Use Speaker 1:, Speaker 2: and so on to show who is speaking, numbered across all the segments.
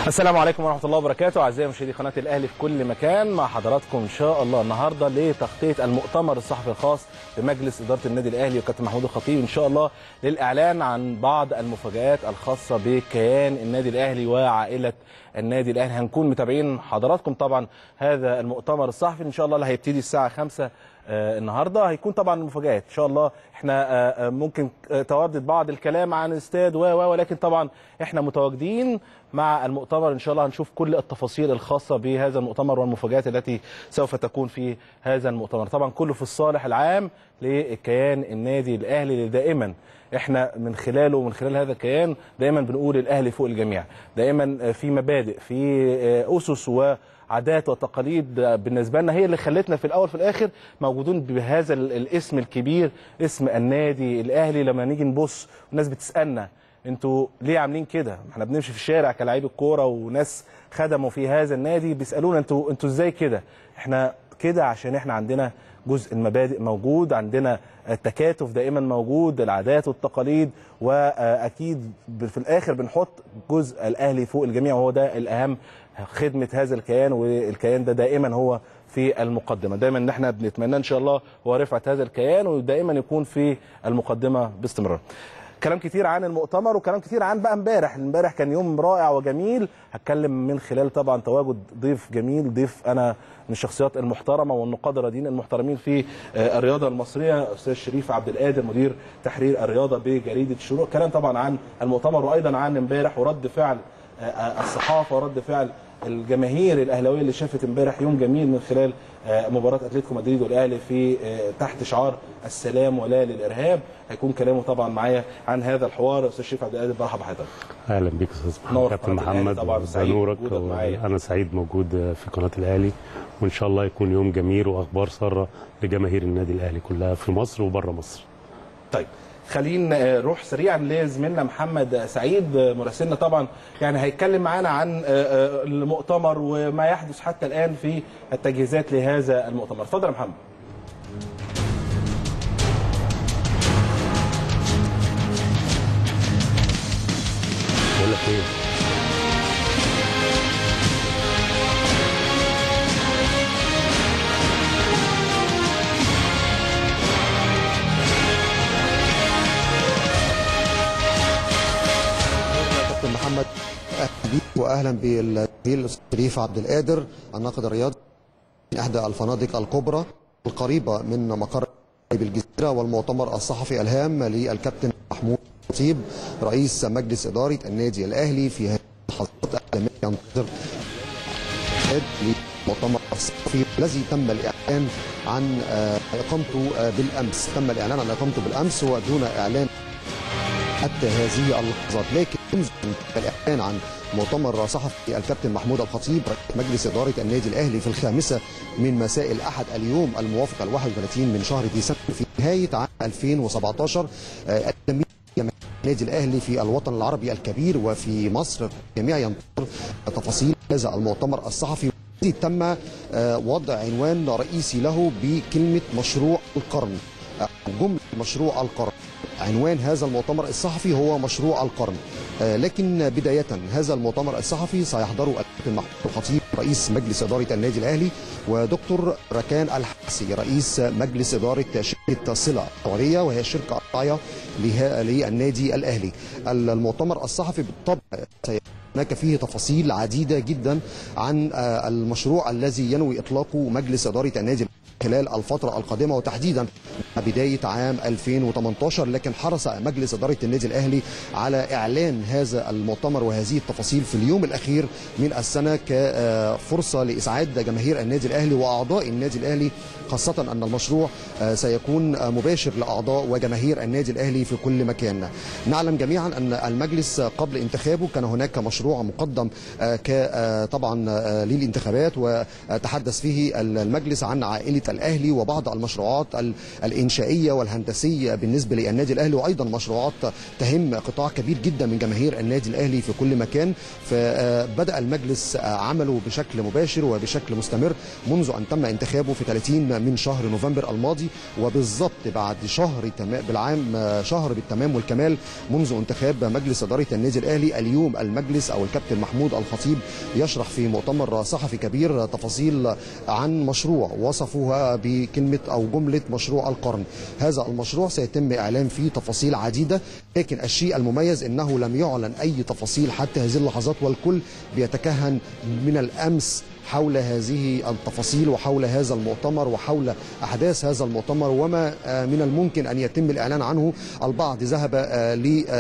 Speaker 1: السلام عليكم ورحمه الله وبركاته اعزائي مشاهدي قناه الاهلي في كل مكان مع حضراتكم ان شاء الله النهارده لتغطيه المؤتمر الصحفي الخاص بمجلس اداره النادي الاهلي وكابتن محمود الخطيب ان شاء الله للاعلان عن بعض المفاجات الخاصه بكيان النادي الاهلي وعائله النادي الاهلي هنكون متابعين حضراتكم طبعا هذا المؤتمر الصحفي ان شاء الله اللي هيبتدي الساعه 5 آه، النهارده هيكون طبعا مفاجات ان شاء الله احنا آه، آه، ممكن آه، تواردد بعض الكلام عن استاد و و ولكن طبعا احنا متواجدين مع المؤتمر ان شاء الله هنشوف كل التفاصيل الخاصه بهذا المؤتمر والمفاجات التي سوف تكون في هذا المؤتمر طبعا كله في الصالح العام لكيان النادي الاهلي اللي دائما احنا من خلاله ومن خلال هذا الكيان دائما بنقول الاهلي فوق الجميع دائما في مبادئ في اسس و عادات وتقاليد بالنسبه لنا هي اللي خلتنا في الاول في الاخر موجودين بهذا ال- الاسم الكبير اسم النادي الاهلي لما نيجي نبص والناس بتسالنا انتوا ليه عاملين كده؟ احنا بنمشي في الشارع كلاعبي الكوره وناس خدموا في هذا النادي بيسالونا انتوا انتوا ازاي كده؟ احنا كده عشان احنا عندنا جزء المبادئ موجود عندنا التكاتف دائما موجود العادات والتقاليد واكيد في الاخر بنحط جزء الاهلي فوق الجميع وهو ده الاهم خدمه هذا الكيان والكيان ده دائما هو في المقدمه دايما ان احنا بنتمنى ان شاء الله هو رفعه هذا الكيان ودائما يكون في المقدمه باستمرار كلام كتير عن المؤتمر وكلام كتير عن بقى امبارح امبارح كان يوم رائع وجميل هتكلم من خلال طبعا تواجد ضيف جميل ضيف انا من الشخصيات المحترمه والنقاد الرياضيين المحترمين في آه، الرياضه المصريه استاذ شريف عبد القادر مدير تحرير الرياضه بجريده الشروق كلام طبعا عن المؤتمر وايضا عن امبارح ورد فعل آه، آه، الصحافه ورد فعل الجماهير الاهلاويه اللي شافت امبارح يوم جميل من خلال آه، مباراه اتلتيكو مدريد والاهلي في آه، تحت شعار السلام ولا للارهاب هيكون كلامه طبعا معايا عن هذا الحوار استاذ شريف عبد القادر مرحبا بحضرتك
Speaker 2: اهلا بيك استاذ
Speaker 1: نور
Speaker 2: محمد كابتن
Speaker 1: قناة الأهلي
Speaker 2: محمد
Speaker 1: طبعاً، سعيد
Speaker 2: بنورك
Speaker 1: بوجودك معايا.
Speaker 2: انا سعيد موجود في قناه الاهلي وان شاء الله يكون يوم جميل واخبار ساره لجماهير النادي الاهلي كلها في مصر وبره مصر
Speaker 1: طيب خلينا آه، نروح سريعا لزميلنا محمد سعيد آه، مراسلنا طبعا يعني هيتكلم معانا عن آه، آه، المؤتمر وما يحدث حتى الان في التجهيزات لهذا المؤتمر اتفضل يا محمد
Speaker 2: بقول لك ايه
Speaker 3: كابتن محمد اهلا بيك واهلا بالزميل شريف عبد القادر الناقد الرياضي من احدى الفنادق الكبرى القريبه من مقر بالجزيره والمؤتمر الصحفي الهام للكابتن محمود خطيب رئيس مجلس اداره النادي الاهلي في هذه اللحظات الأعلامية ينتظر للمؤتمر الصحفي الذي تم الاعلان عن آه، اقامته آه، بالامس تم الاعلان عن اقامته بالامس ودون اعلان حتى هذه اللحظات لكن منذ الاعلان عن مؤتمر صحفي الكابتن محمود الخطيب رئيس مجلس اداره النادي الاهلي في الخامسه من مساء الاحد اليوم الموافق ال 31 من شهر ديسمبر في نهايه عام 2017 آه، الجميع النادي الاهلي في الوطن العربي الكبير وفي مصر الجميع ينتظر تفاصيل هذا المؤتمر الصحفي الذي تم آه، وضع عنوان رئيسي له بكلمه مشروع القرن آه، جمله مشروع القرن عنوان هذا المؤتمر الصحفي هو مشروع القرن آه، لكن بداية هذا المؤتمر الصحفي سيحضره الكابتن محمود الخطيب رئيس مجلس إدارة النادي الأهلي ودكتور ركان الحسي رئيس مجلس إدارة شركة صلة السعودية وهي الشركة الراعية لها- للنادي الأهلي المؤتمر الصحفي بالطبع سي- هناك فيه تفاصيل عديدة جدا عن آه، المشروع الذي ينوي إطلاقه مجلس إدارة النادي الأهلي خلال الفترة القادمة وتحديدا بداية عام 2018 لكن حرص مجلس إدارة النادي الأهلي على إعلان هذا المؤتمر وهذه التفاصيل في اليوم الأخير من السنة كفرصة لإسعاد جماهير النادي الأهلي وأعضاء النادي الأهلي خاصة أن المشروع آه، سيكون آه، مباشر لأعضاء وجماهير النادي الأهلي في كل مكان نعلم جميعا أن المجلس قبل انتخابه كان هناك مشروع مقدم آه، ك آه، طبعا آه، للانتخابات وتحدث فيه المجلس عن عائلة الاهلي وبعض المشروعات ال- الانشائيه والهندسيه بالنسبه للنادي الاهلي وايضا مشروعات تهم قطاع كبير جدا من جماهير النادي الاهلي في كل مكان فبدا المجلس عمله بشكل مباشر وبشكل مستمر منذ ان تم انتخابه في 30 من شهر نوفمبر الماضي وبالضبط بعد شهر تمام بالعام شهر بالتمام والكمال منذ انتخاب مجلس اداره النادي الاهلي اليوم المجلس او الكابتن محمود الخطيب يشرح في مؤتمر صحفي كبير تفاصيل عن مشروع وصفوها بكلمه او جمله مشروع القرن هذا المشروع سيتم اعلان فيه تفاصيل عديده لكن الشيء المميز انه لم يعلن اي تفاصيل حتى هذه اللحظات والكل بيتكهن من الامس حول هذه التفاصيل وحول هذا المؤتمر وحول احداث هذا المؤتمر وما آه، من الممكن ان يتم الاعلان عنه البعض ذهب آه،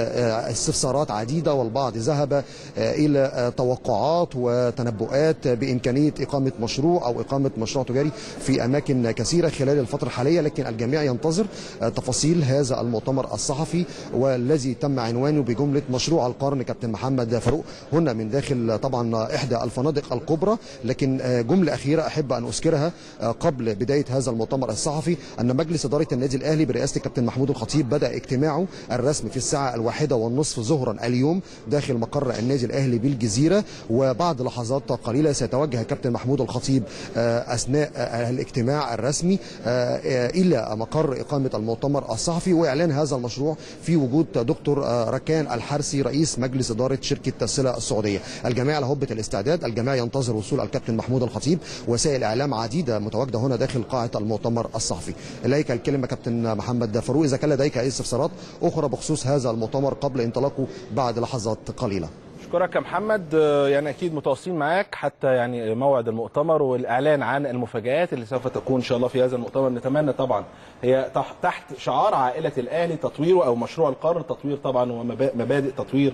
Speaker 3: لاستفسارات عديده والبعض ذهب آه، الى آه، توقعات وتنبؤات بامكانيه اقامه مشروع او اقامه مشروع تجاري في اماكن كثيره خلال الفتره الحاليه لكن الجميع ينتظر آه، تفاصيل هذا المؤتمر الصحفي والذي تم عنوانه بجمله مشروع القرن كابتن محمد فاروق هنا من داخل طبعا احدى الفنادق الكبرى لكن آه، جمله اخيره احب ان اذكرها آه، قبل بدايه هذا المؤتمر الصحفي ان مجلس اداره النادي الاهلي برئاسه الكابتن محمود الخطيب بدا اجتماعه الرسمي في الساعه الواحده والنصف ظهرا اليوم داخل مقر النادي الاهلي بالجزيره وبعد لحظات قليله سيتوجه الكابتن محمود الخطيب آه، اثناء آه، الاجتماع الرسمي آه، آه، الى مقر اقامه المؤتمر الصحفي واعلان هذا المشروع في وجود دكتور آه، ركان الحرسي رئيس مجلس اداره شركه الصله السعوديه الجميع على هبه الاستعداد الجميع ينتظر وصول الكابتن محمود الخطيب وسائل اعلام عديده متواجده هنا داخل قاعه المؤتمر الصحفي اليك الكلمه كابتن محمد فاروق اذا كان لديك اي استفسارات اخرى بخصوص هذا المؤتمر قبل انطلاقه بعد لحظات قليله
Speaker 1: اشكرك يا محمد آه، يعني اكيد متواصلين معاك حتى يعني موعد المؤتمر والاعلان عن المفاجات اللي سوف تكون ان شاء الله في هذا المؤتمر نتمنى طبعا هي تح- تحت شعار عائله الاهلي تطويره او مشروع القرن تطوير طبعا ومبادئ تطوير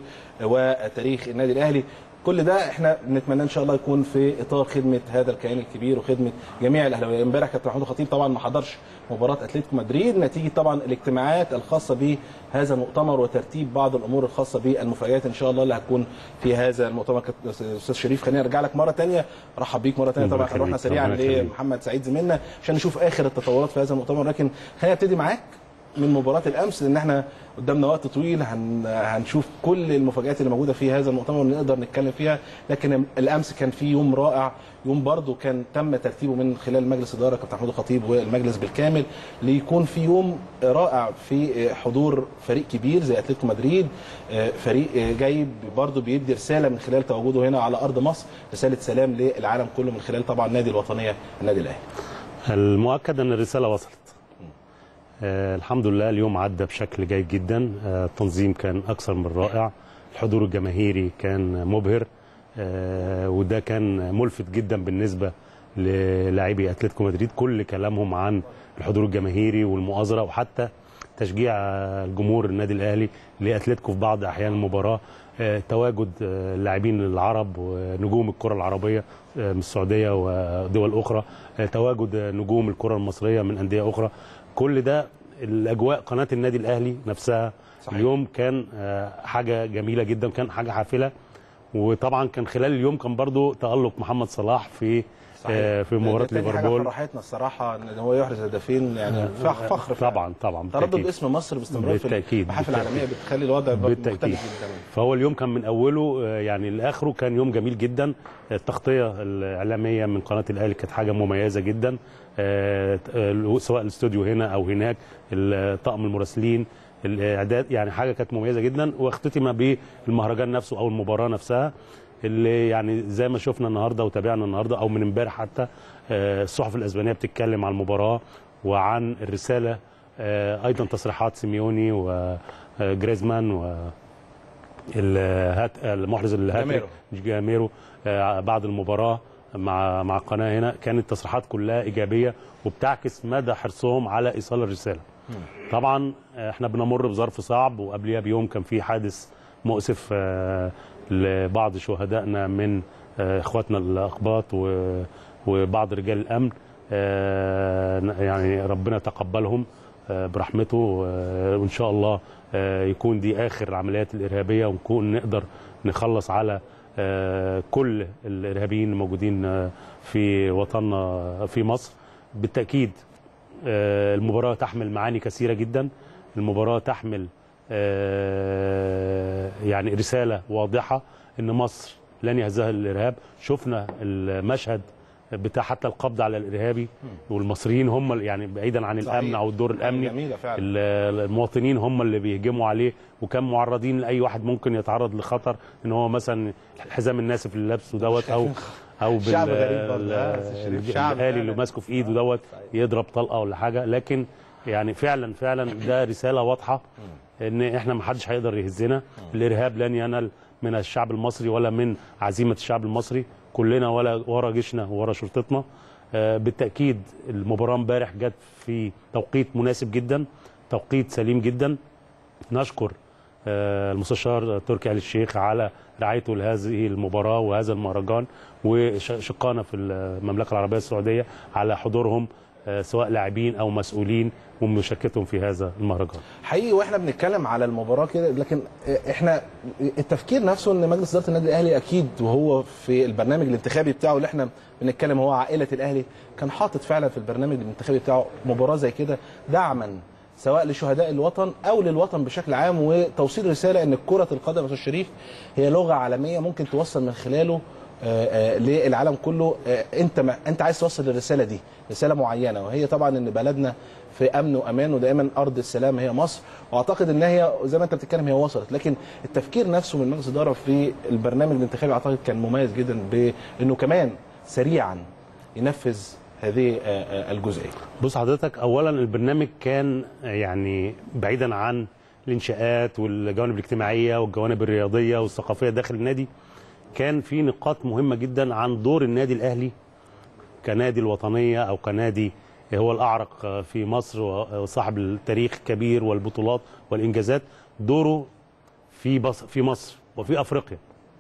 Speaker 1: وتاريخ النادي الاهلي كل ده احنا بنتمنى ان شاء الله يكون في اطار خدمه هذا الكيان الكبير وخدمه جميع الاهلاويه امبارح كابتن محمود الخطيب طبعا ما حضرش مباراه اتلتيكو مدريد نتيجه طبعا الاجتماعات الخاصه بهذا المؤتمر وترتيب بعض الامور الخاصه بالمفاجات ان شاء الله اللي هتكون في هذا المؤتمر كابتن استاذ شريف خلينا نرجع لك مره ثانيه رحب بيك مره ثانيه
Speaker 2: الله
Speaker 1: طبعا هنروحنا
Speaker 2: يخليك،
Speaker 1: سريعا
Speaker 2: الله يخليك.
Speaker 1: لمحمد سعيد زميلنا عشان نشوف اخر التطورات في هذا المؤتمر لكن خلينا نبتدي معاك من مباراة الأمس لأن احنا قدامنا وقت طويل هن... هنشوف كل المفاجآت اللي موجودة في هذا المؤتمر ونقدر نتكلم فيها لكن الأمس كان في يوم رائع يوم برضو كان تم ترتيبه من خلال مجلس إدارة كابتن محمود الخطيب والمجلس بالكامل ليكون في يوم رائع في حضور فريق كبير زي أتلتيكو مدريد فريق جاي برضو بيدي رسالة من خلال تواجده هنا على أرض مصر رسالة سلام للعالم كله من خلال طبعا النادي الوطنية النادي الأهلي
Speaker 2: المؤكد ان الرساله وصلت آه الحمد لله اليوم عدى بشكل جيد جدا آه التنظيم كان اكثر من رائع الحضور الجماهيري كان مبهر آه وده كان ملفت جدا بالنسبه للاعبي اتلتيكو مدريد كل كلامهم عن الحضور الجماهيري والمؤازره وحتى تشجيع آه، الجمهور النادي الاهلي لاتلتيكو في بعض احيان المباراه آه، تواجد آه، اللاعبين العرب ونجوم الكره العربيه آه، من السعوديه ودول اخرى آه، تواجد آه، نجوم الكره المصريه من انديه اخرى كل ده الاجواء قناه النادي الاهلي نفسها
Speaker 1: صحيح.
Speaker 2: صحيح. اليوم كان آه، حاجه جميله جدا كان حاجه حافله وطبعا كان خلال اليوم كان برضو تالق محمد صلاح في آه، في مباراه
Speaker 1: ده تاني حاجة
Speaker 2: ليفربول
Speaker 1: فرحتنا الصراحة ان هو يحرز هدفين يعني فخ- فخر فعلا.
Speaker 2: طبعا طبعا
Speaker 1: تردد
Speaker 2: بالتأكيد.
Speaker 1: اسم مصر باستمرار في
Speaker 2: بالتأكيد،
Speaker 1: المحافل
Speaker 2: بالتأكيد.
Speaker 1: العالمية بتخلي الوضع برضه
Speaker 2: بالتأكيد.
Speaker 1: مختلف جدا
Speaker 2: فهو اليوم كان من اوله آه، يعني لاخره كان يوم جميل جدا التغطيه الاعلاميه من قناه الاهلي كانت حاجه مميزه جدا آه، آه، سواء الاستوديو هنا او هناك ال- طاقم المراسلين الاعداد يعني حاجه كانت مميزه جدا واختتم بالمهرجان نفسه او المباراه نفسها اللي يعني زي ما شفنا النهارده وتابعنا النهارده او من امبارح حتى آه، الصحف الاسبانيه بتتكلم عن المباراه وعن الرساله آه، ايضا تصريحات سيميوني وجريزمان و الهات المحرز الهاتريك
Speaker 1: جاميرو.
Speaker 2: جاميرو آه، بعد المباراه مع مع القناه هنا كانت التصريحات كلها ايجابيه وبتعكس مدى حرصهم على ايصال الرساله. طبعا آه، احنا بنمر بظرف صعب وقبلها بيوم كان في حادث مؤسف آه، لبعض شهدائنا من آه، اخواتنا الاقباط و- وبعض رجال الامن آه، يعني ربنا يتقبلهم آه، برحمته آه، وان شاء الله آه، يكون دي اخر العمليات الارهابيه ونكون نقدر نخلص على آه، كل الارهابيين الموجودين آه، في وطننا في مصر بالتاكيد آه، المباراه تحمل معاني كثيره جدا المباراه تحمل آه، يعني رساله واضحه ان مصر لن يهزها الارهاب شفنا المشهد بتاع حتى القبض على الارهابي والمصريين هم اللي- يعني بعيدا عن
Speaker 1: صحيح.
Speaker 2: الامن او الدور الامني
Speaker 1: جميله فعلا
Speaker 2: ال- المواطنين هم اللي بيهجموا عليه وكان معرضين لاي واحد ممكن يتعرض لخطر ان هو مثلا الحزام الناسف اللي لابسه دوت او او بال
Speaker 1: شعب غريب برضه، آه،
Speaker 2: ال-
Speaker 1: أستاذ شريف،
Speaker 2: ال-
Speaker 1: شعب
Speaker 2: الآلي
Speaker 1: فعلا.
Speaker 2: اللي ماسكه في ايده دوت يضرب طلقه ولا حاجه لكن يعني فعلا فعلا ده رساله واضحه ان احنا ما حدش هيقدر يهزنا الارهاب لن ينال من الشعب المصري ولا من عزيمه الشعب المصري كلنا ولا ورا جيشنا وورا شرطتنا آه، بالتاكيد المباراه امبارح جت في توقيت مناسب جدا توقيت سليم جدا نشكر آه، المستشار تركي آل الشيخ على رعايته لهذه المباراة وهذا المهرجان وشقانا في المملكة العربية السعودية على حضورهم آه، سواء لاعبين أو مسؤولين ومشاركتهم في هذا المهرجان
Speaker 1: حقيقي واحنا بنتكلم على المباراه كده لكن احنا التفكير نفسه ان مجلس اداره النادي الاهلي اكيد وهو في البرنامج الانتخابي بتاعه اللي احنا بنتكلم هو عائله الاهلي كان حاطط فعلا في البرنامج الانتخابي بتاعه مباراه زي كده دعما سواء لشهداء الوطن او للوطن بشكل عام وتوصيل رساله ان كره القدم يا استاذ شريف هي لغه عالميه ممكن توصل من خلاله آه، آه، للعالم كله آه، انت ما انت عايز توصل الرساله دي رساله معينه وهي طبعا ان بلدنا في امن وامان ودائما ارض السلام هي مصر واعتقد ان هي زي ما انت بتتكلم هي وصلت لكن التفكير نفسه من مجلس الاداره في البرنامج الانتخابي اعتقد كان مميز جدا بانه كمان سريعا ينفذ هذه آه، آه، الجزئيه
Speaker 2: بص حضرتك اولا البرنامج كان يعني بعيدا عن الانشاءات والجوانب الاجتماعيه والجوانب الرياضيه والثقافيه داخل النادي كان في نقاط مهمه جدا عن دور النادي الاهلي كنادي الوطنيه او كنادي هو الاعرق في مصر وصاحب التاريخ الكبير والبطولات والانجازات دوره في بص في مصر وفي افريقيا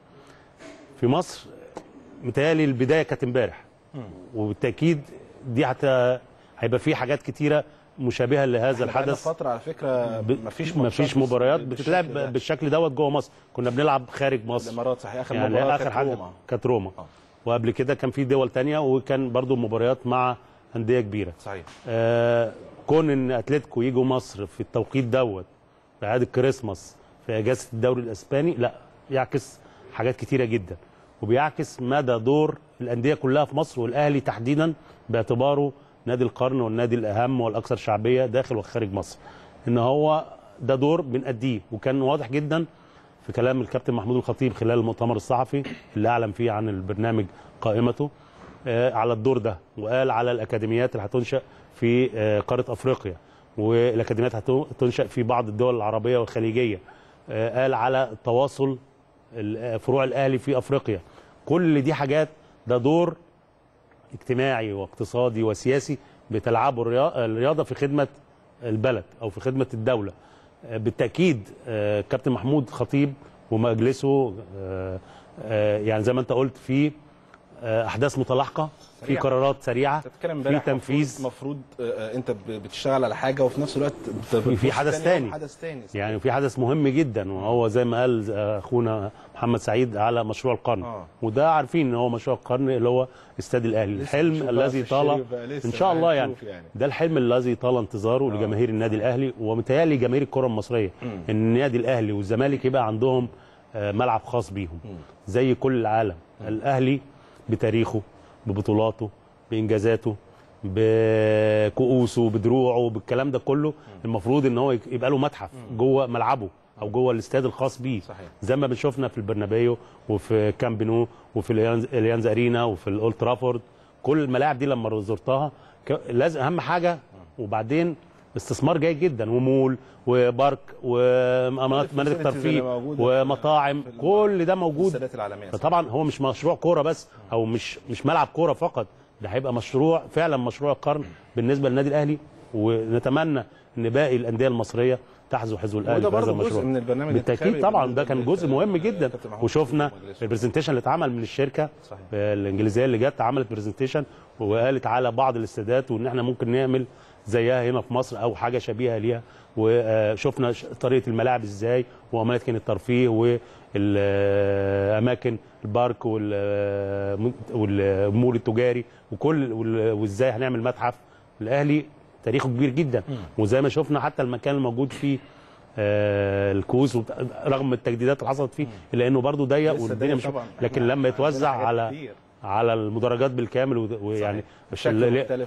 Speaker 2: في مصر متهيألي البدايه كانت امبارح وبالتاكيد دي حتى هيبقى في حاجات كتيره مشابهه لهذا
Speaker 1: احنا بقالنا
Speaker 2: الحدث
Speaker 1: فتره على فكره
Speaker 2: ب-
Speaker 1: مفيش
Speaker 2: مفيش
Speaker 1: ماتشات
Speaker 2: مباريات
Speaker 1: بالشكل
Speaker 2: بتتلعب
Speaker 1: ده.
Speaker 2: بالشكل دوت جوه مصر كنا بنلعب خارج مصر
Speaker 1: الامارات صحيح اخر
Speaker 2: يعني
Speaker 1: مباراه
Speaker 2: اخر
Speaker 1: كانت
Speaker 2: حاجه
Speaker 1: روما.
Speaker 2: كانت روما
Speaker 1: آه.
Speaker 2: وقبل كده كان في دول تانية وكان برضو مباريات مع انديه كبيره
Speaker 1: صحيح
Speaker 2: آه كون ان اتلتيكو يجوا مصر في التوقيت دوت في عيد الكريسماس في اجازه الدوري الاسباني لا يعكس حاجات كتيره جدا وبيعكس مدى دور الانديه كلها في مصر والاهلي تحديدا باعتباره نادي القرن والنادي الاهم والاكثر شعبيه داخل وخارج مصر ان هو ده دور بنأديه وكان واضح جدا في كلام الكابتن محمود الخطيب خلال المؤتمر الصحفي اللي اعلن فيه عن البرنامج قائمته آه، على الدور ده وقال على الاكاديميات اللي هتنشا في آه، قاره افريقيا والاكاديميات هتنشا في بعض الدول العربيه والخليجيه آه، قال على تواصل ال- فروع الاهلي في افريقيا كل دي حاجات ده دور اجتماعي واقتصادي وسياسي بتلعبه الريا- الرياضه في خدمه البلد او في خدمه الدوله آه، بالتاكيد آه، كابتن محمود خطيب ومجلسه آه، آه، يعني زي ما انت قلت في آه، احداث متلاحقه في
Speaker 1: سريعة.
Speaker 2: قرارات سريعه
Speaker 1: انت بتتكلم
Speaker 2: في
Speaker 1: امبارح
Speaker 2: تنفيذ
Speaker 1: المفروض انت ب- بتشتغل على حاجه وفي نفس الوقت بت-
Speaker 2: في- في
Speaker 1: بتبص
Speaker 2: حدث
Speaker 1: تاني يوم
Speaker 2: تاني.
Speaker 1: حدث تاني
Speaker 2: يعني في حدث مهم جدا وهو زي ما قال اخونا محمد سعيد على مشروع القرن
Speaker 1: آه.
Speaker 2: وده عارفين ان هو مشروع القرن اللي هو استاد الاهلي الحلم الذي طال ان شاء الله يعني
Speaker 1: يعني.
Speaker 2: ده الحلم الذي طال انتظاره لجماهير النادي الاهلي ومتهيألي جماهير الكره المصريه ان النادي الاهلي والزمالك يبقى عندهم آه، ملعب خاص بيهم زي كل العالم الاهلي بتاريخه ببطولاته بانجازاته بكؤوسه بدروعه بالكلام ده كله المفروض ان هو يبقى له متحف جوه ملعبه او جوه الاستاد الخاص بيه
Speaker 1: صحيح.
Speaker 2: زي ما بنشوفنا في البرنابيو وفي كامب نو وفي اليانز- اليانز ارينا وفي الاولد ترافورد كل الملاعب دي لما زرتها ك- لازم اهم حاجه وبعدين استثمار جيد جدا ومول وبارك ومناطق
Speaker 1: الفاسيلتيز اللي
Speaker 2: ترفيه
Speaker 1: موجودة
Speaker 2: ومطاعم
Speaker 1: في ال-
Speaker 2: كل ده موجود
Speaker 1: السادات العالميه
Speaker 2: فطبعا هو مش مشروع كوره بس او مش مش ملعب كوره فقط ده هيبقى مشروع فعلا مشروع القرن بالنسبه للنادي الاهلي ونتمنى ان باقي الانديه المصريه تحذو حذو الاهلي
Speaker 1: وده
Speaker 2: في هذا
Speaker 1: برضه جزء
Speaker 2: المشروع
Speaker 1: من البرنامج
Speaker 2: بالتاكيد
Speaker 1: الانتخابي
Speaker 2: طبعا
Speaker 1: بالنسبة
Speaker 2: ده كان
Speaker 1: لل-
Speaker 2: جزء مهم جدا
Speaker 1: كابتن محمود
Speaker 2: وشفنا
Speaker 1: خطيب ومجلسه.
Speaker 2: البرزنتيشن اللي اتعمل من الشركه
Speaker 1: صحيح.
Speaker 2: الانجليزيه اللي جت عملت برزنتيشن وقالت على بعض الاستادات وان احنا ممكن نعمل زيها هنا في مصر او حاجه شبيهه ليها وشفنا ش- طريقه الملاعب ازاي واماكن الترفيه والاماكن البارك وال- والمول التجاري وكل وال- وازاي هنعمل متحف الاهلي تاريخه كبير جدا وزي ما شفنا حتى المكان الموجود فيه آه، الكوز وبت- رغم التجديدات اللي حصلت فيه الا انه برضه ضيق
Speaker 1: لسه
Speaker 2: والدنيا
Speaker 1: ضيق
Speaker 2: مش
Speaker 1: طبعاً.
Speaker 2: لكن
Speaker 1: إحنا
Speaker 2: لما
Speaker 1: عندنا
Speaker 2: يتوزع
Speaker 1: حاجات
Speaker 2: على
Speaker 1: كتير.
Speaker 2: على المدرجات بالكامل وده- ويعني
Speaker 1: صحيح.
Speaker 2: مش
Speaker 1: بشكل
Speaker 2: ال-
Speaker 1: مختلف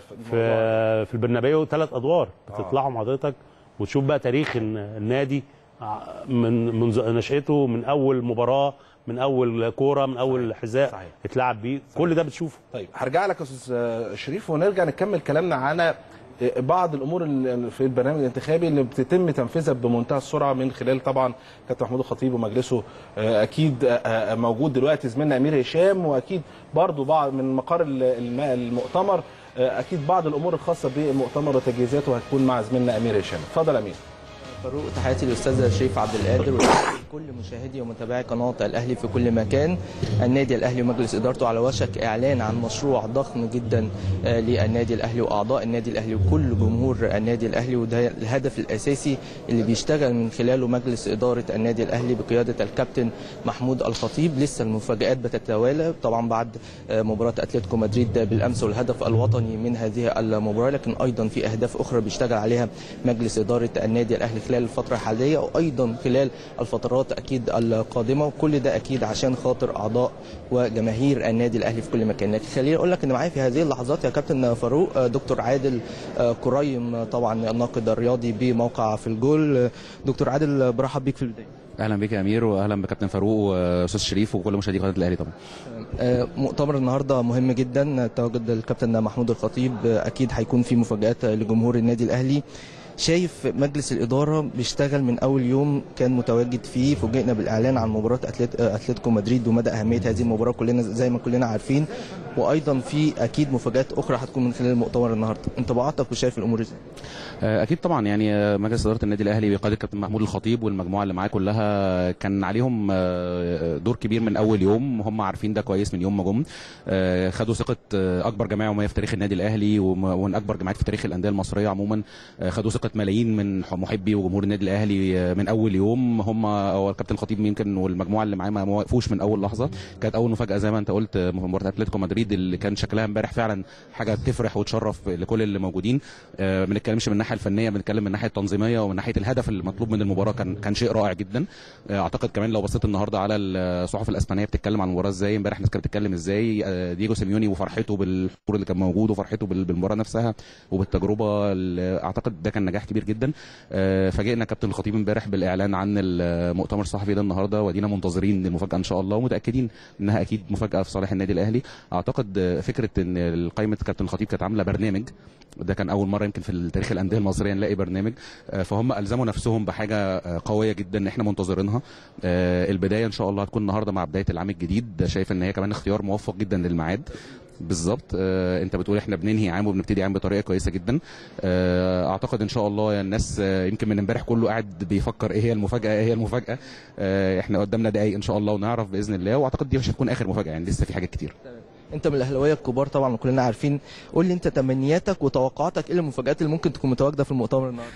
Speaker 2: في في البرنابيو ثلاث ادوار بتطلعهم حضرتك وتشوف بقى تاريخ الن- النادي ع- من منذ نشأته من اول مباراه من اول كوره من اول حذاء
Speaker 1: صحيح.
Speaker 2: اتلعب بيه كل ده بتشوفه
Speaker 1: طيب هرجع لك يا استاذ شريف ونرجع نكمل كلامنا على بعض الامور اللي في البرنامج الانتخابي اللي بتتم تنفيذها بمنتهى السرعه من خلال طبعا كابتن محمود الخطيب ومجلسه آه، اكيد آه، آه، موجود دلوقتي زميلنا امير هشام واكيد برضو بعض من مقر ال- الم- المؤتمر آه، اكيد بعض الامور الخاصه بالمؤتمر وتجهيزاته هتكون مع زميلنا امير هشام اتفضل يا امير
Speaker 4: فاروق تحياتي للاستاذ شريف عبد القادر وتحياتي لكل مشاهدي ومتابعي قناه الاهلي في كل مكان النادي الاهلي ومجلس ادارته على وشك اعلان عن مشروع ضخم جدا آه، للنادي الاهلي واعضاء النادي الاهلي وكل جمهور النادي الاهلي وده الهدف الاساسي اللي بيشتغل من خلاله مجلس اداره النادي الاهلي بقياده الكابتن محمود الخطيب لسه المفاجات بتتوالى طبعا بعد آه، مباراه اتلتيكو مدريد بالامس والهدف الوطني من هذه المباراه لكن ايضا في اهداف اخرى بيشتغل عليها مجلس اداره النادي الاهلي خلال الفتره الحاليه وايضا خلال الفترات اكيد القادمه وكل ده اكيد عشان خاطر اعضاء وجماهير النادي الاهلي في كل مكان لكن خليني اقول لك ان معايا في هذه اللحظات يا كابتن فاروق آه، دكتور عادل آه، كريم آه، طبعا الناقد الرياضي بموقع في الجول آه، دكتور عادل برحب بيك في البدايه
Speaker 5: اهلا بك يا امير واهلا بكابتن فاروق واستاذ شريف وكل مشاهدي قناه الاهلي طبعا
Speaker 4: آه، مؤتمر النهارده مهم جدا تواجد الكابتن محمود الخطيب آه، اكيد هيكون في مفاجات آه، لجمهور النادي الاهلي شايف مجلس الاداره بيشتغل من اول يوم كان متواجد فيه فوجئنا بالاعلان عن مباراه أتلت- آه، اتلتيكو مدريد ومدى اهميه هذه المباراه كلنا زي ما كلنا عارفين وايضا في اكيد مفاجات اخرى هتكون من خلال المؤتمر النهارده انطباعاتك وشايف الامور ازاي
Speaker 5: آه، اكيد طبعا يعني آه، مجلس اداره النادي الاهلي بقياده الكابتن محمود الخطيب والمجموعه اللي معاه كلها كان عليهم آه، دور كبير من اول يوم هم عارفين ده كويس من يوم ما جم آه، خدوا ثقه آه، اكبر جمعيه عموميه في تاريخ النادي الاهلي وم- ومن اكبر جمعيات في تاريخ الانديه المصريه عموما آه، خدوا ثقه ملايين من ح- محبي وجمهور النادي الاهلي آه، من اول يوم هم هو الكابتن الخطيب يمكن والمجموعه اللي معاه ما ما وقفوش من اول لحظه كانت اول مفاجاه زي ما انت قلت آه، مباراه اتلتيكو مدريد اللي كان شكلها امبارح فعلا حاجه تفرح وتشرف لكل اللي موجودين آه، ما بنتكلمش من الناحيه الفنيه بنتكلم من الناحيه التنظيميه ومن ناحيه الهدف المطلوب من المباراه كان كان شيء رائع جدا آه، اعتقد كمان لو بصيت النهارده على الصحف الاسبانيه بتتكلم عن المباراه ازاي امبارح الناس كانت بتتكلم ازاي آه، دييجو سيميوني وفرحته بالحضور اللي كان موجود وفرحته بال- بالمباراه نفسها وبالتجربه اللي اعتقد ده كان نجاح كبير جدا آه، فاجئنا كابتن الخطيب امبارح بالاعلان عن المؤتمر الصحفي ده النهارده وادينا منتظرين المفاجاه ان شاء الله ومتاكدين انها اكيد مفاجاه في صالح النادي الاهلي اعتقد آه، فكره ان قائمه كابتن الخطيب كانت عامله برنامج ده كان اول مره يمكن في تاريخ الانديه المصريه نلاقي برنامج آه، فهم الزموا نفسهم بحاجه آه، قويه جدا احنا منتظرينها آه، البدايه ان شاء الله هتكون النهارده مع بدايه العام الجديد شايف ان هي كمان اختيار موفق جدا للميعاد بالظبط آه، انت بتقول احنا بننهي عام وبنبتدي عام بطريقه كويسه جدا آه، اعتقد ان شاء الله الناس آه، يمكن من امبارح كله قاعد بيفكر ايه هي المفاجاه ايه هي المفاجاه آه، احنا قدامنا دقايق ان شاء الله ونعرف باذن الله واعتقد دي مش هتكون اخر مفاجاه يعني لسه في حاجات كتير
Speaker 4: انت من الاهلاويه الكبار طبعا وكلنا عارفين قول لي انت تمنياتك وتوقعاتك ايه المفاجات اللي ممكن تكون متواجده في المؤتمر النهارده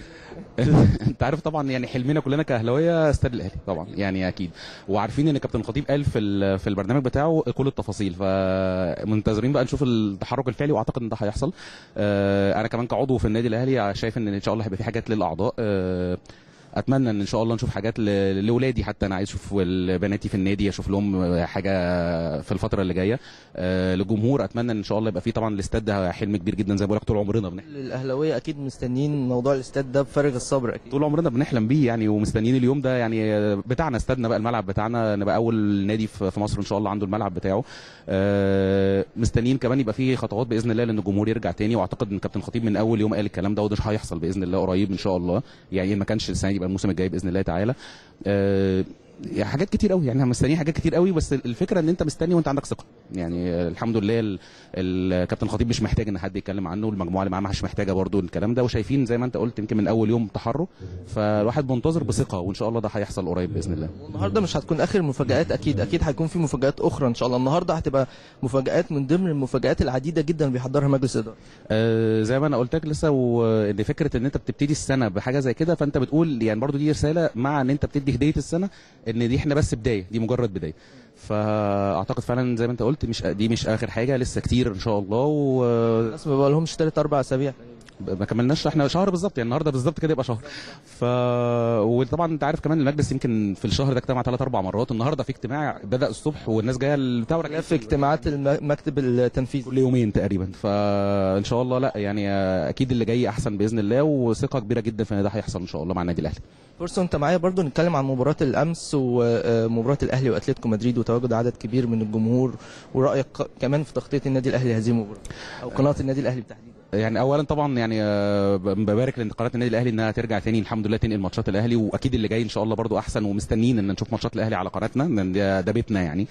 Speaker 5: انت عارف طبعا يعني حلمنا كلنا كاهلاويه استاد الاهلي طبعا يعني اكيد وعارفين ان كابتن الخطيب قال في ال- في البرنامج بتاعه كل التفاصيل فمنتظرين بقى نشوف التحرك الفعلي واعتقد ان ده هيحصل آه، انا كمان كعضو في النادي الاهلي شايف ان ان شاء الله هيبقى في حاجات للاعضاء آه، اتمنى ان ان شاء الله نشوف حاجات ل- لاولادي حتى انا عايز اشوف بناتي في النادي اشوف لهم حاجه في الفتره اللي جايه آه، للجمهور اتمنى ان ان شاء الله يبقى في طبعا الاستاد ده حلم كبير جدا زي ما بقول لك طول عمرنا بنحلم
Speaker 4: الاهلاويه اكيد مستنيين موضوع الاستاد ده بفارغ الصبر اكيد
Speaker 5: طول عمرنا بنحلم بيه يعني ومستنيين اليوم ده يعني بتاعنا استادنا بقى الملعب بتاعنا نبقى اول نادي في في مصر ان شاء الله عنده الملعب بتاعه آه، مستنيين كمان يبقى فيه خطوات باذن الله لان الجمهور يرجع تاني واعتقد ان كابتن الخطيب من اول يوم قال الكلام ده وده هيحصل باذن الله قريب ان شاء الله يعني إن ما كانش السنه دي يبقى الموسم الجاي باذن الله تعالى آه، يعني حاجات كتير قوي يعني احنا مستنيين حاجات كتير قوي بس الفكره ان انت مستني وانت عندك ثقه يعني آه، الحمد لله ال- الكابتن خطيب مش محتاج ان حد يتكلم عنه المجموعه اللي معاه مش محتاجه برضو الكلام ده وشايفين زي ما انت قلت يمكن من اول يوم تحرك فالواحد منتظر بثقه وان شاء الله ده هيحصل قريب باذن الله
Speaker 4: النهارده مش هتكون اخر المفاجآت اكيد اكيد هيكون في مفاجآت اخرى ان شاء الله النهارده هتبقى مفاجآت من ضمن المفاجآت العديده جدا اللي بيحضرها مجلس الاداره
Speaker 5: آه، زي ما انا قلت لك لسه وان فكره ان انت بتبتدي السنه بحاجه زي كده فانت بتقول يعني برضو دي رساله مع ان انت بتدي هديه السنه ان دي احنا بس بدايه دي مجرد بدايه فاعتقد فعلا زي ما انت قلت مش دي مش اخر حاجه لسه كتير ان شاء الله و
Speaker 4: الناس ما بقى لهمش ثلاث اربع اسابيع
Speaker 5: ما كملناش احنا شهر بالظبط يعني النهارده بالظبط كده يبقى شهر ف وطبعا انت عارف كمان المجلس يمكن في الشهر ده اجتمع ثلاث اربع مرات النهارده في اجتماع بدا الصبح والناس جايه البتاع
Speaker 4: في اجتماعات المكتب التنفيذي
Speaker 5: كل يومين تقريبا فان شاء الله لا يعني اكيد اللي جاي احسن باذن الله وثقه كبيره جدا في ان ده هيحصل ان شاء الله مع النادي الاهلي
Speaker 4: فرصه انت معايا برضو نتكلم عن مباراه الامس ومباراه الاهلي واتلتيكو مدريد وتواجد عدد كبير من الجمهور ورايك كمان في تغطيه النادي الاهلي لهذه المباراه او قناه النادي الاهلي بالتحديد
Speaker 5: يعني اولا طبعا يعني آه، ببارك لقناه النادي الاهلي انها ترجع تاني الحمد لله تنقل ماتشات الاهلي واكيد اللي جاي ان شاء الله برضو احسن ومستنيين ان نشوف ماتشات الاهلي على قناتنا لان ده ده بيتنا يعني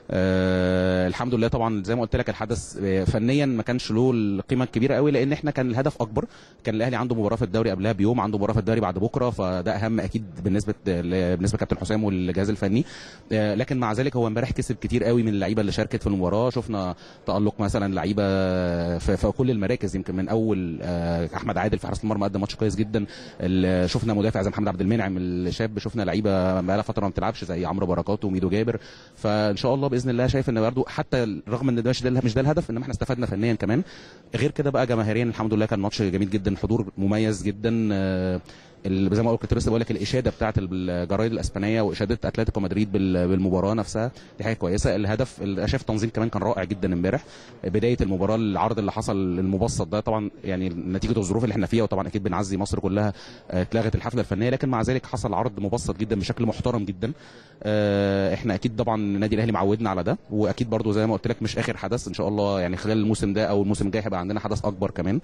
Speaker 5: آه الحمد لله طبعا زي ما قلت لك الحدث آه، فنيا ما كانش له القيمه الكبيره قوي لان احنا كان الهدف اكبر كان الاهلي عنده مباراه في الدوري قبلها بيوم عنده مباراه في الدوري بعد بكره فده اهم اكيد بالنسبه بالنسبه لكابتن حسام والجهاز الفني آه لكن مع ذلك هو امبارح كسب كتير قوي من اللعيبه اللي شاركت في المباراه شفنا تالق مثلا لعيبه في, في كل المراكز يمكن من اول آه احمد عادل في حراسه المرمى قدم ماتش كويس جدا ال- شفنا مدافع زي محمد عبد المنعم الشاب شفنا لعيبه بقى لها فتره ما بتلعبش زي عمرو بركات وميدو جابر فان شاء الله باذن الله شايف ان برضو حتى رغم ان ده مش ده مش ده الهدف انما احنا استفدنا فنيا كمان غير كده بقى جماهيريا الحمد لله كان ماتش جميل جدا حضور مميز جدا آه، ال- زي ما قلت كنت لسه بقول لك الاشاده بتاعت الجرايد الاسبانيه واشاده اتلتيكو مدريد بال- بالمباراه نفسها دي حاجه كويسه الهدف انا شايف التنظيم كمان كان رائع جدا امبارح بدايه المباراه العرض اللي حصل المبسط ده طبعا يعني نتيجه الظروف اللي احنا فيها وطبعا اكيد بنعزي مصر كلها آه، اتلغت الحفله الفنيه لكن مع ذلك حصل عرض مبسط جدا بشكل محترم جدا آه، احنا اكيد طبعا النادي الاهلي معودنا على ده واكيد برضو زي ما قلت لك مش اخر حدث ان شاء الله يعني خلال الموسم ده او الموسم الجاي هيبقى عندنا حدث اكبر كمان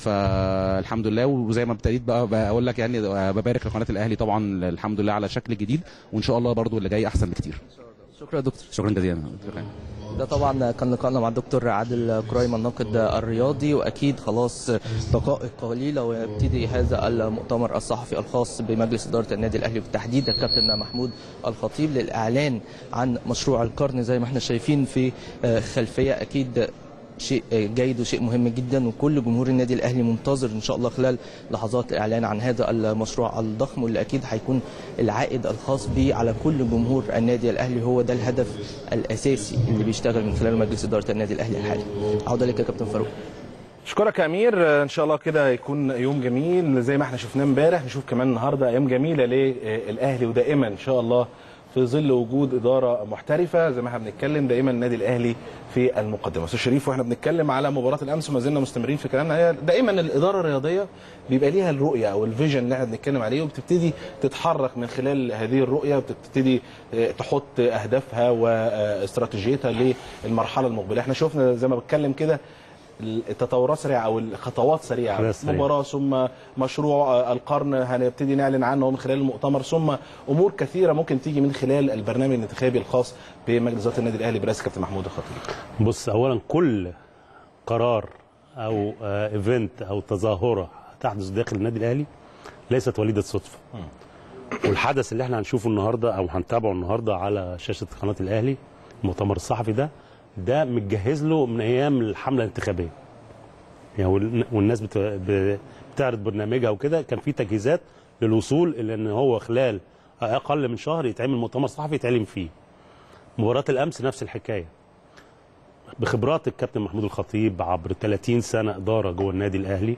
Speaker 5: فالحمد لله وزي ما ابتديت بقى بقول لك يعني ببارك لقناه الاهلي طبعا الحمد لله على شكل جديد وان شاء الله برضو اللي جاي احسن بكتير
Speaker 4: شكرا يا دكتور
Speaker 5: شكرا جزيلا
Speaker 4: ده طبعا كان لقاءنا مع الدكتور عادل كرايم الناقد الرياضي واكيد خلاص دقائق قليله ويبتدي هذا المؤتمر الصحفي الخاص بمجلس اداره النادي الاهلي بالتحديد الكابتن محمود الخطيب للاعلان عن مشروع القرن زي ما احنا شايفين في خلفيه اكيد شيء جيد وشيء مهم جدا وكل جمهور النادي الاهلي منتظر ان شاء الله خلال لحظات الاعلان عن هذا المشروع الضخم واللي اكيد هيكون العائد الخاص به على كل جمهور النادي الاهلي هو ده الهدف الاساسي اللي بيشتغل من خلال مجلس اداره النادي الاهلي الحالي عوده لك يا كابتن فاروق
Speaker 1: اشكرك يا امير ان شاء الله كده يكون يوم جميل زي ما احنا شفناه امبارح نشوف كمان النهارده ايام جميله للاهلي ودائما ان شاء الله في ظل وجود اداره محترفه زي ما احنا بنتكلم دائما النادي الاهلي في المقدمه استاذ شريف واحنا بنتكلم على مباراه الامس وما زلنا مستمرين في كلامنا هي دائما الاداره الرياضيه بيبقى ليها الرؤيه او الفيجن اللي احنا بنتكلم عليه وبتبتدي تتحرك من خلال هذه الرؤيه وبتبتدي تحط اهدافها واستراتيجيتها للمرحله المقبله احنا شفنا زي ما بتكلم كده التطورات سريعه او الخطوات سريعه مباراه ثم مشروع القرن هنبتدي نعلن عنه من خلال المؤتمر ثم امور كثيره ممكن تيجي من خلال البرنامج الانتخابي الخاص بمجلس اداره النادي الاهلي برئاسه كابتن محمود الخطيب.
Speaker 2: بص اولا كل قرار او ايفنت او تظاهره تحدث داخل النادي الاهلي ليست وليده صدفه. والحدث اللي احنا هنشوفه النهارده او هنتابعه النهارده على شاشه قناه الاهلي المؤتمر الصحفي ده ده متجهز له من ايام الحمله الانتخابيه يعني والناس بتعرض برنامجها وكده كان في تجهيزات للوصول الى ان هو خلال اقل من شهر يتعمل مؤتمر صحفي يتعلم فيه مباراه الامس نفس الحكايه بخبرات الكابتن محمود الخطيب عبر 30 سنه اداره جوه النادي الاهلي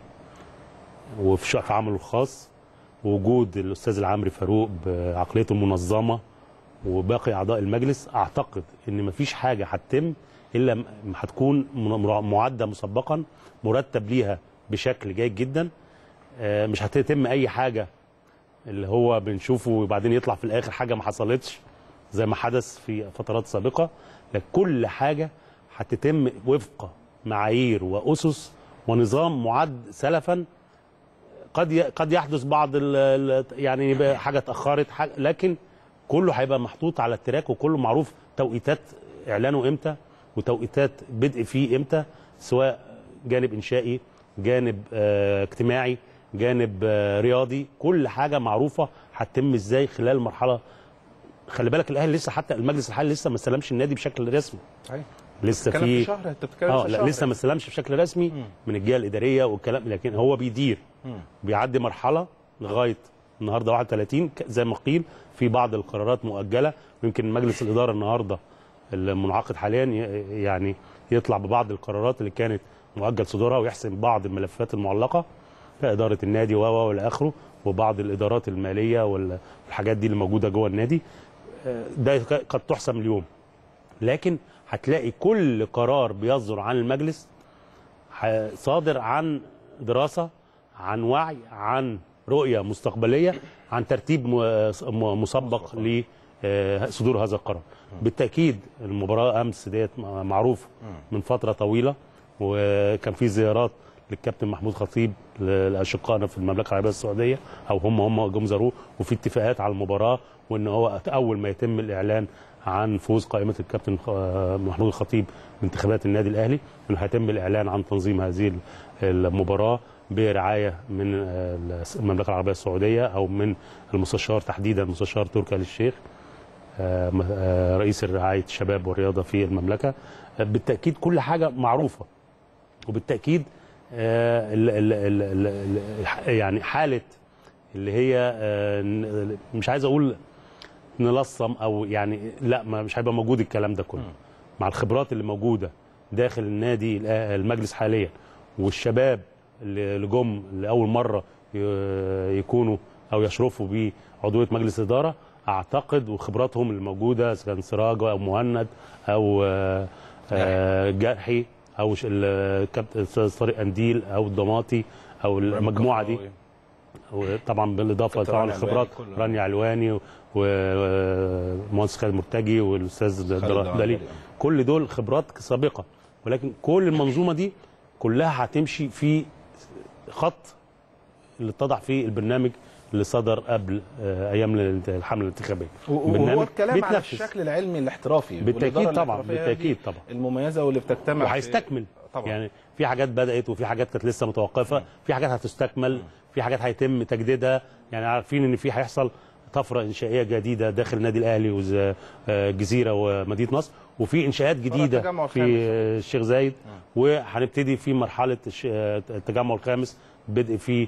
Speaker 2: وفي في عمله الخاص ووجود الاستاذ العمري فاروق بعقليته المنظمه وباقي اعضاء المجلس اعتقد ان مفيش حاجه هتتم الا هتكون معده مسبقا مرتب ليها بشكل جيد جدا مش هتتم اي حاجه اللي هو بنشوفه وبعدين يطلع في الاخر حاجه ما حصلتش زي ما حدث في فترات سابقه لكن كل حاجه هتتم وفق معايير واسس ونظام معد سلفا قد قد يحدث بعض يعني حاجه اتاخرت حاجة لكن كله هيبقى محطوط على التراك وكله معروف توقيتات اعلانه امتى وتوقيتات بدء فيه امتى سواء جانب انشائي جانب آه اجتماعي جانب آه رياضي كل حاجه معروفه هتتم ازاي خلال المرحله خلي بالك الاهلي لسه حتى المجلس الحالي لسه ما استلمش النادي بشكل رسمي
Speaker 1: صحيح
Speaker 2: لسه
Speaker 1: بتتكلم
Speaker 2: في
Speaker 1: في شهر انت بتتكلم
Speaker 2: اه
Speaker 1: في
Speaker 2: لا
Speaker 1: شهر.
Speaker 2: لسه ما استلمش بشكل رسمي من الجهه الاداريه والكلام لكن هو بيدير بيعدي مرحله لغايه النهارده 31 ك- زي ما قيل في بعض القرارات مؤجله ويمكن مجلس الاداره النهارده المنعقد حاليا ي- يعني يطلع ببعض القرارات اللي كانت مؤجل صدورها ويحسم بعض الملفات المعلقه كاداره النادي و و والى اخره وبعض الادارات الماليه وال- والحاجات دي اللي موجوده جوه النادي آه، ده ك- قد تحسم اليوم لكن هتلاقي كل قرار بيصدر عن المجلس ح- صادر عن دراسة عن وعي عن رؤية مستقبلية عن ترتيب م- م- مسبق لصدور هذا القرار بالتأكيد المباراة أمس ديت م- معروف من فترة طويلة وكان في زيارات للكابتن محمود خطيب ل- لاشقائنا في المملكه العربيه السعوديه او هم هم جم زاروه وفي اتفاقات على المباراه وان هو اول ما يتم الاعلان عن فوز قائمه الكابتن خ- محمود الخطيب بانتخابات النادي الاهلي انه هيتم الاعلان عن تنظيم هذه المباراه برعايه من المملكه العربيه السعوديه او من المستشار تحديدا المستشار تركي آل الشيخ آه، م- آه، رئيس رعايه الشباب والرياضه في المملكه آه، بالتاكيد كل حاجه معروفه وبالتاكيد آه، ال- ال- ال- ال- ال- الح- يعني حاله اللي هي آه، ن- مش عايز اقول نلصم او يعني لا ما مش هيبقى موجود الكلام ده كله مع الخبرات اللي موجوده داخل النادي الأ- المجلس حاليا والشباب اللي اللي جم لاول مره ي- يكونوا او يشرفوا بعضويه مجلس اداره اعتقد وخبراتهم اللي موجوده اذا كان سراج او مهند او آه، آه، جرحي او ش- الكابتن الاستاذ طارق انديل او الضماطي او المجموعه دي وطبعا بالاضافه
Speaker 1: دكتور
Speaker 2: طبعا
Speaker 1: رانيا
Speaker 2: الخبرات
Speaker 1: علواني كله.
Speaker 2: رانيا علواني والمهندس خالد مرتجي والاستاذ الدلالي
Speaker 1: الدلالي.
Speaker 2: كل دول خبرات سابقه ولكن كل المنظومه دي كلها هتمشي في خط اللي اتضح فيه البرنامج اللي صدر قبل آه، ايام الحمله الانتخابيه
Speaker 1: وهو
Speaker 2: برنامج
Speaker 1: الكلام على
Speaker 2: بيتنفذ.
Speaker 1: الشكل العلمي الاحترافي
Speaker 2: بالتاكيد
Speaker 1: والإدارة
Speaker 2: طبعا
Speaker 1: الاحترافية
Speaker 2: بالتاكيد
Speaker 1: دي
Speaker 2: طبعا
Speaker 1: المميزه واللي بتجتمع في-
Speaker 2: وهيستكمل
Speaker 1: طبعا.
Speaker 2: يعني في حاجات بدات وفي حاجات كانت لسه متوقفه في حاجات هتستكمل في حاجات هيتم تجديدها يعني عارفين ان في هيحصل طفره انشائيه جديده داخل النادي الاهلي والجزيره ومدينه نصر وفي انشاءات جديده
Speaker 1: التجمع
Speaker 2: في
Speaker 1: الخامس.
Speaker 2: الشيخ زايد وهنبتدي في مرحله الش- التجمع الخامس بدء في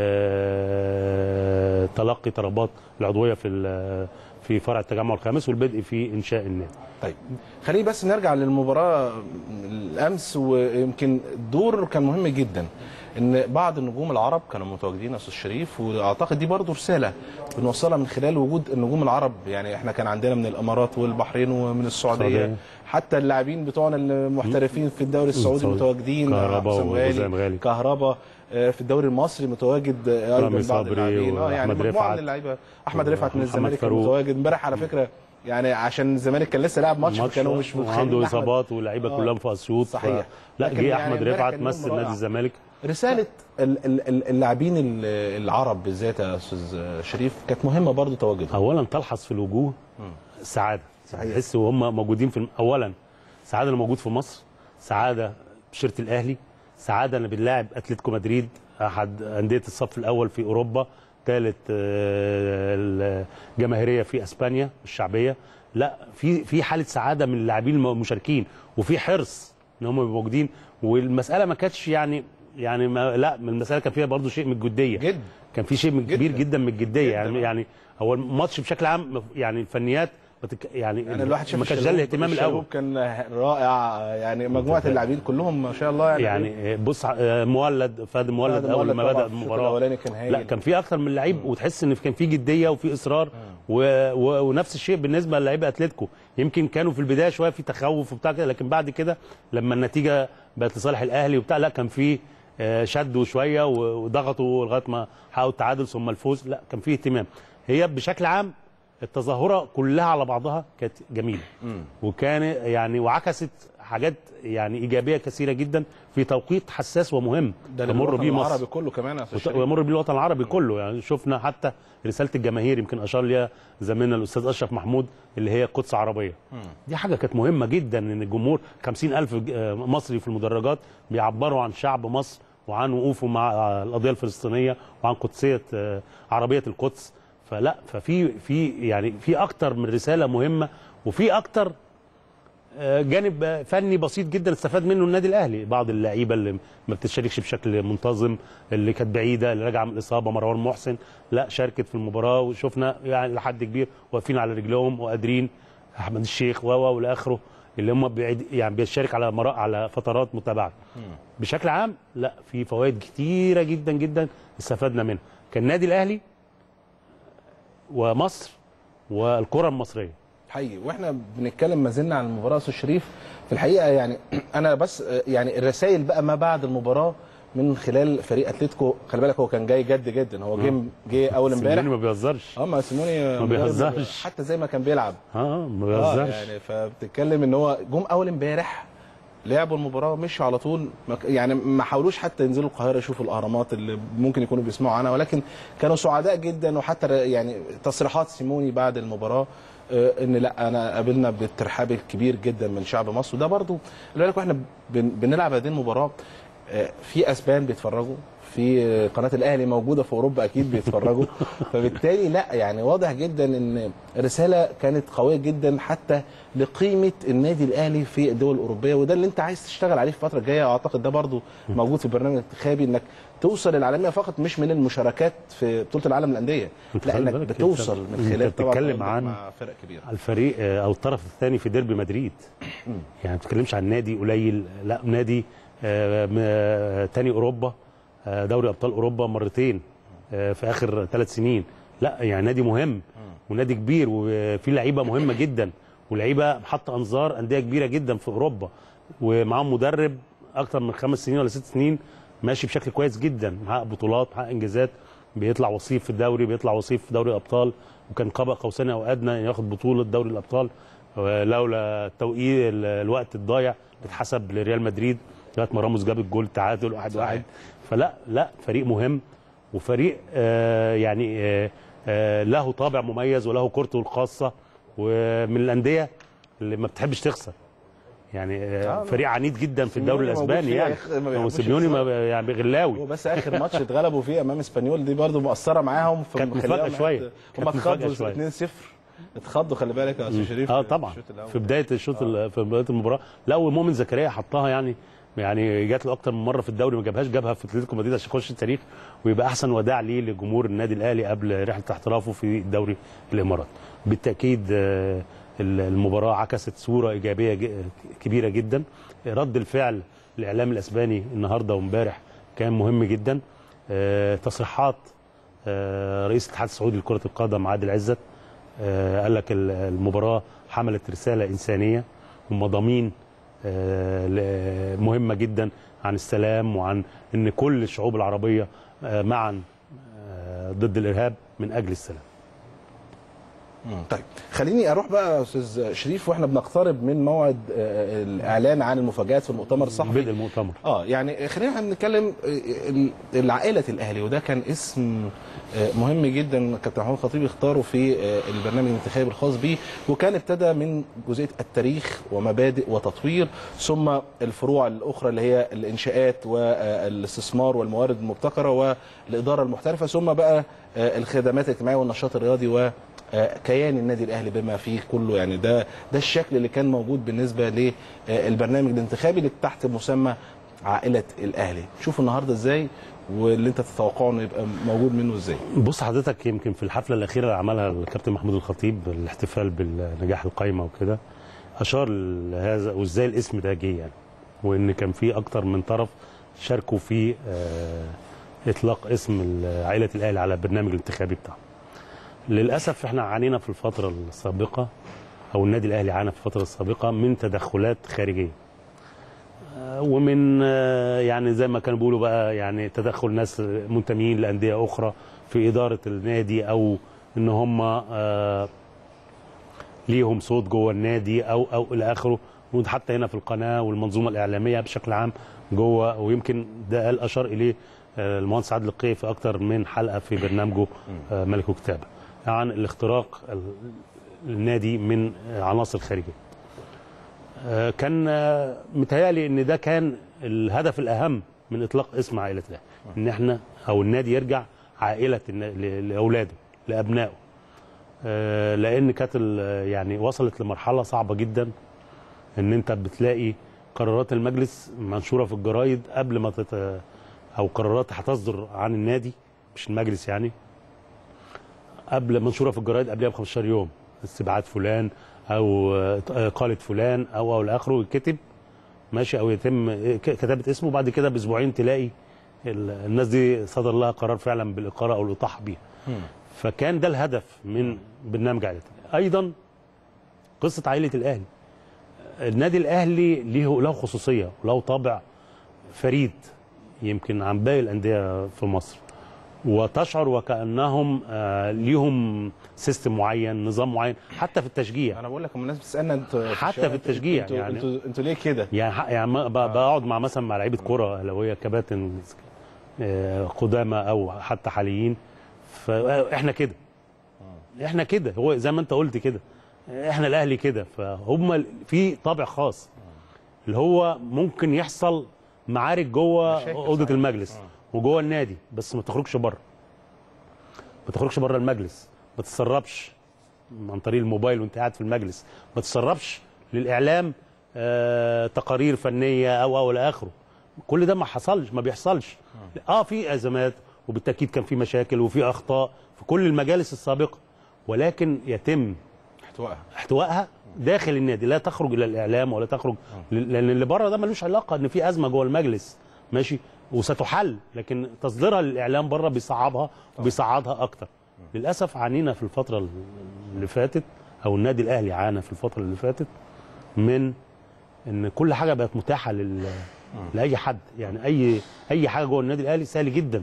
Speaker 2: آه، تلقي طلبات العضويه في ال- في فرع التجمع الخامس والبدء في انشاء النادي
Speaker 1: طيب خليني بس نرجع للمباراه الامس ويمكن الدور كان مهم جدا ان بعض النجوم العرب كانوا متواجدين يا استاذ شريف واعتقد دي برضو رساله بنوصلها من خلال وجود النجوم العرب يعني احنا كان عندنا من الامارات والبحرين ومن السعوديه
Speaker 2: السعودية.
Speaker 1: حتى اللاعبين بتوعنا المحترفين في الدوري السعودي
Speaker 2: السعودي.
Speaker 1: متواجدين
Speaker 2: كهربا
Speaker 1: حسام
Speaker 2: وحسام غالي.
Speaker 1: كهربا آه، في الدوري المصري متواجد آه، ايضا
Speaker 2: رامي
Speaker 1: بعض
Speaker 2: صبري
Speaker 1: اللاعبين اه يعني
Speaker 2: وأحمد
Speaker 1: مجموعه
Speaker 2: رفعت.
Speaker 1: من اللعيبه احمد رفعت من
Speaker 2: ومحمد
Speaker 1: الزمالك كان
Speaker 2: فاروق.
Speaker 1: متواجد امبارح على فكره يعني عشان الزمالك كان لسه لاعب ماتش
Speaker 2: ماتش
Speaker 1: فكانوا مش متخيلين
Speaker 2: عنده
Speaker 1: أحمد-
Speaker 2: اصابات واللعيبه
Speaker 1: آه.
Speaker 2: كلها في اسيوط
Speaker 1: صحيح.
Speaker 2: لا
Speaker 1: لكن
Speaker 2: جه
Speaker 1: يعني
Speaker 2: احمد
Speaker 1: امبارح
Speaker 2: رفعت
Speaker 1: كان يوم
Speaker 2: مثل
Speaker 1: رائع.
Speaker 2: نادي الزمالك
Speaker 1: رساله ال- ال- ال- اللاعبين ال- العرب بالذات يا استاذ شريف كانت مهمه برضو تواجدهم
Speaker 2: اولا تلحظ في الوجوه سعاده
Speaker 1: صحيح.
Speaker 2: تحس وهم موجودين في الم- اولا سعاده اللي موجود في مصر سعاده بشيره الاهلي سعاده ان بنلاعب اتلتيكو مدريد احد انديه الصف الاول في اوروبا ثالث الجماهيريه في اسبانيا الشعبيه لا في في حاله سعاده من اللاعبين المشاركين وفي حرص ان هم يبقوا موجودين والمساله ما كانتش يعني يعني ما لا المساله كان فيها برضو شيء من الجديه
Speaker 1: جدا
Speaker 2: كان في شيء من
Speaker 1: جداً.
Speaker 2: كبير جدا من الجديه
Speaker 1: جداً.
Speaker 2: يعني يعني هو الماتش بشكل عام يعني الفنيات بتك يعني,
Speaker 1: يعني الواحد شاف
Speaker 2: ما كانش ده
Speaker 1: الشلهوب-
Speaker 2: الاهتمام
Speaker 1: الشلهوب
Speaker 2: الاول
Speaker 1: كان رائع يعني مجموعه اللاعبين كلهم ما شاء الله يعني
Speaker 2: يعني بص آه، مولد فادي مولد
Speaker 1: فهد
Speaker 2: اول
Speaker 1: مولد
Speaker 2: ما
Speaker 1: طبعاً
Speaker 2: بدا
Speaker 1: في الشوط
Speaker 2: المباراه
Speaker 1: الاولاني كان هايل
Speaker 2: لا كان في اكتر من لعيب وتحس ان كان في جديه وفي اصرار و... و... ونفس الشيء بالنسبه للاعيبه اتلتيكو يمكن كانوا في البدايه شويه في تخوف وبتاع كده لكن بعد كده لما النتيجه بقت لصالح الاهلي وبتاع لا كان في آه، شدوا شويه و- وضغطوا لغايه ما حققوا التعادل ثم الفوز لا كان في اهتمام هي بشكل عام التظاهره كلها على بعضها كانت جميله وكان يعني وعكست حاجات يعني ايجابيه كثيره جدا في توقيت حساس ومهم
Speaker 1: ده
Speaker 2: تمر
Speaker 1: للوطن
Speaker 2: بيه مصر
Speaker 1: العربي كله كمان يا أستاذ
Speaker 2: وت-
Speaker 1: شريف.
Speaker 2: ويمر بيه الوطن العربي كله يعني شفنا حتى رساله الجماهير يمكن اشار ليها زميلنا الاستاذ اشرف محمود اللي هي قدس عربيه دي حاجه كانت مهمه جدا ان الجمهور 50000 ج- آه، مصري في المدرجات بيعبروا عن شعب مصر وعن وقوفه مع آه، القضيه الفلسطينيه وعن قدسيه آه، عربيه القدس فلا ففي في يعني في اكتر من رساله مهمه وفي اكتر آه، جانب آه، فني بسيط جدا استفاد منه النادي الاهلي بعض اللعيبه اللي ما بتشاركش بشكل منتظم اللي كانت بعيده اللي راجعه من الاصابه مروان محسن لا شاركت في المباراه وشفنا يعني لحد كبير واقفين على رجلهم وقادرين احمد الشيخ و و والى اخره اللي هم بعيد يعني بيشارك على مرا على فترات متابعه بشكل عام لا في فوائد كتيره جدا جدا استفدنا منها كان النادي الاهلي ومصر والكره المصريه
Speaker 1: حقيقي واحنا بنتكلم ما زلنا عن المباراه يا استاذ شريف في الحقيقه يعني انا بس آه، يعني الرسائل بقى ما بعد المباراه من خلال فريق اتلتيكو خلي بالك هو كان جاي جد جدا هو جه جه اول
Speaker 2: سيموني
Speaker 1: امبارح
Speaker 2: ما بيهزرش
Speaker 1: اه ما سيموني
Speaker 2: ما
Speaker 1: مدرب
Speaker 2: بيهزرش.
Speaker 1: حتى زي ما كان بيلعب
Speaker 2: اه ما
Speaker 1: اه
Speaker 2: بيهزرش
Speaker 1: يعني فبتتكلم ان هو جم اول امبارح لعبوا المباراه مشوا على طول ما ك- يعني ما حاولوش حتى ينزلوا القاهره يشوفوا الاهرامات اللي ممكن يكونوا بيسمعوا عنها ولكن كانوا سعداء جدا وحتى ر- يعني تصريحات سيموني بعد المباراه آه، ان لا انا قابلنا بالترحاب الكبير جدا من شعب مصر وده برضو خلي بالك واحنا بن- بنلعب هذه المباراه آه، في اسبان بيتفرجوا في آه، قناه الاهلي موجوده في اوروبا اكيد بيتفرجوا فبالتالي لا يعني واضح جدا ان رساله كانت قويه جدا حتى لقيمه النادي الاهلي في الدول الاوروبيه وده اللي انت عايز تشتغل عليه في الفتره الجايه اعتقد ده برضو موجود في البرنامج الانتخابي انك توصل للعالميه فقط مش من المشاركات في بطوله العالم للانديه
Speaker 2: أنت
Speaker 1: لا
Speaker 2: خلي
Speaker 1: انك
Speaker 2: بالك
Speaker 1: بتوصل
Speaker 2: أنت-
Speaker 1: من خلال
Speaker 2: أنت
Speaker 1: طبعا
Speaker 2: بتتكلم
Speaker 1: تواجدك
Speaker 2: عن-
Speaker 1: مع فرق كبيره
Speaker 2: الفريق آه، او الطرف الثاني في ديربي مدريد يعني ما بتتكلمش عن نادي قليل لا نادي آه، م- آه، تاني اوروبا آه، دوري ابطال اوروبا مرتين آه، في اخر ثلاث سنين لا يعني نادي مهم ونادي كبير وفي لعيبه مهمه جدا ولعيبه حاطه انظار انديه كبيره جدا في اوروبا ومعاهم مدرب اكتر من خمس سنين ولا ست سنين ماشي بشكل كويس جدا محقق بطولات محقق انجازات بيطلع وصيف في الدوري بيطلع وصيف في دوري الابطال وكان قاب قوسين او ادنى ياخد بطوله دوري الابطال لولا التوقيت ال- الوقت الضايع اللي اتحسب لريال مدريد لغايه ما راموس جاب الجول تعادل واحد واحد فلا لا فريق مهم وفريق آه يعني آه آه له طابع مميز وله كورته الخاصه ومن الانديه اللي ما بتحبش تخسر يعني آه فريق عنيد جدا في الدوري
Speaker 1: سيميوني موجود
Speaker 2: الاسباني
Speaker 1: فيه
Speaker 2: يعني
Speaker 1: يخ- ما
Speaker 2: هو
Speaker 1: بيحبوش
Speaker 2: سيميوني
Speaker 1: يخسر.
Speaker 2: ما يعني غلاوي
Speaker 1: هو بس اخر ماتش اتغلبوا فيه امام اسبانيول دي برضو مؤثره معاهم في
Speaker 2: كانت
Speaker 1: مخليهم
Speaker 2: مفاجأة شوية.
Speaker 1: هم
Speaker 2: كانت مفاجأة
Speaker 1: اتخضوا
Speaker 2: شوية.
Speaker 1: 2-0 اتخضوا خلي بالك يا استاذ شريف
Speaker 2: اه
Speaker 1: في
Speaker 2: طبعا
Speaker 1: الشوط الأول.
Speaker 2: في بدايه الشوط ال- في بدايه المباراه لا ومؤمن زكريا حطها يعني يعني جات له اكتر من مره في الدوري ما جابهاش جابها في اتلتيكو مدريد عشان يخش التاريخ ويبقى احسن وداع ليه لجمهور النادي الاهلي قبل رحله احترافه في الدوري الامارات بالتاكيد آه، المباراه عكست صوره ايجابيه ج- كبيره جدا رد الفعل الاعلام الاسباني النهارده وامبارح كان مهم جدا آه، تصريحات آه، رئيس الاتحاد السعودي لكره القدم عادل عزت آه، قال لك ال- المباراه حملت رساله انسانيه ومضامين آه، ل- مهمه جدا عن السلام وعن ان كل الشعوب العربيه آه، معا آه، ضد الارهاب من اجل السلام
Speaker 1: مم. طيب خليني اروح بقى يا استاذ شريف واحنا بنقترب من موعد آه، الاعلان عن المفاجات في المؤتمر الصحفي
Speaker 2: بدء المؤتمر
Speaker 1: اه يعني خلينا احنا نتكلم آه، ال- عائله الاهلي وده كان اسم آه، مهم جدا كابتن محمود خطيب اختاره في آه، البرنامج الانتخابي الخاص بيه وكان ابتدى من جزئيه التاريخ ومبادئ وتطوير ثم الفروع الاخرى اللي هي الانشاءات والاستثمار والموارد المبتكره والاداره المحترفه ثم بقى آه، الخدمات الاجتماعيه والنشاط الرياضي و آه، كيان النادي الاهلي بما فيه كله يعني ده ده الشكل اللي كان موجود بالنسبه للبرنامج الانتخابي اللي تحت مسمى عائله الاهلي شوفوا النهارده ازاي واللي انت تتوقعه انه يبقى موجود منه ازاي
Speaker 2: بص حضرتك يمكن في الحفله الاخيره اللي عملها الكابتن محمود الخطيب الاحتفال بالنجاح القايمه وكده اشار لهذا وازاي الاسم ده جه يعني وان كان في اكتر من طرف شاركوا في آه، اطلاق اسم عائله الاهلي على البرنامج الانتخابي بتاعه للاسف احنا عانينا في الفتره السابقه او النادي الاهلي عانى في الفتره السابقه من تدخلات خارجيه آه، ومن آه، يعني زي ما كانوا بيقولوا بقى يعني تدخل ناس منتمين لانديه اخرى في اداره النادي او ان هم آه، ليهم صوت جوه النادي او او الى اخره وحتى هنا في القناه والمنظومه الاعلاميه بشكل عام جوه ويمكن ده قال اشار اليه آه، المهندس عادل القيعي في اكتر من حلقه في برنامجه آه، ملك وكتابه عن الاختراق ال- النادي من آه، عناصر خارجيه آه، كان آه، متهيألي ان ده كان الهدف الاهم من اطلاق اسم عائله الاهلي ان احنا او النادي يرجع عائله النا- ل- لاولاده لابنائه آه، لان كانت ال- يعني وصلت لمرحله صعبه جدا ان انت بتلاقي قرارات المجلس منشوره في الجرايد قبل ما تت او قرارات هتصدر عن النادي مش المجلس يعني قبل منشوره في الجرايد قبلها ب 15 يوم استبعاد فلان او آه، اقاله فلان او او لاخره يتكتب ماشي او يتم ك- كتابه اسمه بعد كده باسبوعين تلاقي ال- الناس دي صدر لها قرار فعلا بالاقاله او الاطاحه بيها فكان ده الهدف من برنامج عائله الأهلي. ايضا قصه عائله الاهلي النادي الاهلي له له خصوصيه وله طابع فريد يمكن عن باقي الانديه في مصر وتشعر وكانهم آه، ليهم سيستم معين نظام معين حتى في التشجيع
Speaker 1: انا بقول لك الناس بتسالنا انتوا
Speaker 2: حتى
Speaker 1: الشارع،
Speaker 2: في التشجيع
Speaker 1: انتوا
Speaker 2: يعني.
Speaker 1: انتوا انتوا ليه كده؟
Speaker 2: يعني ح- يعني ما- ب- بقعد مع مثلا مع لعيبه كوره اهلاويه كباتن آه، قدامى او حتى حاليين فاحنا كده احنا كده هو زي ما انت قلت كده احنا الاهلي كده فهم ال- في طابع خاص اللي هو ممكن يحصل معارك جوه
Speaker 1: مشاكل
Speaker 2: اوضه
Speaker 1: صحيح.
Speaker 2: المجلس وجوه النادي بس ما تخرجش بره ما تخرجش بره المجلس ما تتسربش عن طريق الموبايل وانت قاعد في المجلس ما تتسربش للاعلام آه تقارير فنيه او او الى اخره كل ده ما حصلش ما بيحصلش اه في ازمات وبالتاكيد كان في مشاكل وفي اخطاء في كل المجالس السابقه ولكن يتم
Speaker 1: احتوائها
Speaker 2: احتوائها داخل النادي لا تخرج الى الاعلام ولا تخرج ل- لان اللي بره ده ملوش علاقه ان في ازمه جوه المجلس ماشي وستحل لكن تصديرها للاعلام بره بيصعبها وبيصعدها اكتر للاسف عانينا في الفتره اللي فاتت او النادي الاهلي عانى في الفتره اللي فاتت من ان كل حاجه بقت متاحه لل لاي حد يعني اي اي حاجه جوه النادي الاهلي سهل جدا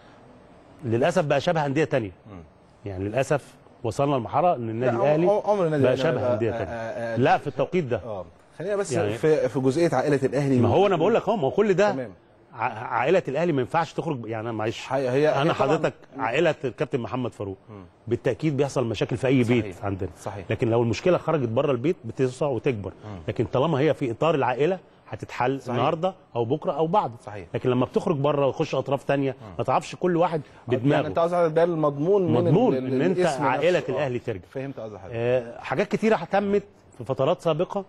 Speaker 2: للاسف بقى شبه انديه تانية يعني للاسف وصلنا لمرحله ان النادي
Speaker 1: لا،
Speaker 2: الاهلي
Speaker 1: عمر- عمر النادي
Speaker 2: بقى
Speaker 1: الأهلي
Speaker 2: شبه
Speaker 1: بقى-
Speaker 2: انديه
Speaker 1: آه،
Speaker 2: تانية
Speaker 1: آه، آه،
Speaker 2: لا في التوقيت ده
Speaker 1: اه خلينا بس
Speaker 2: يعني-
Speaker 1: في في جزئيه عائله الاهلي
Speaker 2: ما هو انا بقول لك اهو ما هو كل ده
Speaker 1: تمام.
Speaker 2: ع- عائله الاهلي ما ينفعش تخرج يعني معلش
Speaker 1: هي- هي-
Speaker 2: انا
Speaker 1: هي طبعاً-
Speaker 2: حضرتك عائله الكابتن محمد فاروق بالتاكيد بيحصل مشاكل في اي بيت
Speaker 1: صحيح.
Speaker 2: عندنا
Speaker 1: صحيح.
Speaker 2: لكن لو المشكله خرجت بره البيت بتوسع وتكبر لكن طالما هي في اطار العائله هتتحل
Speaker 1: صحيح.
Speaker 2: النهارده او بكره او بعد
Speaker 1: صحيح.
Speaker 2: لكن لما بتخرج بره وتخش اطراف تانية ما تعرفش كل واحد
Speaker 1: يعني
Speaker 2: بدماغه
Speaker 1: انت قصدك ده المضمون من
Speaker 2: مضمون
Speaker 1: ال- ال-
Speaker 2: ان انت
Speaker 1: الاسم
Speaker 2: عائله
Speaker 1: نفسه. آه.
Speaker 2: الاهلي ترجع
Speaker 1: فهمت قصدك حضرتك
Speaker 2: آه، حاجات كتيره تمت في فترات سابقه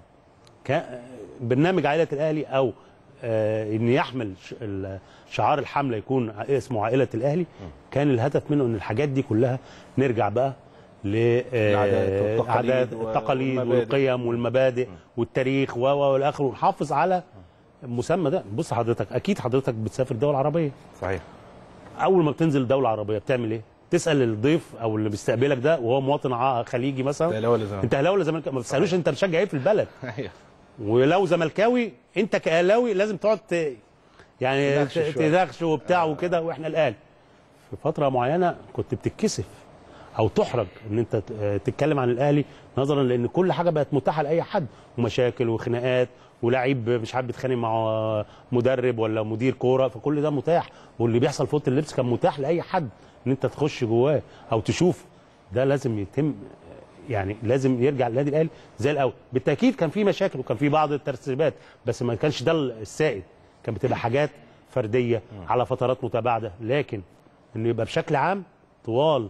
Speaker 2: كا- برنامج عائله الاهلي او آه، ان يحمل ش- ال- شعار الحمله يكون ع- اسمه عائله الاهلي كان الهدف منه ان الحاجات دي كلها نرجع بقى
Speaker 1: العادات والتقاليد
Speaker 2: لعادات
Speaker 1: و-
Speaker 2: التقاليد
Speaker 1: والمبادئ.
Speaker 2: والقيم والمبادئ والتاريخ و و والاخر ونحافظ على المسمى ده بص حضرتك اكيد حضرتك بتسافر دول عربيه
Speaker 1: صحيح
Speaker 2: اول ما بتنزل دوله عربيه بتعمل ايه تسال الضيف او اللي بيستقبلك ده وهو مواطن ع- خليجي مثلا
Speaker 1: ده الاول زمان
Speaker 2: انت اهلاوي ولا زملكاوي ما بتسالوش انت بتشجع ايه في البلد
Speaker 1: ايوه
Speaker 2: ولو زملكاوي انت كاهلاوي لازم تقعد ت... يعني
Speaker 1: تدخش
Speaker 2: ت-
Speaker 1: شوية.
Speaker 2: تدخش وبتاع وكده واحنا الاهلي في فتره معينه كنت بتتكسف او تحرج ان انت ت- تتكلم عن الاهلي نظرا لان كل حاجه بقت متاحه لاي حد ومشاكل وخناقات ولاعيب مش عارف بيتخانق مع مدرب ولا مدير كوره فكل ده متاح واللي بيحصل في اوضه اللبس كان متاح لاي حد ان انت تخش جواه او تشوف ده لازم يتم يعني لازم يرجع النادي الاهلي زي الاول بالتاكيد كان في مشاكل وكان في بعض الترتيبات بس ما كانش ده السائد كان بتبقى حاجات فرديه على فترات متباعده لكن انه يبقى بشكل عام طوال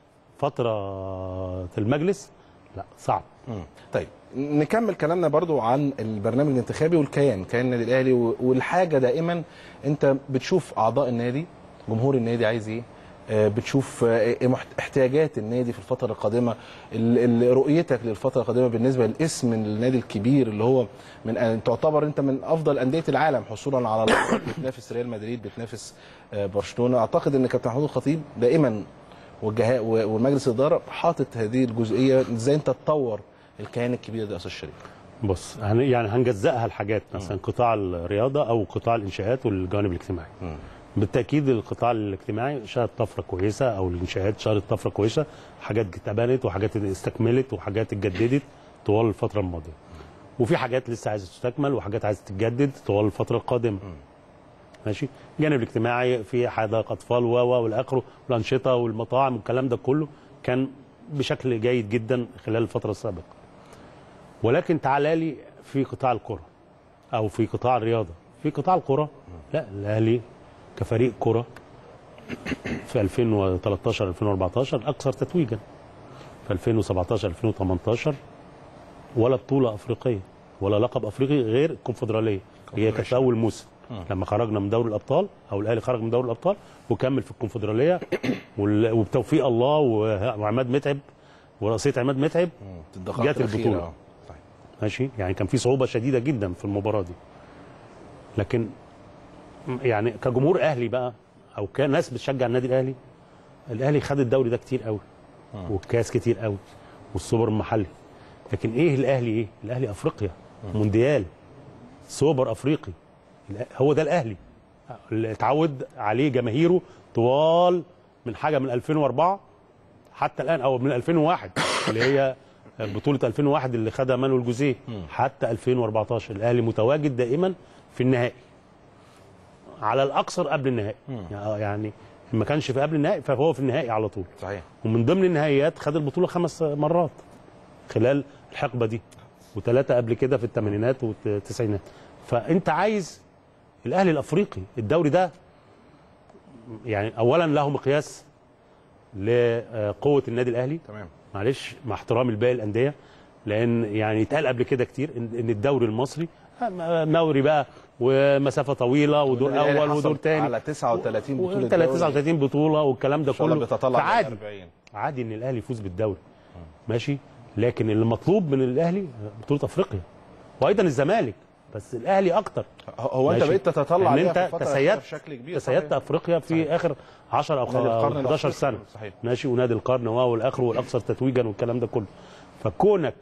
Speaker 2: فتره المجلس لا صعب
Speaker 1: مم. طيب نكمل كلامنا برضو عن البرنامج الانتخابي والكيان كيان النادي الاهلي و- والحاجه دائما انت بتشوف اعضاء النادي جمهور النادي عايز ايه آه، بتشوف آه، إيه محت- احتياجات النادي في الفتره القادمه ال- ال- رؤيتك للفتره القادمه بالنسبه لاسم النادي الكبير اللي هو من آه، تعتبر انت من افضل انديه العالم حصولا على لقب بتنافس ريال مدريد بتنافس آه، برشلونه اعتقد ان كابتن محمود الخطيب دائما والجهاء ومجلس الاداره حاطط هذه الجزئيه ازاي انت تطور الكيان الكبير ده يا استاذ شريف
Speaker 2: بص هن يعني هنجزئها لحاجات مثلا قطاع الرياضه او قطاع الانشاءات والجوانب الاجتماعيه بالتاكيد القطاع الاجتماعي شهد طفره كويسه او الانشاءات شهدت طفره كويسه حاجات اتبنت وحاجات استكملت وحاجات اتجددت طوال الفتره الماضيه وفي حاجات لسه عايزه تستكمل وحاجات عايزه تتجدد طوال الفتره القادمه ماشي الجانب الاجتماعي في حدائق اطفال و و والى اخره والانشطه والمطاعم والكلام ده كله كان بشكل جيد جدا خلال الفتره السابقه ولكن تعالى لي في قطاع الكره او في قطاع الرياضه في قطاع الكره لا الاهلي كفريق كره في 2013 2014 اكثر تتويجا في 2017 2018 ولا بطوله افريقيه ولا لقب افريقي غير الكونفدراليه هي كانت في اول موسم لما خرجنا من دوري الابطال او الاهلي خرج من دوري الابطال وكمل في الكونفدراليه وال- وبتوفيق الله وه- وعماد متعب ورئاسيه عماد متعب
Speaker 1: الدقائق
Speaker 2: جت
Speaker 1: الأخيرة،
Speaker 2: البطولة.
Speaker 1: آه. صحيح.
Speaker 2: ماشي يعني كان في صعوبه شديده جدا في المباراه دي لكن يعني كجمهور اهلي بقى او كناس بتشجع النادي الاهلي الاهلي خد الدوري ده كتير قوي والكاس كتير قوي والسوبر المحلي لكن ايه الاهلي ايه الاهلي افريقيا مونديال سوبر افريقي الأ- هو ده الاهلي اللي اتعود عليه جماهيره طوال من حاجه من 2004 حتى الان او من 2001 اللي هي بطوله 2001 اللي خدها مانويل جوزيه حتى 2014 الاهلي متواجد دائما في النهائي على الاكثر قبل النهائي يعني ما كانش في قبل النهائي فهو في النهائي على طول
Speaker 1: صحيح
Speaker 2: ومن ضمن النهائيات خد البطوله خمس مرات خلال الحقبه دي وثلاثه قبل كده في الثمانينات والتسعينات فانت عايز الاهلي الافريقي الدوري ده يعني اولا له مقياس لقوه النادي الاهلي
Speaker 1: تمام
Speaker 2: معلش مع احترامي لباقي الانديه لان يعني اتقال قبل كده كتير ان إن الدوري المصري موري بقى ومسافه طويله ودور
Speaker 1: النادي الأهلي
Speaker 2: اول
Speaker 1: حصل
Speaker 2: ودور تاني
Speaker 1: على 39 بطولة
Speaker 2: و-
Speaker 1: دوري.
Speaker 2: 39 بطوله والكلام ده
Speaker 1: ان شاء الله
Speaker 2: كله
Speaker 1: بيتطلع
Speaker 2: فعادي
Speaker 1: 40
Speaker 2: عادي ان الاهلي يفوز بالدوري ماشي لكن اللي مطلوب من الاهلي بطوله افريقيا وايضا الزمالك بس الاهلي اكتر
Speaker 1: هو انت
Speaker 2: ماشي.
Speaker 1: بقيت تتطلع
Speaker 2: ان
Speaker 1: عليها
Speaker 2: انت
Speaker 1: في الفترة الأخيرة
Speaker 2: تسيدت
Speaker 1: بشكل كبير
Speaker 2: تسيدت
Speaker 1: صحيح.
Speaker 2: افريقيا في
Speaker 1: صحيح.
Speaker 2: اخر 10 او
Speaker 1: نادي القرن
Speaker 2: 11
Speaker 1: الأفريقي.
Speaker 2: سنه
Speaker 1: صحيح.
Speaker 2: ماشي ونادي القرن واو والاخر والاكثر تتويجا والكلام ده كله فكونك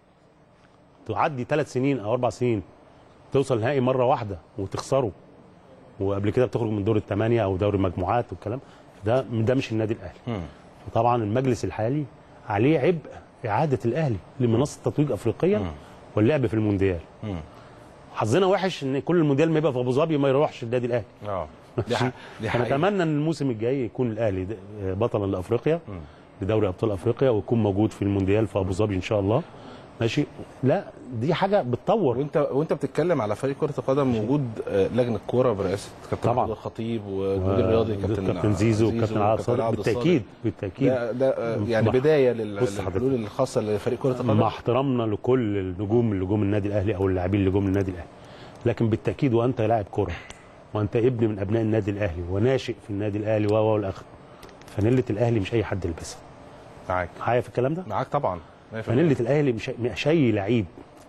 Speaker 2: تعدي ثلاث سنين او اربع سنين توصل نهائي مره واحده وتخسره وقبل كده بتخرج من دور الثمانيه او دوري المجموعات والكلام ده ده مش النادي الاهلي فطبعا المجلس الحالي عليه عبء اعاده الاهلي لمنصه تتويج افريقيا واللعب في المونديال حظنا وحش ان كل المونديال ما يبقى في ابو ظبي ما يروحش النادي الاهلي
Speaker 1: اه دي ح- دي حقيقة.
Speaker 2: فنتمنى ان الموسم الجاي يكون الاهلي د- بطلا لافريقيا لدوري ابطال افريقيا ويكون موجود في المونديال في ابو ظبي ان شاء الله ماشي لا دي حاجه بتطور
Speaker 1: وانت وانت بتتكلم على فريق كره القدم وجود آه، لجنه كوره برئاسه كابتن
Speaker 2: طبعا.
Speaker 1: عبد الخطيب والمدير الرياضي كابتن
Speaker 2: كابتن زيزو وكابتن عبد الصادق
Speaker 1: عبد
Speaker 2: بالتاكيد
Speaker 1: الصادق.
Speaker 2: بالتاكيد
Speaker 1: ده, ده آه، يعني
Speaker 2: مع-
Speaker 1: بدايه لل-
Speaker 2: بص حضرتك.
Speaker 1: للحلول الخاصه لفريق كره القدم
Speaker 2: مع احترامنا لكل النجوم اللي جم النادي الاهلي او اللاعبين اللي جم النادي الاهلي لكن بالتاكيد وانت لاعب كره وانت ابن من ابناء النادي الاهلي وناشئ في النادي الاهلي و و والاخر فانيله الاهلي مش اي حد يلبسها
Speaker 1: معاك
Speaker 2: معايا في الكلام ده
Speaker 1: معاك طبعا 100%.
Speaker 2: فانيله الاهلي مش مش اي لعيب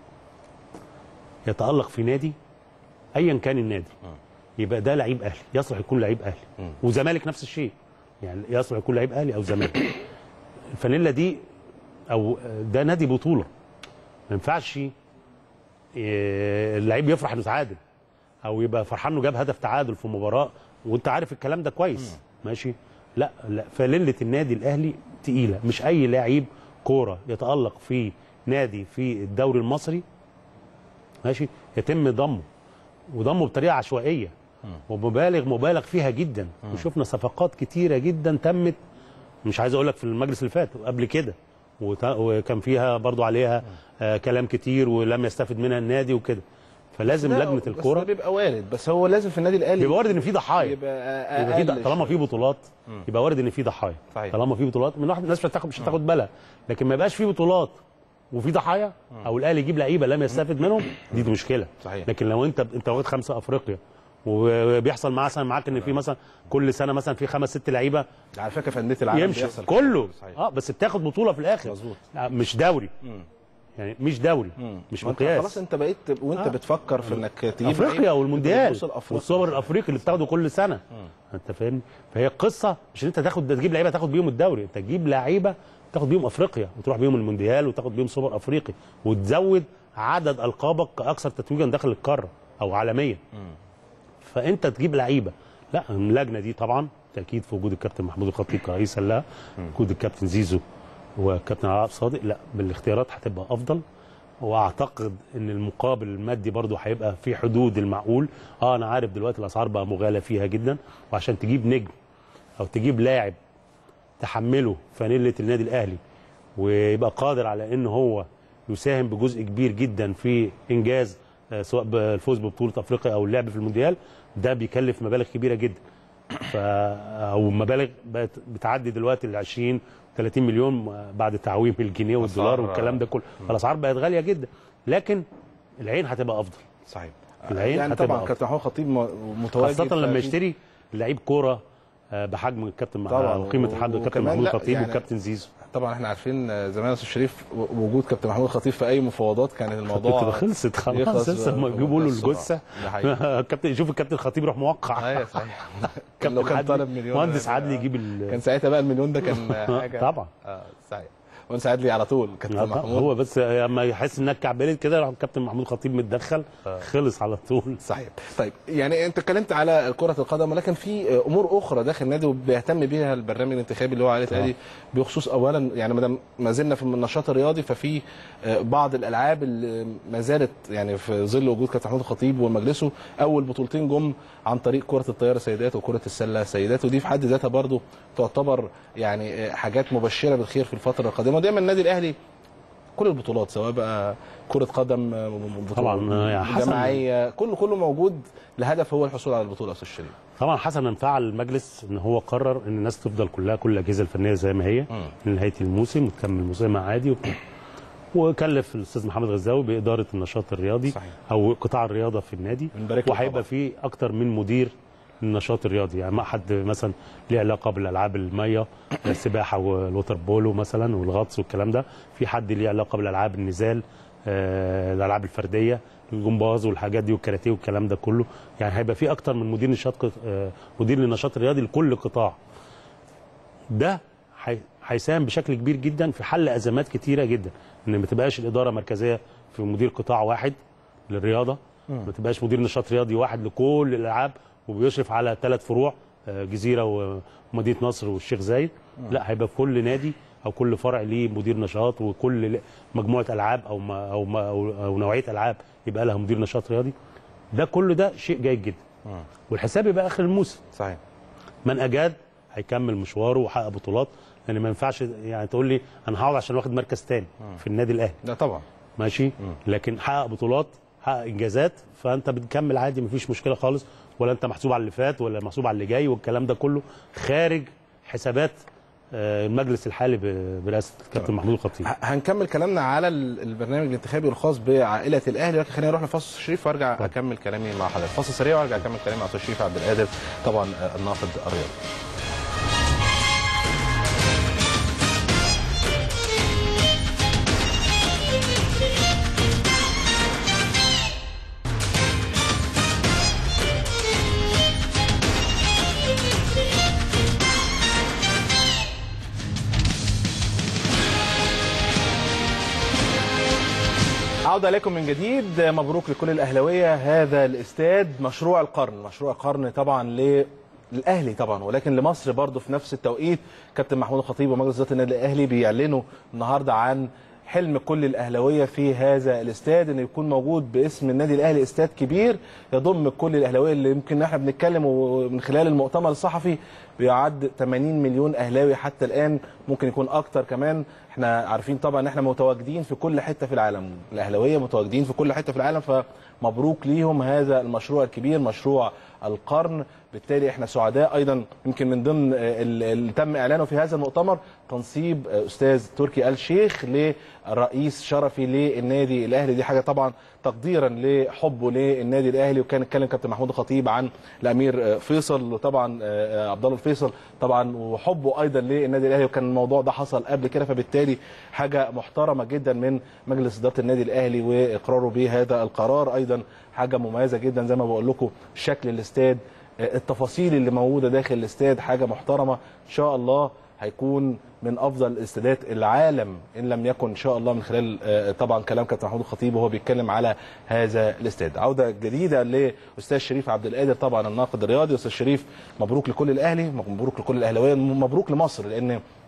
Speaker 2: يتالق في نادي ايا كان النادي يبقى ده لعيب اهلي يصلح يكون لعيب اهلي وزمالك نفس الشيء يعني يصلح يكون لعيب اهلي او زمالك الفانيلا دي او ده نادي بطوله ما ينفعش إيه، اللعيب يفرح انه تعادل او يبقى فرحان انه جاب هدف تعادل في مباراه وانت عارف الكلام ده كويس ماشي لا لا فانيله النادي الاهلي تقيله مش اي لاعب كوره يتالق في نادي في الدوري المصري ماشي يتم ضمه وضمه بطريقه عشوائيه ومبالغ مبالغ فيها جدا وشفنا صفقات كتيره جدا تمت مش عايز اقول لك في المجلس اللي فات قبل كده وت- وكان فيها برضو عليها آه كلام كتير ولم يستفد منها النادي وكده فلازم
Speaker 1: لا،
Speaker 2: لجنه
Speaker 1: بس ده
Speaker 2: الكوره
Speaker 1: بيبقى وارد بس هو لازم في النادي الاهلي
Speaker 2: بيبقى وارد ان في ضحايا
Speaker 1: يبقى
Speaker 2: يبقى في
Speaker 1: أقل
Speaker 2: ض- طالما في بطولات يبقى وارد ان في ضحايا
Speaker 1: صحيح.
Speaker 2: طالما في بطولات من واحد الناس مش هتاخد مش هتاخد بالها لكن ما يبقاش في بطولات وفي ضحايا او الاهلي يجيب لعيبه لم يستفد منهم دي, دي مشكله
Speaker 1: صحيح.
Speaker 2: لكن لو انت انت واخد خمسه افريقيا وبيحصل معاه مثلا معاك ان في مثلا كل سنه مثلا في خمس ست لعيبه
Speaker 1: على فكره في انديه العالم
Speaker 2: يمشي
Speaker 1: بيحصل
Speaker 2: كله
Speaker 1: صحيح.
Speaker 2: اه بس بتاخد بطوله في الاخر
Speaker 1: مظبوط.
Speaker 2: لا، مش دوري يعني مش دوري مش
Speaker 1: ما انت
Speaker 2: مقياس
Speaker 1: خلاص انت بقيت وانت
Speaker 2: آه.
Speaker 1: بتفكر في انك تجيب
Speaker 2: افريقيا
Speaker 1: لعيب،
Speaker 2: والمونديال
Speaker 1: بتبص لأفريقيا.
Speaker 2: والسوبر الافريقي اللي بتاخده كل سنه انت فاهمني فهي القصه مش ان انت تاخد تجيب لعيبه تاخد بيهم الدوري انت تجيب لعيبه تاخد بيهم افريقيا وتروح بيهم المونديال وتاخد بيهم سوبر افريقي وتزود عدد القابك كاكثر تتويجا داخل القاره او عالميا فانت تجيب لعيبه لا اللجنه دي طبعا تاكيد في وجود الكابتن محمود الخطيب كرئيسا لها وجود الكابتن زيزو والكابتن علاء صادق لا بالاختيارات هتبقى افضل واعتقد ان المقابل المادي برضه هيبقى في حدود المعقول اه انا عارف دلوقتي الاسعار بقى مغالى فيها جدا وعشان تجيب نجم او تجيب لاعب تحمله فانيله النادي الاهلي ويبقى قادر على ان هو يساهم بجزء كبير جدا في انجاز آه، سواء بالفوز ببطوله افريقيا او اللعب في المونديال ده بيكلف مبالغ كبيره جدا ف او مبالغ بقت بتعدي دلوقتي ال 20 30 مليون بعد تعويم الجنيه والدولار
Speaker 1: أسعار-
Speaker 2: والكلام ده كله فالاسعار بقت غاليه جدا لكن العين هتبقى افضل
Speaker 1: صحيح
Speaker 2: العين
Speaker 1: يعني
Speaker 2: هتبقى
Speaker 1: طبعا
Speaker 2: أفضل.
Speaker 1: كابتن محمود خطيب م- متواجد
Speaker 2: خاصه لما
Speaker 1: ففي-
Speaker 2: يشتري لعيب كوره آه، بحجم الكابتن مع-
Speaker 1: طبعاً،
Speaker 2: وقيمه
Speaker 1: و-
Speaker 2: الحمد الكابتن
Speaker 1: وكمان
Speaker 2: محمود
Speaker 1: لا،
Speaker 2: خطيب
Speaker 1: يعني-
Speaker 2: والكابتن زيزو
Speaker 1: طبعا احنا عارفين آه، زمان يا استاذ شريف و- وجود كابتن محمود خطيب في اي مفاوضات كان الموضوع
Speaker 2: كنت خلصت خلاص
Speaker 1: يخلص
Speaker 2: لسه
Speaker 1: ب-
Speaker 2: ما يجيبوا له
Speaker 1: بسرعة.
Speaker 2: الجثه
Speaker 1: ده حقيقي.
Speaker 2: الكابتن يشوف الكابتن خطيب يروح موقع
Speaker 1: ايوه صحيح
Speaker 2: كابتن
Speaker 1: لو كان
Speaker 2: عدلي-
Speaker 1: طالب مليون
Speaker 2: مهندس
Speaker 1: آه،
Speaker 2: عدلي يجيب ال-
Speaker 1: كان ساعتها بقى المليون ده كان حاجه
Speaker 2: طبعا
Speaker 1: اه صحيح مهندس عدلي على طول كابتن
Speaker 2: آه، طبعاً.
Speaker 1: محمود
Speaker 2: هو بس لما يحس انك كعبلت كده راح الكابتن محمود خطيب متدخل خلص على طول
Speaker 1: صحيح طيب يعني انت اتكلمت على كرة القدم ولكن في امور اخرى داخل النادي وبيهتم بيها البرنامج الانتخابي اللي هو عائله الاهلي بخصوص اولا يعني ما دام ما زلنا في النشاط الرياضي ففي آه، بعض الالعاب اللي ما زالت يعني في ظل وجود كابتن محمود الخطيب ومجلسه اول بطولتين جم عن طريق كرة الطيارة سيدات وكرة السلة سيدات ودي في حد ذاتها برضو تعتبر يعني آه، حاجات مبشرة بالخير في الفترة القادمة ودايما النادي الاهلي كل البطولات سواء بقى كرة قدم آه، بطولة
Speaker 2: طبعاً، آه، يعني حسب-
Speaker 1: جماعية كله كله موجود الهدف هو الحصول على البطولة يا استاذ شريف
Speaker 2: طبعا حسب ما فعل المجلس ان هو قرر ان الناس تفضل كلها كل الاجهزه الفنيه زي ما هي لنهايه الموسم وتكمل الموسم عادي وبتاع. وكلف الاستاذ محمد غزاوي باداره النشاط الرياضي
Speaker 1: صحيح.
Speaker 2: او قطاع الرياضه في النادي
Speaker 1: بنبارك له
Speaker 2: وهيبقى
Speaker 1: طبعاً.
Speaker 2: في اكتر من مدير للنشاط الرياضي يعني ما حد مثلا ليه علاقه بالالعاب الميه السباحه والوتر بولو مثلا والغطس والكلام ده في حد ليه علاقه بالالعاب النزال آه، الالعاب الفرديه الجمباز والحاجات دي والكاراتيه والكلام ده كله يعني هيبقى في اكتر من مدير نشاط قط- آه، مدير للنشاط الرياضي لكل قطاع ده هي- هيساهم بشكل كبير جدا في حل ازمات كتيره جدا ان ما تبقاش الاداره مركزيه في مدير قطاع واحد للرياضه ما تبقاش مدير نشاط رياضي واحد لكل الالعاب وبيشرف على ثلاث فروع آه، جزيره ومدينه نصر والشيخ زايد لا هيبقى في كل نادي او كل فرع ليه مدير نشاط وكل ل- مجموعه العاب او ما او ما او, أو نوعيه العاب يبقى لها مدير نشاط رياضي ده كله ده شيء جيد جدا والحساب يبقى اخر الموسم
Speaker 1: صحيح
Speaker 2: من اجاد هيكمل مشواره وحقق بطولات لان ما ينفعش يعني تقول لي انا هقعد عشان واخد مركز تاني في النادي الاهلي
Speaker 1: لا طبعا
Speaker 2: ماشي لكن حقق بطولات حقق انجازات فانت بتكمل عادي مفيش مشكله خالص ولا انت محسوب على اللي فات ولا محسوب على اللي جاي والكلام ده كله خارج حسابات آه، المجلس الحالي ب- برئاسه الكابتن محمود الخطيب
Speaker 1: ه- هنكمل كلامنا على ال- البرنامج الانتخابي الخاص بعائله الاهلي ولكن خلينا نروح لفاصل شريف وارجع اكمل كلامي مع حضرتك فاصل سريع وارجع اكمل كلامي مع استاذ شريف عبد القادر طبعا آه، الناقد الرياضي عودة إليكم من جديد مبروك لكل الأهلاوية هذا الاستاد مشروع القرن مشروع القرن طبعا للأهلي طبعا ولكن لمصر برضه في نفس التوقيت كابتن محمود الخطيب ومجلس إدارة النادي الأهلي بيعلنوا النهارده عن حلم كل الأهلاوية في هذا الاستاد إنه يكون موجود باسم النادي الأهلي استاد كبير يضم كل الأهلاوية اللي يمكن احنا بنتكلم ومن خلال المؤتمر الصحفي بيعد 80 مليون أهلاوي حتى الآن ممكن يكون أكتر كمان احنا عارفين طبعا ان احنا متواجدين في كل حته في العالم الاهلاويه متواجدين في كل حته في العالم فمبروك ليهم هذا المشروع الكبير مشروع القرن بالتالي احنا سعداء ايضا يمكن من ضمن آه، ال- اللي تم اعلانه في هذا المؤتمر تنصيب آه، استاذ تركي آل شيخ لرئيس شرفي للنادي الاهلي دي حاجه طبعا تقديرا لحبه للنادي الاهلي وكان اتكلم كابتن محمود الخطيب عن الامير آه، فيصل وطبعا آه، آه، عبد الله الفيصل طبعا وحبه ايضا للنادي الاهلي وكان الموضوع ده حصل قبل كده فبالتالي حاجه محترمه جدا من مجلس اداره النادي الاهلي واقراره بهذا القرار ايضا حاجه مميزه جدا زي ما بقول لكم شكل الاستاد آه، التفاصيل اللي موجوده داخل الاستاد حاجه محترمه ان شاء الله هيكون من افضل استادات العالم ان لم يكن ان شاء الله من خلال آه، طبعا كلام كابتن محمود الخطيب وهو بيتكلم على هذا الاستاد عوده جديده لاستاذ شريف عبد القادر طبعا الناقد الرياضي استاذ شريف مبروك لكل الاهلي مبروك لكل الاهلاويه مبروك لمصر لان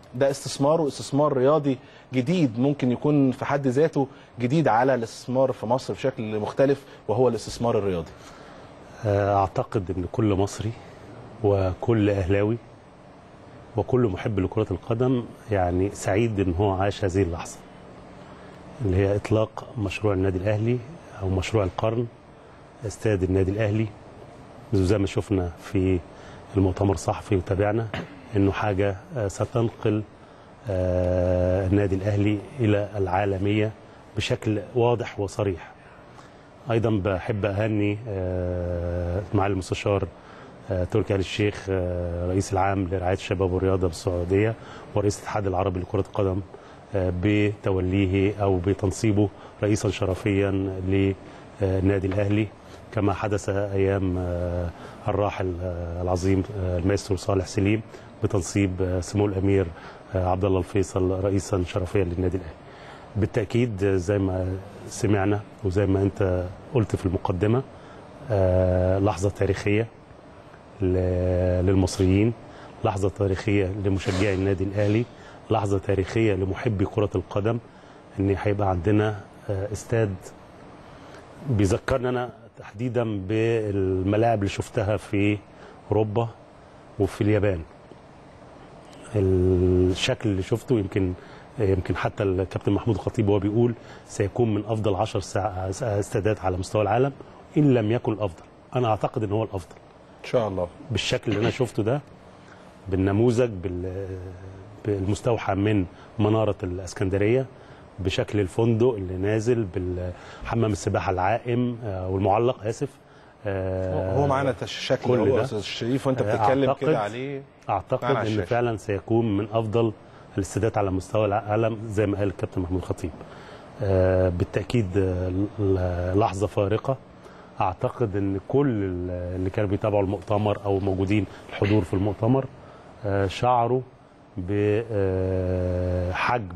Speaker 1: ده استثمار واستثمار رياضي جديد ممكن يكون في حد ذاته جديد على الاستثمار في مصر بشكل مختلف وهو الاستثمار الرياضي
Speaker 2: اعتقد ان كل مصري وكل اهلاوي وكل محب لكرة القدم يعني سعيد ان هو عاش هذه اللحظة اللي هي اطلاق مشروع النادي الاهلي او مشروع القرن استاد النادي الاهلي زي ما شفنا في المؤتمر الصحفي وتابعنا انه حاجة آه، ستنقل آه، النادي الاهلي الى العالمية بشكل واضح وصريح ايضا بحب اهني آه، معالي المستشار آه، تركي آل الشيخ آه، رئيس العام لرعايه الشباب والرياضه بالسعوديه ورئيس الاتحاد العربي لكره القدم آه، بتوليه او بتنصيبه رئيسا شرفيا للنادي الاهلي كما حدث ايام آه، الراحل آه، العظيم آه، المايسترو صالح سليم بتنصيب آه، سمو الامير آه، عبد الله الفيصل رئيسا شرفيا للنادي الاهلي. بالتاكيد زي ما سمعنا وزي ما انت قلت في المقدمه آه، لحظه تاريخيه ل- للمصريين لحظه تاريخيه لمشجعي النادي الاهلي لحظه تاريخيه لمحبي كره القدم ان هيبقى عندنا آه، استاد بيذكرني انا تحديدا بالملاعب اللي شفتها في اوروبا وفي اليابان الشكل اللي شفته يمكن يمكن حتى الكابتن محمود الخطيب وهو بيقول سيكون من افضل 10 ساعة استادات على مستوى العالم ان لم يكن الافضل انا اعتقد ان هو الافضل
Speaker 1: ان شاء الله
Speaker 2: بالشكل اللي انا شفته ده بالنموذج بال بالمستوحى من مناره الاسكندريه بشكل الفندق اللي نازل بالحمام السباحه العائم آه، والمعلق اسف آه،
Speaker 1: هو معانا الشكل
Speaker 2: كل
Speaker 1: هو
Speaker 2: ده.
Speaker 1: يا استاذ شريف وانت
Speaker 2: آه،
Speaker 1: بتتكلم
Speaker 2: أعتقد-
Speaker 1: كده عليه
Speaker 2: اعتقد
Speaker 1: معنا على
Speaker 2: ان
Speaker 1: الشاشة.
Speaker 2: فعلا سيكون من افضل الاستادات على مستوى العالم زي ما قال الكابتن محمود خطيب آه، بالتاكيد آه، ل- لحظه فارقه اعتقد ان كل ال- اللي كانوا بيتابعوا المؤتمر او موجودين الحضور في المؤتمر آه، شعروا بحجم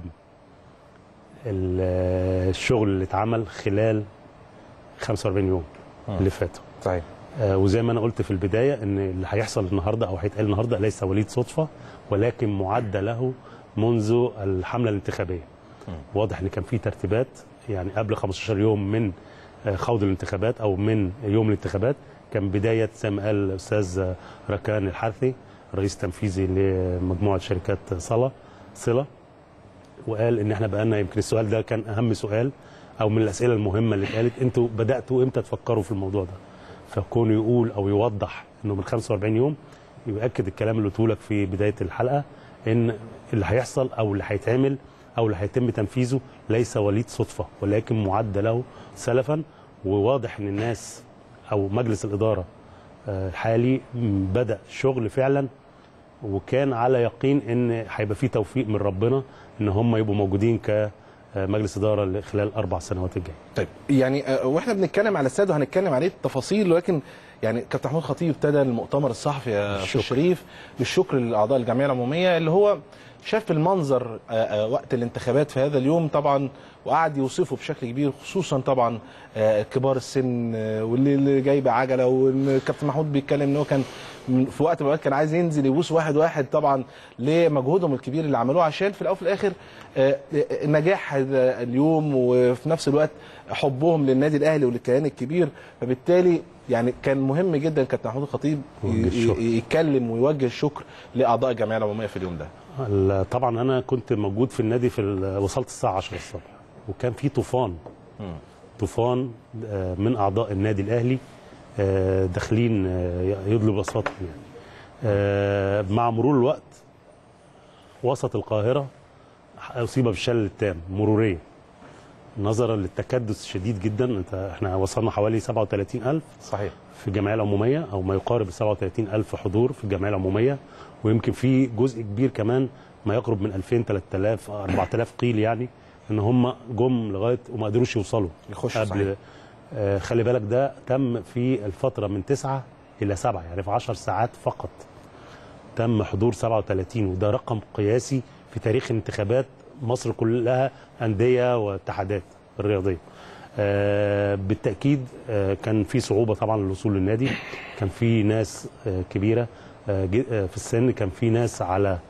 Speaker 2: الشغل اللي اتعمل خلال 45 يوم اللي فاتوا
Speaker 1: صحيح
Speaker 2: آه، وزي ما انا قلت في البدايه ان اللي هيحصل النهارده او هيتقال النهارده ليس وليد صدفه ولكن معد له منذ الحمله الانتخابيه. واضح ان كان في ترتيبات يعني قبل 15 يوم من آه، خوض الانتخابات او من يوم الانتخابات كان بدايه زي ما قال الاستاذ آه، ركان الحرثي رئيس تنفيذي لمجموعه شركات صله صله وقال ان احنا بقالنا يمكن السؤال ده كان اهم سؤال او من الاسئله المهمه اللي اتقالت انتوا بداتوا امتى تفكروا في الموضوع ده فكونه يقول او يوضح انه من 45 يوم يؤكد الكلام اللي قلته لك في بدايه الحلقه ان اللي هيحصل او اللي هيتعمل او اللي هيتم تنفيذه ليس وليد صدفه ولكن معد له سلفا وواضح ان الناس او مجلس الاداره آه، الحالي م، بدا شغل فعلا وكان على يقين ان هيبقى في توفيق من ربنا ان هم يبقوا موجودين كمجلس اداره خلال الاربع سنوات الجايه
Speaker 1: طيب يعني آه، واحنا بنتكلم على الاستاد وهنتكلم عليه التفاصيل ولكن يعني كابتن محمود خطيب ابتدى المؤتمر الصحفي يا استاذ
Speaker 2: بالشكر.
Speaker 1: شريف بالشكر لاعضاء الجمعيه العموميه اللي هو شاف المنظر آه، آه، وقت الانتخابات في هذا اليوم طبعا وقعد يوصفه بشكل كبير خصوصا طبعا آه، كبار السن آه، واللي اللي جايب عجله وان كابتن محمود بيتكلم ان هو كان من- في وقت من الاوقات كان عايز ينزل يبوس واحد واحد طبعا لمجهودهم الكبير اللي عملوه عشان في الاول وفي الاخر آه، آه، نجاح هذا اليوم وفي نفس الوقت حبهم للنادي الاهلي وللكيان الكبير فبالتالي يعني كان مهم جدا كابتن محمود الخطيب ي-
Speaker 2: يوجه الشكر.
Speaker 1: ي- يتكلم ويوجه الشكر لاعضاء الجمعيه العموميه في اليوم ده
Speaker 2: ال- طبعا انا كنت موجود في النادي في ال- وصلت الساعه 10 الصبح وكان في طوفان طوفان آه، من اعضاء النادي الاهلي آه، داخلين آه، يطلبوا اصواتهم يعني آه، مع مرور الوقت وسط القاهره اصيب بالشلل التام مروريا نظرا للتكدس الشديد جدا انت احنا وصلنا حوالي 37000
Speaker 1: صحيح
Speaker 2: في الجمعيه العموميه او ما يقارب 37 الف حضور في الجمعيه العموميه ويمكن في جزء كبير كمان ما يقرب من 2000 3000 4000 قيل يعني ان هم جم لغايه وما قدروش يوصلوا
Speaker 1: يخشوا صحيح.
Speaker 2: قبل آه خلي بالك ده تم في الفتره من 9 الى 7 يعني في 10 ساعات فقط تم حضور 37 وده رقم قياسي في تاريخ انتخابات مصر كلها انديه واتحادات الرياضيه. آه بالتاكيد آه كان في صعوبه طبعا للوصول للنادي كان في ناس آه كبيره آه جي- آه في السن كان في ناس على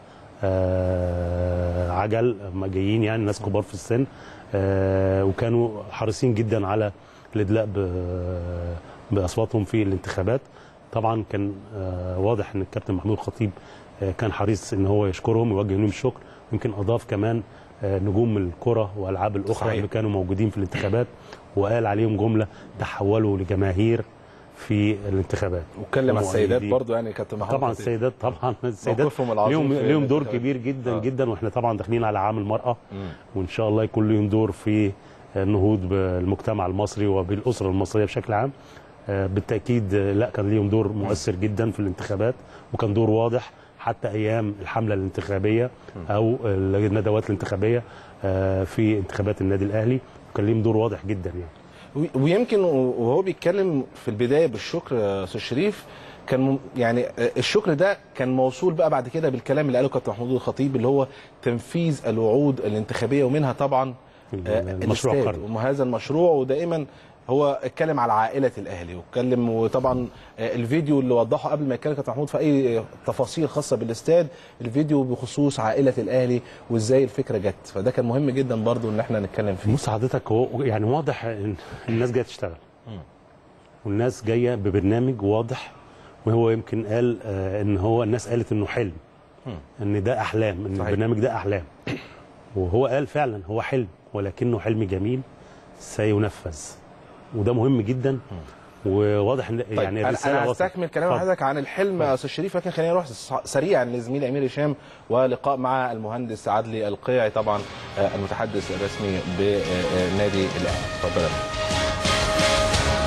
Speaker 2: آه، عجل هم جايين يعني ناس كبار في السن آه، وكانوا حريصين جدا على الادلاء ب- باصواتهم في الانتخابات طبعا كان آه، واضح ان الكابتن محمود خطيب آه، كان حريص ان هو يشكرهم ويوجه لهم الشكر يمكن اضاف كمان آه، نجوم الكره والالعاب الاخرى
Speaker 1: صحيح.
Speaker 2: اللي كانوا موجودين في الانتخابات وقال عليهم جمله تحولوا لجماهير في الانتخابات
Speaker 1: واتكلم على السيدات
Speaker 2: ومؤيدين.
Speaker 1: برضو يعني كابتن محمود
Speaker 2: طبعا
Speaker 1: خطيب.
Speaker 2: السيدات طبعا السيدات
Speaker 1: موقفهم العظيم
Speaker 2: ليهم
Speaker 1: في
Speaker 2: ليهم دور
Speaker 1: الانتخابات.
Speaker 2: كبير جدا
Speaker 1: آه.
Speaker 2: آه. جدا واحنا طبعا داخلين على عام المراه
Speaker 1: مم.
Speaker 2: وان شاء الله يكون لهم دور في النهوض بالمجتمع المصري وبالاسره المصريه بشكل عام آه، بالتاكيد آه، لا كان ليهم دور مؤثر جدا في الانتخابات وكان دور واضح حتى ايام الحمله الانتخابيه او الندوات الانتخابيه آه، في انتخابات النادي الاهلي وكان ليهم دور واضح جدا يعني
Speaker 1: و- ويمكن وهو بيتكلم في البدايه بالشكر يا استاذ شريف كان م- يعني الشكر ده كان موصول بقى بعد كده بالكلام اللي قاله كابتن محمود الخطيب اللي هو تنفيذ الوعود الانتخابيه ومنها طبعا آه،
Speaker 2: المشروع
Speaker 1: الاستاد
Speaker 2: قرن
Speaker 1: وهذا المشروع ودائما هو اتكلم على عائله الاهلي واتكلم وطبعا آه، الفيديو اللي وضحه قبل ما يتكلم كابتن محمود في اي تفاصيل خاصه بالاستاد الفيديو بخصوص عائله الاهلي وازاي الفكره جت فده كان مهم جدا برضو ان احنا نتكلم فيه
Speaker 2: بص حضرتك هو يعني واضح ان الناس جايه تشتغل والناس جايه ببرنامج واضح وهو يمكن قال آه، ان هو الناس قالت انه حلم ان ده احلام ان
Speaker 1: صحيح.
Speaker 2: البرنامج ده احلام وهو قال فعلا هو حلم ولكنه حلم جميل سينفذ وده مهم جدا وواضح ان
Speaker 1: طيب
Speaker 2: يعني
Speaker 1: انا
Speaker 2: الرساله
Speaker 1: انا
Speaker 2: وصلت.
Speaker 1: هستكمل كلام
Speaker 2: اتفضل.
Speaker 1: حضرتك عن الحلم يا استاذ شريف لكن خلينا نروح س- سريعا لزميلي امير هشام ولقاء مع المهندس عدلي القيعي طبعا آه، المتحدث الرسمي بنادي الاهلي اتفضل يا أمير.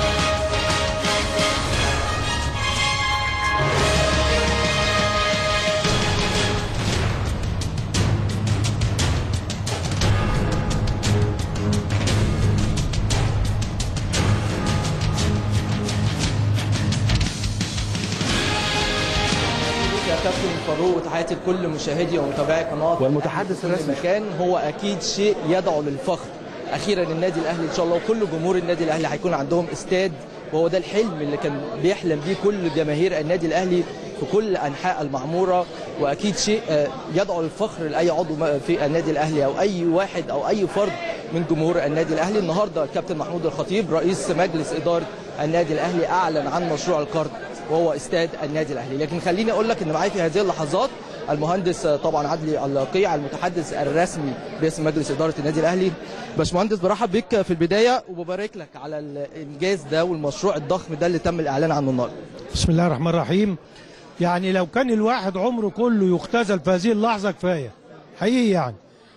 Speaker 4: يا كابتن فاروق وتحياتي لكل مشاهدي ومتابعي قناه
Speaker 1: والمتحدث
Speaker 4: الأهلي في كل
Speaker 1: الرسمي.
Speaker 4: مكان هو اكيد شيء يدعو للفخر اخيرا النادي الاهلي ان شاء الله وكل جمهور النادي الاهلي هيكون عندهم استاد وهو ده الحلم اللي كان بيحلم بيه كل جماهير النادي الاهلي في كل انحاء المعموره واكيد شيء آه، يدعو للفخر لاي عضو م- في النادي الاهلي او اي واحد او اي فرد من جمهور النادي الاهلي النهارده الكابتن محمود الخطيب رئيس مجلس اداره النادي الاهلي اعلن عن مشروع القرض وهو استاد النادي الاهلي لكن خليني اقول لك ان معايا في هذه اللحظات المهندس آه، طبعا عدلي القيع المتحدث الرسمي باسم مجلس اداره النادي الاهلي باشمهندس برحب بك في البدايه وببارك لك على الانجاز ده والمشروع الضخم ده اللي تم الاعلان عنه النهارده
Speaker 6: بسم الله الرحمن الرحيم يعني لو كان الواحد عمره كله يختزل في هذه اللحظة كفاية حقيقي يعني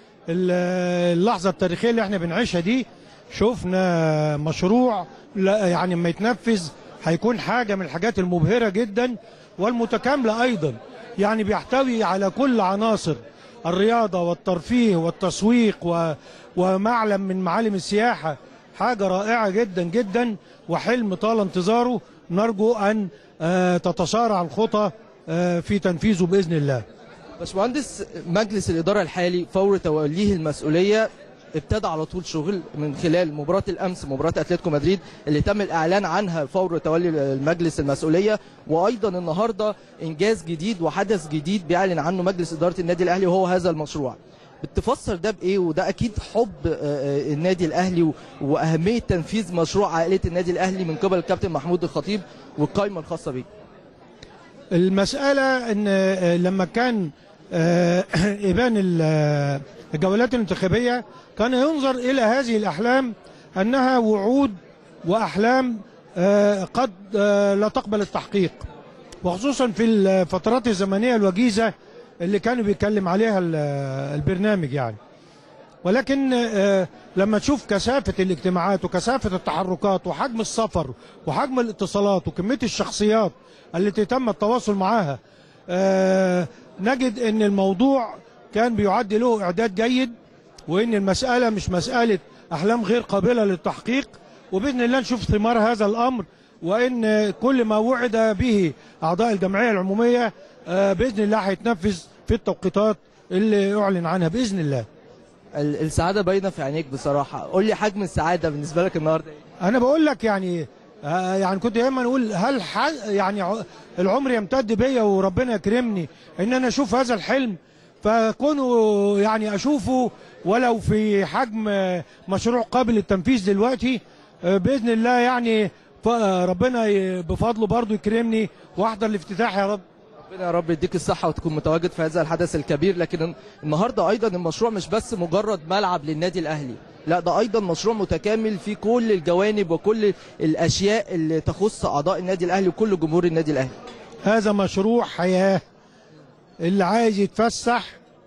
Speaker 6: ال- اللحظة التاريخية اللي احنا بنعيشها دي شفنا مشروع لا يعني لما يتنفذ هيكون حاجة من الحاجات المبهرة جدا والمتكاملة أيضا يعني بيحتوي على كل عناصر الرياضة والترفيه والتسويق و... ومعلم من معالم السياحة حاجة رائعة جدا جدا وحلم طال انتظاره نرجو أن آه، تتسارع الخطى آه، في تنفيذه بإذن الله
Speaker 4: باشمهندس مجلس الاداره الحالي فور توليه المسؤوليه ابتدى على طول شغل من خلال مباراه الامس مباراه اتلتيكو مدريد اللي تم الاعلان عنها فور تولي المجلس المسؤوليه وايضا النهارده انجاز جديد وحدث جديد بيعلن عنه مجلس اداره النادي الاهلي وهو هذا المشروع بتفسر ده بايه وده اكيد حب آه، آه، النادي الاهلي و- واهميه تنفيذ مشروع عائله النادي الاهلي من قبل الكابتن محمود الخطيب والقائمه الخاصه بيه
Speaker 6: المسألة أن آه، لما كان آه، إبان ال- آه، الجولات الانتخابية كان ينظر إلى هذه الأحلام أنها وعود وأحلام آه، قد آه، لا تقبل التحقيق وخصوصا في الفترات الزمنية الوجيزة اللي كانوا بيتكلم عليها ال- آه، البرنامج يعني ولكن آه، لما تشوف كثافة الاجتماعات وكثافة التحركات وحجم السفر وحجم الاتصالات وكمية الشخصيات التي تم التواصل معها آه، نجد ان الموضوع كان بيعد له اعداد جيد وان المسألة مش مسألة احلام غير قابلة للتحقيق وبإذن الله نشوف ثمار هذا الامر وان كل ما وعد به اعضاء الجمعية العمومية آه، بإذن الله هيتنفذ في التوقيتات اللي اعلن عنها بإذن الله
Speaker 4: ال- السعاده باينه في عينيك بصراحه قول لي حجم السعاده بالنسبه لك النهارده ايه
Speaker 6: انا بقول لك يعني آه يعني كنت دايما اقول هل ح- يعني ع- العمر يمتد بيا وربنا يكرمني ان انا اشوف هذا الحلم فكونوا يعني اشوفه ولو في حجم آه، مشروع قابل للتنفيذ دلوقتي آه، باذن الله يعني ف- آه، ربنا ي- بفضله برضو يكرمني واحضر الافتتاح يا رب
Speaker 4: ربنا يا رب يديك الصحة وتكون متواجد في هذا الحدث الكبير لكن النهاردة أيضا المشروع مش بس مجرد ملعب للنادي الأهلي لا ده أيضا مشروع متكامل في كل الجوانب وكل الأشياء اللي تخص أعضاء النادي الأهلي وكل جمهور النادي الأهلي
Speaker 6: هذا مشروع حياة اللي عايز يتفسح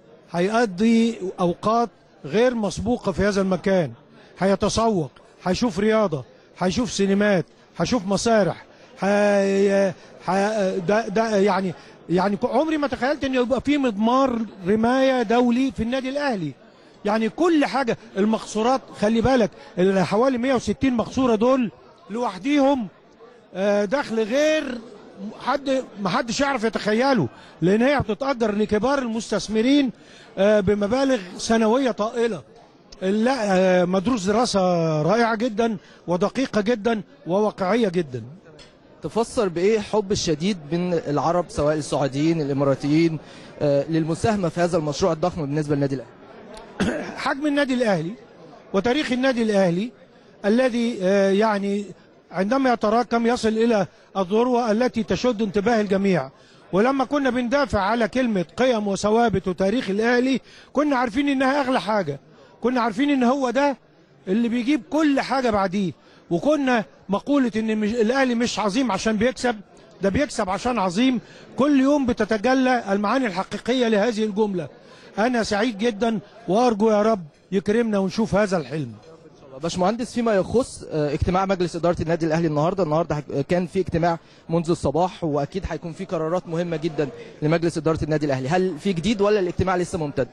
Speaker 6: هيقضي أوقات غير مسبوقة في هذا المكان هيتسوق هيشوف رياضة هيشوف سينمات هيشوف مسارح هي... هي... ده, ده يعني يعني عمري ما تخيلت ان يبقى في مضمار رماية دولي في النادي الأهلي يعني كل حاجة المقصورات خلي بالك ال- حوالي 160 مقصورة دول لوحديهم آه، دخل غير حد ما حدش يعرف يتخيله لان هي بتتاجر لكبار المستثمرين آه، بمبالغ سنويه طائله لا آه، مدروس دراسه رائعه جدا ودقيقه جدا وواقعيه جدا
Speaker 4: تفسر بإيه حب الشديد من العرب سواء السعوديين الإماراتيين آه، للمساهمة في هذا المشروع الضخم بالنسبة للنادي الأهلي
Speaker 6: حجم النادي الاهلي وتاريخ النادي الاهلي الذي آه، يعني عندما يتراكم يصل الى الذروه التي تشد انتباه الجميع ولما كنا بندافع على كلمه قيم وثوابت وتاريخ الاهلي كنا عارفين انها اغلى حاجه كنا عارفين ان هو ده اللي بيجيب كل حاجه بعديه وكنا مقوله ان مش الاهلي مش عظيم عشان بيكسب ده بيكسب عشان عظيم كل يوم بتتجلى المعاني الحقيقيه لهذه الجمله انا سعيد جدا وارجو يا رب يكرمنا ونشوف هذا الحلم
Speaker 4: باشمهندس فيما يخص آه، اجتماع مجلس اداره النادي الاهلي النهارده النهارده هك- كان في اجتماع منذ الصباح واكيد هيكون في قرارات مهمه جدا لمجلس اداره النادي الاهلي هل في جديد ولا الاجتماع لسه ممتد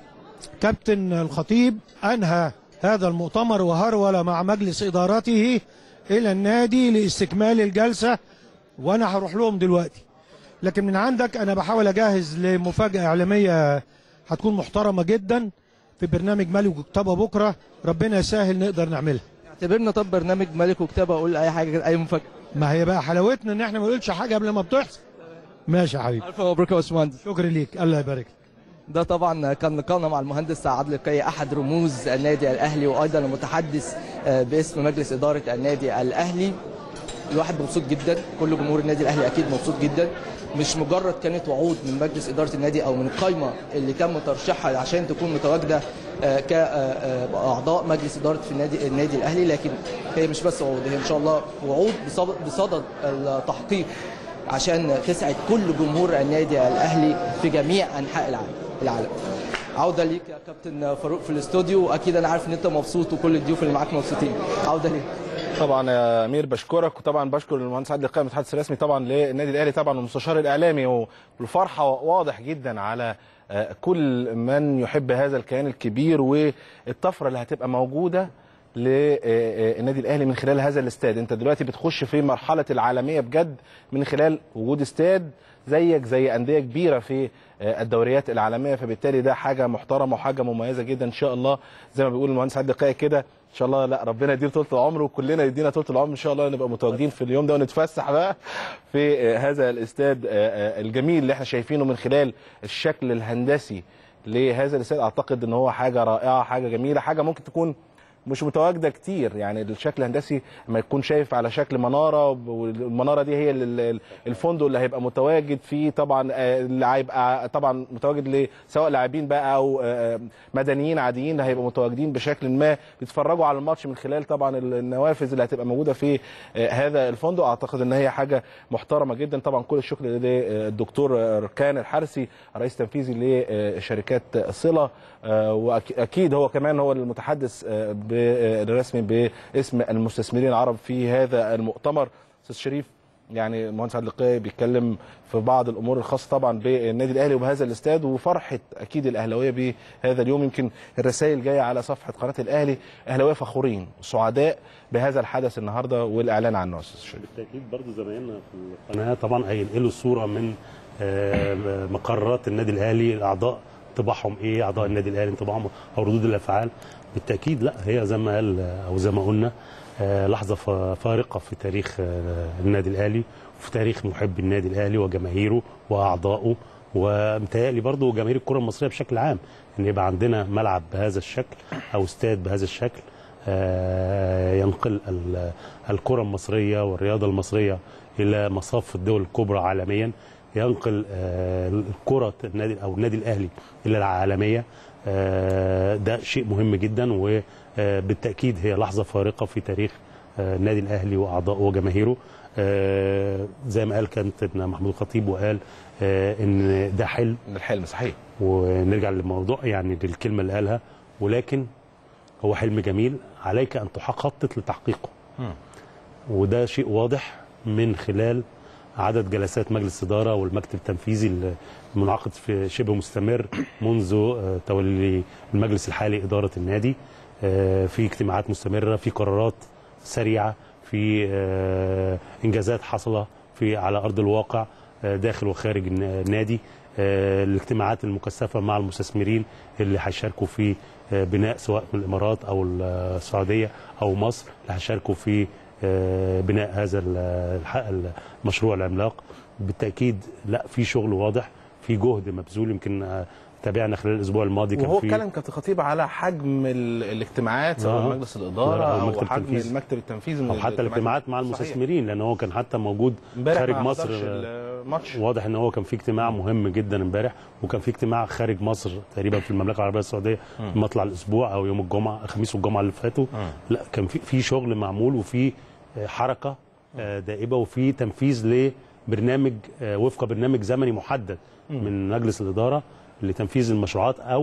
Speaker 6: كابتن الخطيب انهى هذا المؤتمر وهرول مع مجلس ادارته الى النادي لاستكمال الجلسه وانا هروح لهم دلوقتي لكن من عندك انا بحاول اجهز لمفاجاه اعلاميه هتكون محترمه جدا في برنامج ملك وكتابه بكره ربنا يسهل نقدر نعملها
Speaker 4: اعتبرنا طب برنامج ملك وكتابه اقول اي حاجه كده، اي مفاجاه
Speaker 6: ما هي بقى حلاوتنا ان احنا ما نقولش حاجه قبل ما بتحصل ماشي يا حبيبي
Speaker 4: الف مبروك يا باشمهندس
Speaker 6: شكرا ليك الله يبارك
Speaker 4: ده طبعا كان لقاءنا مع المهندس سعد لقي احد رموز النادي الاهلي وايضا المتحدث آه، باسم مجلس اداره النادي الاهلي الواحد مبسوط جدا كل جمهور النادي الاهلي اكيد مبسوط جدا مش مجرد كانت وعود من مجلس اداره النادي او من القائمه اللي تم ترشيحها عشان تكون متواجده آه، كاعضاء مجلس اداره في النادي النادي الاهلي لكن هي مش بس وعود هي ان شاء الله وعود بصدد, بصدد التحقيق عشان تسعد كل جمهور النادي الاهلي في جميع انحاء العالم العالم عوده ليك يا كابتن فاروق في الاستوديو واكيد انا عارف ان انت مبسوط وكل الضيوف اللي معاك مبسوطين عوده ليك
Speaker 1: طبعا يا امير بشكرك وطبعا بشكر المهندس عادل القائم المتحدث الرسمي طبعا للنادي الاهلي طبعا والمستشار الاعلامي والفرحه واضح جدا على آه، كل من يحب هذا الكيان الكبير والطفره اللي هتبقى موجوده للنادي الاهلي من خلال هذا الاستاد انت دلوقتي بتخش في مرحله العالميه بجد من خلال وجود استاد زيك زي انديه كبيره في آه، الدوريات العالميه فبالتالي ده حاجه محترمه وحاجه مميزه جدا ان شاء الله زي ما بيقول المهندس عادل القائي كده ان شاء الله لا ربنا يديله طول العمر وكلنا يدينا طول العمر ان شاء الله نبقى متواجدين في اليوم ده ونتفسح بقى في آه، هذا الاستاد آه، آه، الجميل اللي احنا شايفينه من خلال الشكل الهندسي لهذا الاستاد اعتقد ان هو حاجه رائعه حاجه جميله حاجه ممكن تكون مش متواجده كتير يعني الشكل الهندسي لما يكون شايف على شكل مناره والمناره دي هي ال- ال- الفندق اللي هيبقى متواجد فيه طبعا آه، اللي هيبقى طبعا متواجد ل- سواء لاعبين بقى او آه، مدنيين عاديين هيبقوا متواجدين بشكل ما بيتفرجوا على الماتش من خلال طبعا ال- النوافذ اللي هتبقى موجوده في آه، هذا الفندق اعتقد ان هي حاجه محترمه جدا طبعا كل الشكر للدكتور ركان الحرسي رئيس تنفيذي لشركات صله آه، واكيد هو كمان هو المتحدث آه، ب- آه، الرسمي باسم المستثمرين العرب في هذا المؤتمر استاذ شريف يعني المهندس عادل القيعي بيتكلم في بعض الامور الخاصه طبعا بالنادي الاهلي وبهذا الاستاد وفرحه اكيد الاهلاويه بهذا اليوم يمكن الرسائل جايه على صفحه قناه الاهلي اهلاويه فخورين سعداء بهذا الحدث النهارده والاعلان عنه يا استاذ شريف
Speaker 2: بالتاكيد برضو زمايلنا في القناه طبعا هينقلوا الصوره من آه، مقرات النادي الاهلي اعضاء طباعهم ايه اعضاء النادي الاهلي طباعهم او ردود الافعال بالتاكيد لا هي زي ما قال آه، او زي ما قلنا آه، لحظه ف- فارقه في تاريخ آه، النادي الاهلي وفي تاريخ محب النادي الاهلي وجماهيره واعضائه ومتهيألي برضو جماهير الكره المصريه بشكل عام ان يبقى عندنا ملعب بهذا الشكل او استاد بهذا الشكل آه، ينقل ال- الكره المصريه والرياضه المصريه الى مصاف الدول الكبرى عالميا ينقل آه، الكره النادي او النادي الاهلي الى العالميه آه، ده شيء مهم جدا وبالتاكيد هي لحظه فارقه في تاريخ آه، النادي الاهلي واعضائه وجماهيره آه، زي ما قال كابتن محمود الخطيب وقال آه، ان ده حلم
Speaker 1: من الحلم صحيح
Speaker 2: ونرجع للموضوع يعني للكلمه اللي قالها ولكن هو حلم جميل عليك ان تخطط لتحقيقه وده شيء واضح من خلال عدد جلسات مجلس الاداره والمكتب التنفيذي المنعقد في شبه مستمر منذ آه، تولي المجلس الحالي اداره النادي آه، في اجتماعات مستمره في قرارات سريعه في آه، انجازات حصل في على ارض الواقع آه، داخل وخارج الن- النادي آه، الاجتماعات المكثفه مع المستثمرين اللي هيشاركوا في آه، بناء سواء من الامارات او السعوديه او مصر اللي هيشاركوا في آه، بناء هذا ال- الح- المشروع العملاق بالتاكيد لا في شغل واضح في جهد مبذول يمكن آه، تابعنا خلال الاسبوع الماضي كان
Speaker 1: وهو
Speaker 2: في
Speaker 1: اتكلم كابتن خطيب على حجم ال- الاجتماعات سواء
Speaker 2: آه.
Speaker 1: مجلس الاداره
Speaker 2: أو
Speaker 1: او
Speaker 2: المكتب
Speaker 1: حجم
Speaker 2: التنفيذي.
Speaker 1: المكتب التنفيذي من
Speaker 2: او حتى الاجتماعات مع
Speaker 1: صحيح.
Speaker 2: المستثمرين لان هو كان حتى موجود
Speaker 1: امبارح
Speaker 2: خارج
Speaker 1: ما
Speaker 2: مصر
Speaker 1: حضرش
Speaker 2: آه،
Speaker 1: الماتش
Speaker 2: واضح ان هو كان في اجتماع مهم جدا امبارح وكان في اجتماع خارج مصر تقريبا في المملكه العربيه السعوديه مطلع الاسبوع او يوم الجمعه الخميس والجمعه اللي فاتوا لا كان في في شغل معمول وفي آه، حركه آه، دائبه وفي تنفيذ لبرنامج آه، وفق برنامج زمني محدد من مجلس الاداره لتنفيذ المشروعات او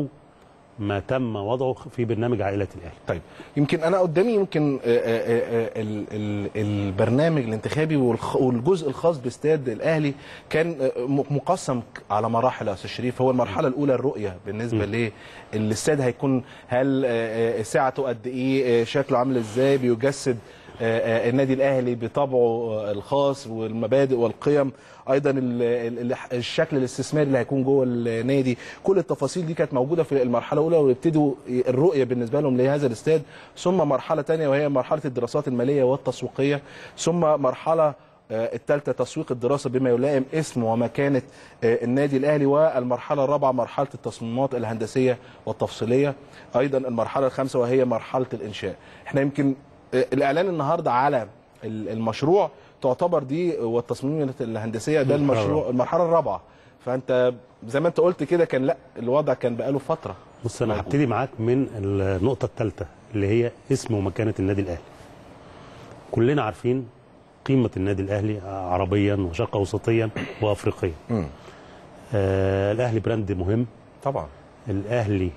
Speaker 2: ما تم وضعه في برنامج عائله الاهلي
Speaker 1: طيب يمكن انا قدامي يمكن آه، آه، آه، ال- ال- البرنامج الانتخابي والخ- والجزء الخاص باستاد الاهلي كان آه، م- مقسم على مراحل يا استاذ شريف هو المرحله الاولى الرؤيه بالنسبه للاستاد هيكون هل آه، آه، سعته قد ايه آه، شكله عامل ازاي بيجسد آه، آه، النادي الاهلي بطبعه آه، الخاص والمبادئ والقيم ايضا ال- ال- ال- الشكل الاستثماري اللي هيكون جوه النادي كل التفاصيل دي كانت موجوده في المرحله الاولى ويبتدوا الرؤيه بالنسبه لهم لهذا الاستاد ثم مرحله ثانيه وهي مرحله الدراسات الماليه والتسويقيه ثم مرحله آه، الثالثه تسويق الدراسه بما يلائم اسم ومكانه آه، النادي الاهلي والمرحله الرابعه مرحله التصميمات الهندسيه والتفصيليه ايضا المرحله الخامسه وهي مرحله الانشاء احنا يمكن آه، الاعلان النهارده على ال- المشروع تعتبر دي والتصميم الهندسيه ده
Speaker 2: المرحلة
Speaker 1: المشروع المرحله الرابعه فانت زي ما انت قلت كده كان لا الوضع كان بقاله فتره
Speaker 2: بص انا
Speaker 1: موجود.
Speaker 2: هبتدي معاك من النقطه الثالثه اللي هي اسم ومكانه النادي الاهلي كلنا عارفين قيمه النادي الاهلي عربيا وشرق اوسطيا وافريقيا آه الاهلي براند مهم
Speaker 1: طبعا
Speaker 2: الاهلي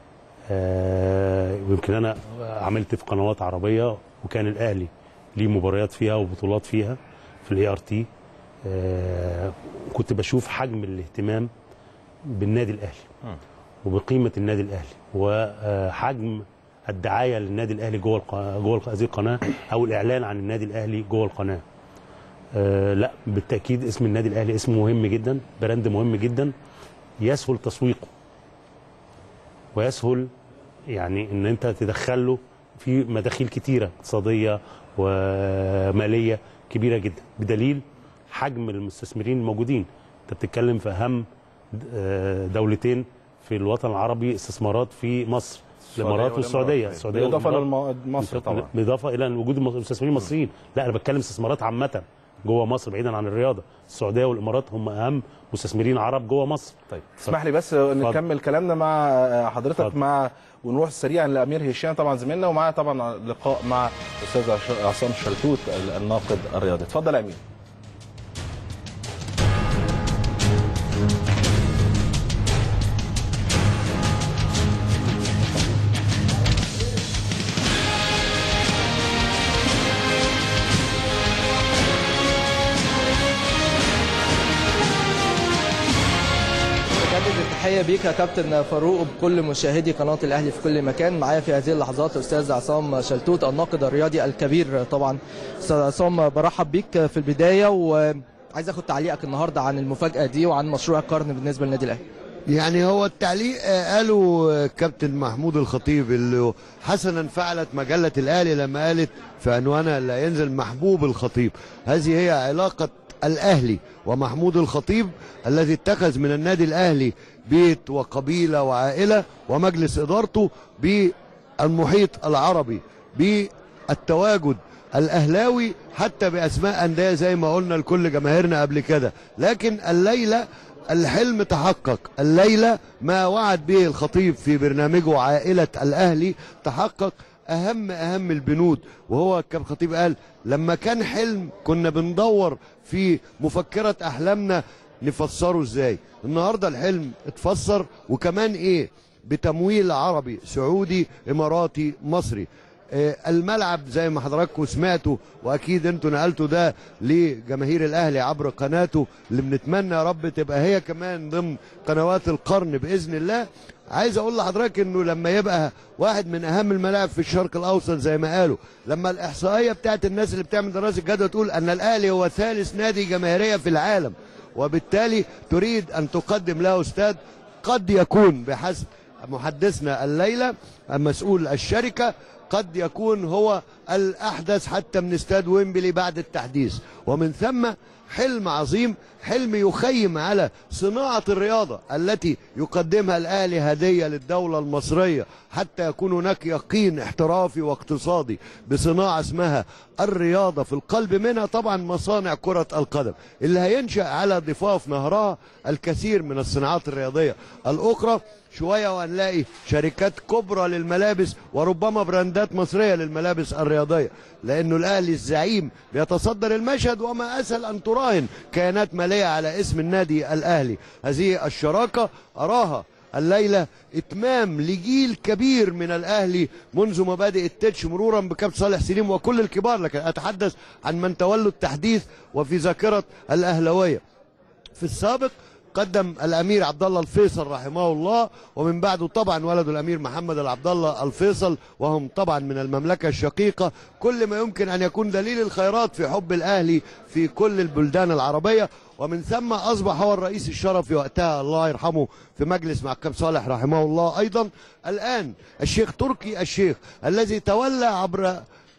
Speaker 2: آه ويمكن انا عملت في قنوات عربيه وكان الاهلي ليه مباريات فيها وبطولات فيها في الاي ار تي كنت بشوف حجم الاهتمام بالنادي الاهلي وبقيمه النادي الاهلي وحجم الدعايه للنادي الاهلي جوه الق- جوه الق- هذه القناه او الاعلان عن النادي الاهلي جوه القناه آه لا بالتاكيد اسم النادي الاهلي اسم مهم جدا براند مهم جدا يسهل تسويقه ويسهل يعني ان انت تدخله في مداخيل كتيره اقتصاديه وماليه كبيره جدا بدليل حجم المستثمرين الموجودين انت بتتكلم في اهم آه، دولتين في الوطن العربي استثمارات في مصر الامارات والسعوديه السعوديه
Speaker 1: بالاضافه
Speaker 2: والإمارات.
Speaker 1: لمصر طبعا
Speaker 2: بالاضافه الى وجود المستثمرين المصريين لا انا بتكلم استثمارات عامه جوه مصر بعيدا عن الرياضه السعوديه والامارات هم اهم مستثمرين عرب جوه مصر
Speaker 1: طيب اسمح لي بس نكمل كلامنا مع حضرتك
Speaker 2: اتفضل.
Speaker 1: مع ونروح سريعا لامير هشام طبعا زميلنا ومعاه طبعا لقاء مع الاستاذ عش- عصام شلتوت الناقد الرياضي اتفضل يا امير
Speaker 4: بجدد التحيه بيك يا كابتن فاروق وبكل مشاهدي قناه الاهلي في كل مكان معايا في هذه اللحظات الاستاذ عصام شلتوت الناقد الرياضي الكبير طبعا استاذ عصام برحب بيك في البدايه وعايز اخد تعليقك النهارده عن المفاجاه دي وعن مشروع القرن بالنسبه للنادي الاهلي
Speaker 7: يعني هو التعليق آه، قاله آه، كابتن محمود الخطيب اللي حسنا فعلت مجلة الأهلي لما قالت في عنوانها لا ينزل محبوب الخطيب هذه هي علاقة الأهلي ومحمود الخطيب الذي اتخذ من النادي الاهلي بيت وقبيله وعائله ومجلس ادارته بالمحيط العربي بالتواجد الاهلاوي حتى باسماء انديه زي ما قلنا لكل جماهيرنا قبل كده لكن الليله الحلم تحقق الليله ما وعد به الخطيب في برنامجه عائله الاهلي تحقق اهم اهم البنود وهو كان الخطيب قال لما كان حلم كنا بندور في مفكره احلامنا نفسره ازاي النهارده الحلم اتفسر وكمان ايه بتمويل عربي سعودي اماراتي مصري آه، الملعب زي ما حضراتكم سمعتوا واكيد انتوا نقلتوا ده لجماهير الاهلي عبر قناته اللي بنتمنى يا رب تبقى هي كمان ضمن قنوات القرن باذن الله عايز اقول لحضرتك انه لما يبقى واحد من اهم الملاعب في الشرق الاوسط زي ما قالوا لما الاحصائيه بتاعت الناس اللي بتعمل دراسه جدوى تقول ان الاهلي هو ثالث نادي جماهيريه في العالم وبالتالي تريد ان تقدم له استاد قد يكون بحسب محدثنا الليله مسؤول الشركه قد يكون هو الاحدث حتى من استاد ويمبلي بعد التحديث ومن ثم حلم عظيم حلم يخيم على صناعه الرياضه التي يقدمها الاهلي هديه للدوله المصريه حتى يكون هناك يقين احترافي واقتصادي بصناعه اسمها الرياضه في القلب منها طبعا مصانع كره القدم اللي هينشا على ضفاف نهرها الكثير من الصناعات الرياضيه الاخرى شويه وهنلاقي شركات كبرى للملابس وربما براندات مصريه للملابس الرياضيه لانه الاهلي الزعيم بيتصدر المشهد وما اسهل ان تراهن كيانات ماليه على اسم النادي الاهلي هذه الشراكه اراها الليله اتمام لجيل كبير من الاهلي منذ مبادئ التتش مرورا بكابتن صالح سليم وكل الكبار لكن اتحدث عن من تولوا التحديث وفي ذاكره الاهلاويه في السابق قدم الامير عبد الله الفيصل رحمه الله ومن بعده طبعا ولده الامير محمد العبد الله الفيصل وهم طبعا من المملكه الشقيقه كل ما يمكن ان يكون دليل الخيرات في حب الاهلي في كل البلدان العربيه ومن ثم اصبح هو الرئيس الشرفي وقتها الله يرحمه في مجلس مع كاب صالح رحمه الله ايضا الان الشيخ تركي الشيخ الذي تولى عبر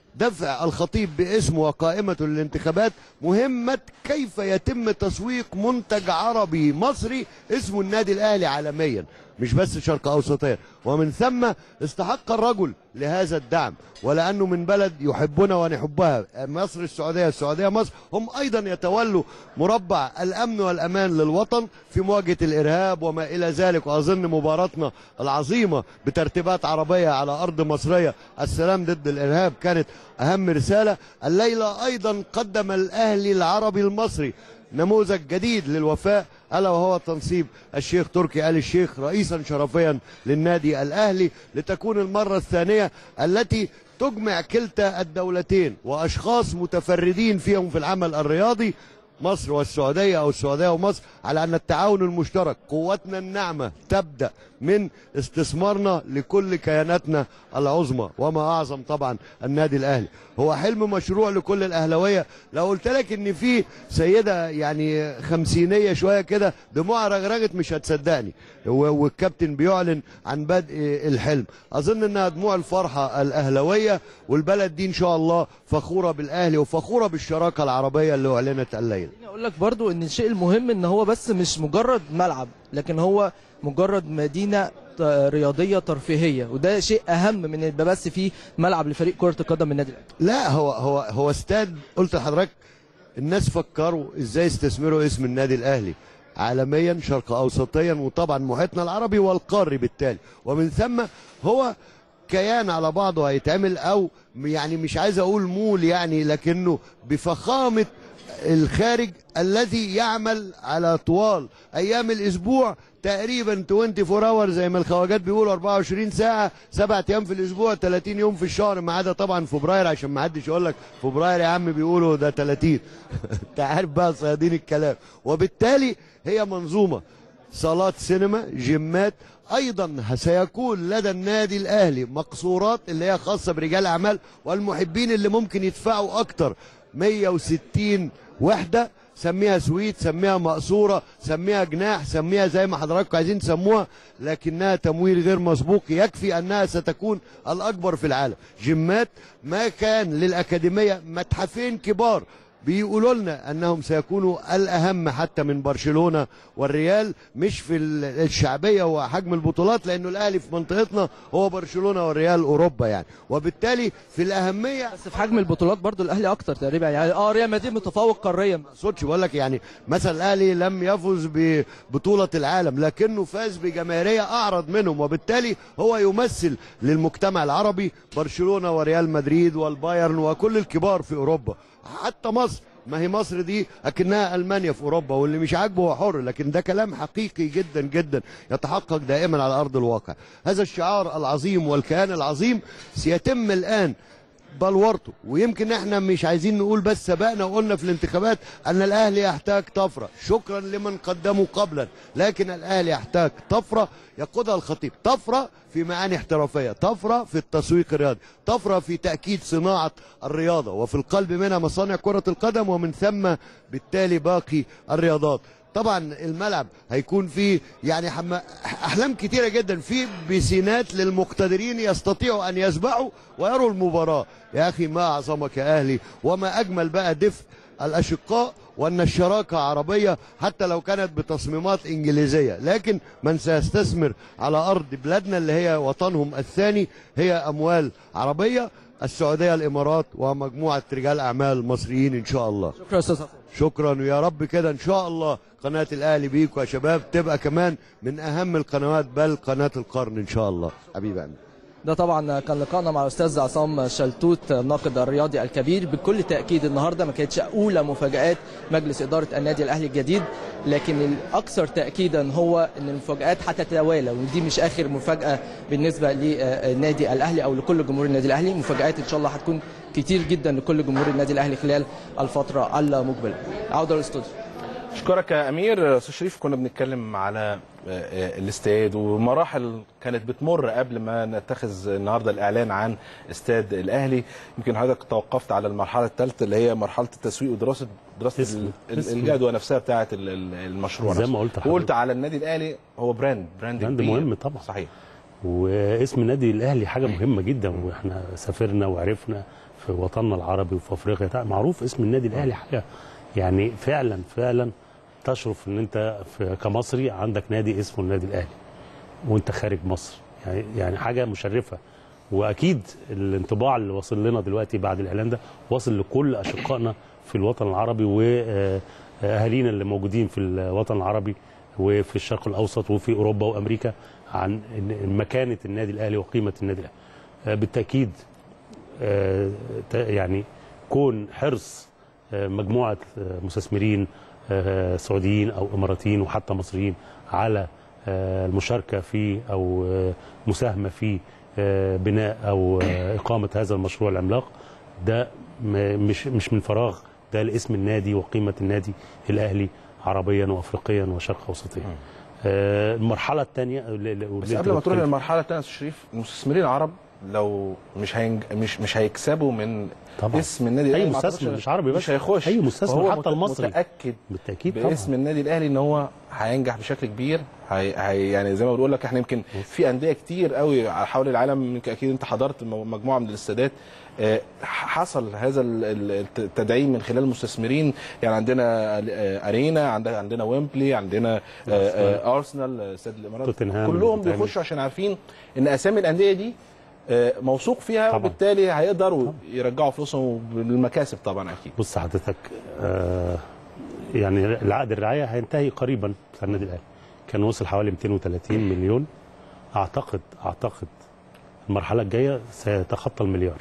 Speaker 7: دفع الخطيب باسمه وقائمته للانتخابات مهمة كيف يتم تسويق منتج عربي مصري اسمه النادي الأهلي عالميا مش بس شرق أوسطيا ومن ثم استحق الرجل لهذا الدعم ولأنه من بلد يحبنا ونحبها مصر السعودية السعودية مصر هم أيضا يتولوا مربع الأمن والأمان للوطن في مواجهة الإرهاب وما إلى ذلك وأظن مباراتنا العظيمة بترتيبات عربية على أرض مصرية السلام ضد الإرهاب كانت أهم رسالة الليلة أيضا قدم الأهلي العربي المصري نموذج جديد للوفاء الا وهو تنصيب الشيخ تركي ال الشيخ رئيسا شرفيا للنادي الاهلي لتكون المره الثانيه التي تجمع كلتا الدولتين واشخاص متفردين فيهم في العمل الرياضي مصر والسعوديه او السعوديه ومصر على ان التعاون المشترك قوتنا الناعمه تبدا من استثمارنا لكل كياناتنا العظمى وما اعظم طبعا النادي الاهلي هو حلم مشروع لكل الاهلاويه لو قلت لك ان في سيده يعني خمسينيه شويه كده دموعها رغرغت مش هتصدقني و- والكابتن بيعلن عن بدء الحلم اظن انها دموع الفرحه الاهلاويه والبلد دي ان شاء الله فخوره بالاهلي وفخوره بالشراكه العربيه اللي اعلنت الليله
Speaker 4: خليني اقول لك برضو ان الشيء المهم ان هو بس مش مجرد ملعب لكن هو مجرد مدينه ت- رياضيه ترفيهيه وده شيء اهم من إن يبقى بس فيه ملعب لفريق كره القدم النادي الاهلي
Speaker 7: لا هو هو هو استاد قلت لحضرتك الناس فكروا ازاي يستثمروا اسم النادي الاهلي عالميا شرق اوسطيا وطبعا محيطنا العربي والقاري بالتالي ومن ثم هو كيان على بعضه هيتعمل او يعني مش عايز اقول مول يعني لكنه بفخامه الخارج الذي يعمل على طوال ايام الاسبوع تقريبا 24 اور زي ما الخواجات بيقولوا 24 ساعه سبعة ايام في الاسبوع 30 يوم في الشهر ما عدا طبعا فبراير عشان ما حدش يقول لك فبراير يا عم بيقولوا ده 30 انت عارف بقى صيادين الكلام وبالتالي هي منظومه صالات سينما جيمات ايضا سيكون لدى النادي الاهلي مقصورات اللي هي خاصه برجال اعمال والمحبين اللي ممكن يدفعوا اكتر 160 وحده سميها سويت سميها مقصوره سميها جناح سميها زي ما حضراتكم عايزين تسموها لكنها تمويل غير مسبوق يكفي انها ستكون الاكبر في العالم جيمات ما كان للاكاديميه متحفين كبار بيقولوا لنا انهم سيكونوا الاهم حتى من برشلونه والريال مش في ال- الشعبيه وحجم البطولات لانه الاهلي في منطقتنا هو برشلونه والريال اوروبا يعني وبالتالي في الاهميه
Speaker 4: بس في حجم البطولات برضو الاهلي اكتر تقريبا يعني اه ريال مدريد متفوق قاريا
Speaker 7: اقصدش بقول لك يعني مثلا الاهلي لم يفز ببطوله العالم لكنه فاز بجماهيريه اعرض منهم وبالتالي هو يمثل للمجتمع العربي برشلونه وريال مدريد والبايرن وكل الكبار في اوروبا حتى مصر ما هي مصر دي اكنها المانيا في اوروبا واللي مش عاجبه هو حر لكن ده كلام حقيقي جدا جدا يتحقق دائما على ارض الواقع هذا الشعار العظيم والكيان العظيم سيتم الان بلورته ويمكن احنا مش عايزين نقول بس سبقنا وقلنا في الانتخابات ان الاهلي يحتاج طفره شكرا لمن قدموا قبلا لكن الاهلي يحتاج طفره يقودها الخطيب طفره في معاني احترافيه طفره في التسويق الرياضي طفره في تاكيد صناعه الرياضه وفي القلب منها مصانع كره القدم ومن ثم بالتالي باقي الرياضات طبعا الملعب هيكون فيه يعني حما احلام كتيره جدا في بسينات للمقتدرين يستطيعوا ان يسبحوا ويروا المباراه يا اخي ما اعظمك يا اهلي وما اجمل بقى دفء الاشقاء وان الشراكه عربيه حتى لو كانت بتصميمات انجليزيه لكن من سيستثمر على ارض بلادنا اللي هي وطنهم الثاني هي اموال عربيه السعوديه الامارات ومجموعه رجال اعمال مصريين ان شاء الله
Speaker 4: شكرا يا استاذ حسن
Speaker 7: شكرا ويا رب كده ان شاء الله قناه الاهلي بيكم يا شباب تبقى كمان من اهم القنوات بل قناه القرن ان شاء الله حبيبي أمين.
Speaker 4: ده طبعا كان لقائنا مع الاستاذ عصام شلتوت الناقد الرياضي الكبير بكل تاكيد النهارده ما كانتش اولى مفاجات مجلس اداره النادي الاهلي الجديد لكن الاكثر تاكيدا هو ان المفاجات هتتوالى ودي مش اخر مفاجاه بالنسبه للنادي الاهلي او لكل جمهور النادي الاهلي مفاجات ان شاء الله هتكون كتير جدا لكل جمهور النادي الاهلي خلال الفتره المقبله عوده للاستوديو
Speaker 1: اشكرك يا امير استاذ شريف كنا بنتكلم على آه، آه، الاستاد ومراحل كانت بتمر قبل ما نتخذ النهارده الاعلان عن استاد الاهلي يمكن حضرتك توقفت على المرحله الثالثه اللي هي مرحله التسويق ودراسه دراسه
Speaker 2: اسم-
Speaker 1: ال- ال-
Speaker 2: اسم.
Speaker 1: الجدوى نفسها بتاعه ال- ال- المشروع
Speaker 2: زي
Speaker 1: نفسه.
Speaker 2: ما قلت
Speaker 1: وقلت
Speaker 2: لحضرتك.
Speaker 1: على النادي الاهلي هو براند براند
Speaker 2: براند
Speaker 1: كبير.
Speaker 2: مهم طبعا.
Speaker 1: صحيح
Speaker 2: واسم النادي الاهلي حاجه مهمه جدا واحنا سافرنا وعرفنا في وطننا العربي وفي افريقيا تع- معروف اسم النادي الاهلي حاجه يعني فعلا فعلا تشرف ان انت في كمصري عندك نادي اسمه النادي الاهلي وانت خارج مصر يعني يعني حاجه مشرفه واكيد الانطباع اللي واصل لنا دلوقتي بعد الاعلان ده واصل لكل اشقائنا في الوطن العربي واهالينا اللي موجودين في الوطن العربي وفي الشرق الاوسط وفي اوروبا وامريكا عن إن- مكانه النادي الاهلي وقيمه النادي الاهلي آه، بالتاكيد آه، ت- يعني كون حرص آه، مجموعه آه، مستثمرين آه، سعوديين او اماراتيين وحتى مصريين على آه، المشاركه في او آه، مساهمه في آه، بناء او آه، اقامه هذا المشروع العملاق ده م- مش مش من فراغ ده لاسم النادي وقيمه النادي الاهلي عربيا وافريقيا وشرق اوسطيا. آه، المرحله الثانيه
Speaker 1: بس قبل ما تروح للمرحله الثانيه يا أستاذ شريف المستثمرين العرب لو مش هينج... مش مش هيكسبوا من
Speaker 2: طبعا.
Speaker 1: اسم النادي
Speaker 2: أي
Speaker 1: الاهلي ما
Speaker 2: مستثمر
Speaker 1: أعتقدش-
Speaker 2: مش عربي بس.
Speaker 1: مش هيخش
Speaker 2: أي مستثمر
Speaker 1: فهو
Speaker 2: حتى
Speaker 1: مت-
Speaker 2: المصري.
Speaker 1: متاكد
Speaker 2: بالتاكيد طبعا
Speaker 1: باسم النادي الاهلي ان هو هينجح بشكل كبير هي هي يعني زي ما بنقول لك احنا يمكن في انديه كتير قوي حول العالم يمكن اكيد انت حضرت م- مجموعه من الاستادات آه، حصل هذا ال- ال- التدعيم من خلال المستثمرين يعني عندنا آه، ارينا عندنا عندنا ويمبلي عندنا آه، آه، ارسنال آه، استاد الامارات
Speaker 2: توتنهام
Speaker 1: كلهم
Speaker 2: بتتعمل.
Speaker 1: بيخشوا عشان عارفين ان اسامي الانديه دي آه، موثوق فيها
Speaker 2: طبعاً.
Speaker 1: وبالتالي هيقدروا يرجعوا فلوسهم بالمكاسب طبعا اكيد
Speaker 2: بص حضرتك آه يعني العقد الرعايه هينتهي قريبا بتاع النادي الاهلي كان وصل حوالي 230 مليون اعتقد اعتقد المرحله الجايه سيتخطى المليار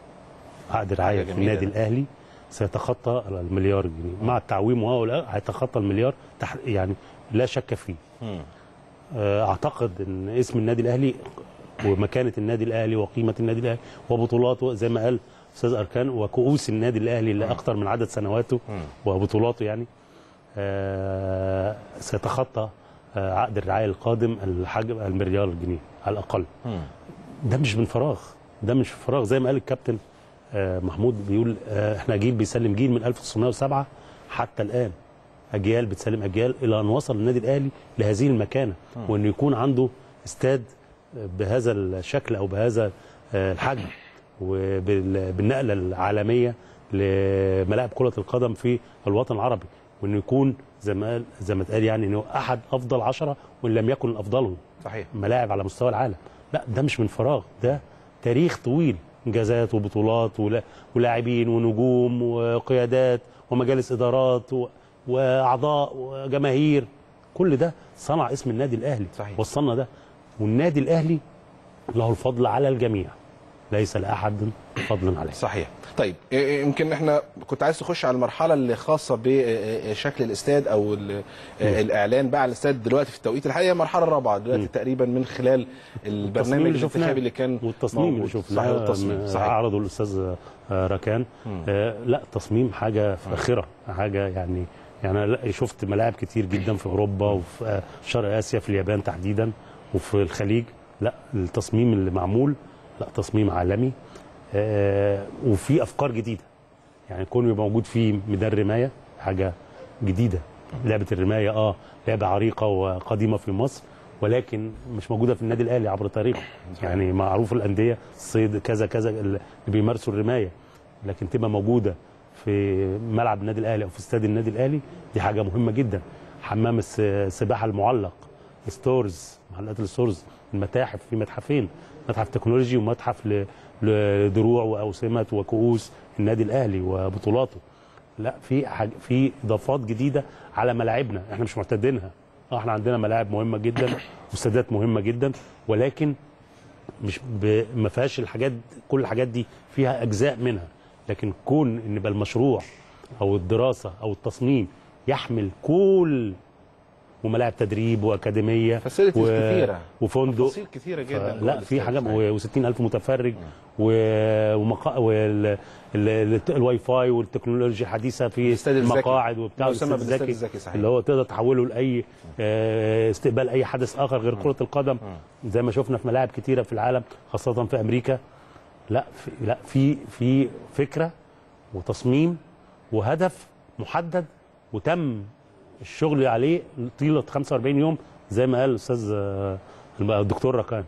Speaker 2: عقد الرعايه في
Speaker 1: جميلة.
Speaker 2: النادي الاهلي سيتخطى المليار جنيه مع التعويم وهو لا هيتخطى المليار تح يعني لا شك فيه
Speaker 1: مم.
Speaker 2: آه، اعتقد ان اسم النادي الاهلي ومكانه النادي الاهلي وقيمه النادي الاهلي وبطولاته زي ما قال استاذ اركان وكؤوس النادي الاهلي اللي اكثر من عدد سنواته وبطولاته يعني آه، سيتخطى آه، عقد الرعايه القادم الحجم المليار جنيه على الاقل
Speaker 1: مم.
Speaker 2: ده مش من فراغ ده مش من فراغ زي ما قال الكابتن آه، محمود بيقول آه، احنا جيل بيسلم جيل من 1907 حتى الان اجيال بتسلم اجيال الى ان وصل النادي الاهلي لهذه المكانه وانه يكون عنده استاد بهذا الشكل او بهذا آه، الحجم وبالنقله العالميه لملاعب كره القدم في الوطن العربي وانه يكون زي ما قال زي ما اتقال يعني انه احد افضل عشرة وان لم يكن افضلهم
Speaker 1: صحيح
Speaker 2: ملاعب على مستوى العالم لا ده مش من فراغ ده تاريخ طويل انجازات وبطولات ولا- ولاعبين ونجوم وقيادات ومجالس ادارات و- واعضاء وجماهير كل ده صنع اسم النادي الاهلي
Speaker 1: صحيح.
Speaker 2: وصلنا ده والنادي الاهلي له الفضل على الجميع ليس لاحد فضل عليه
Speaker 1: صحيح طيب إيه- إيه، يمكن احنا كنت عايز تخش على المرحله اللي خاصه بشكل الاستاد او ال- الاعلان بقى على الاستاد دلوقتي في التوقيت الحالي هي المرحله الرابعه دلوقتي تقريبا من خلال البرنامج
Speaker 2: اللي شفناه.
Speaker 1: الانتخابي اللي كان
Speaker 2: والتصميم اللي
Speaker 1: موجود.
Speaker 2: شفناه
Speaker 1: صحيح والتصميم
Speaker 2: م-
Speaker 1: صحيح
Speaker 2: عرضه الاستاذ آه، ركان آه لا تصميم حاجه فاخره حاجه يعني يعني أنا لا- شفت ملاعب كتير جدا في اوروبا وفي آه، شرق اسيا في اليابان تحديدا وفي الخليج لا التصميم اللي معمول لا تصميم عالمي آه وفي افكار جديده يعني كون يبقى موجود فيه ميدان رمايه حاجه جديده لعبه الرمايه اه لعبه عريقه وقديمه في مصر ولكن مش موجوده في النادي الاهلي عبر تاريخه يعني معروف الانديه الصيد كذا كذا اللي بيمارسوا الرمايه لكن تبقى موجوده في ملعب النادي الاهلي او في استاد النادي الاهلي دي حاجه مهمه جدا حمام الس- السباحه المعلق ستورز محلات الستورز المتاحف في متحفين متحف تكنولوجي ومتحف ل- لدروع واوسمه وكؤوس النادي الاهلي وبطولاته لا في حاجة في اضافات جديده على ملاعبنا احنا مش معتادينها اه احنا عندنا ملاعب مهمه جدا واستادات مهمه جدا ولكن مش ب... ما فيهاش الحاجات كل الحاجات دي فيها اجزاء منها لكن كون ان يبقى المشروع او الدراسه او التصميم يحمل كل وملاعب تدريب واكاديميه
Speaker 1: Facilities كتيرة.
Speaker 2: وفندق
Speaker 1: تفاصيل كتيره جدا
Speaker 2: ف- لا في حاجات و60 الف متفرج و- ومقا... وال... ال... ال... الواي فاي والتكنولوجيا الحديثه في
Speaker 1: الاستاد الذكي.
Speaker 2: المقاعد وبتاع
Speaker 1: ما يسمى
Speaker 2: والاستاد
Speaker 1: بالاستاد الذكي، صحيح.
Speaker 2: اللي هو تقدر تحوله لاي آه، استقبال اي حدث اخر غير كره القدم زي ما شفنا في ملاعب كتيره في العالم خاصه في امريكا لا في لا في في فكره وتصميم وهدف محدد وتم الشغل عليه طيله 45 يوم زي ما قال الاستاذ آه، الدكتور ركان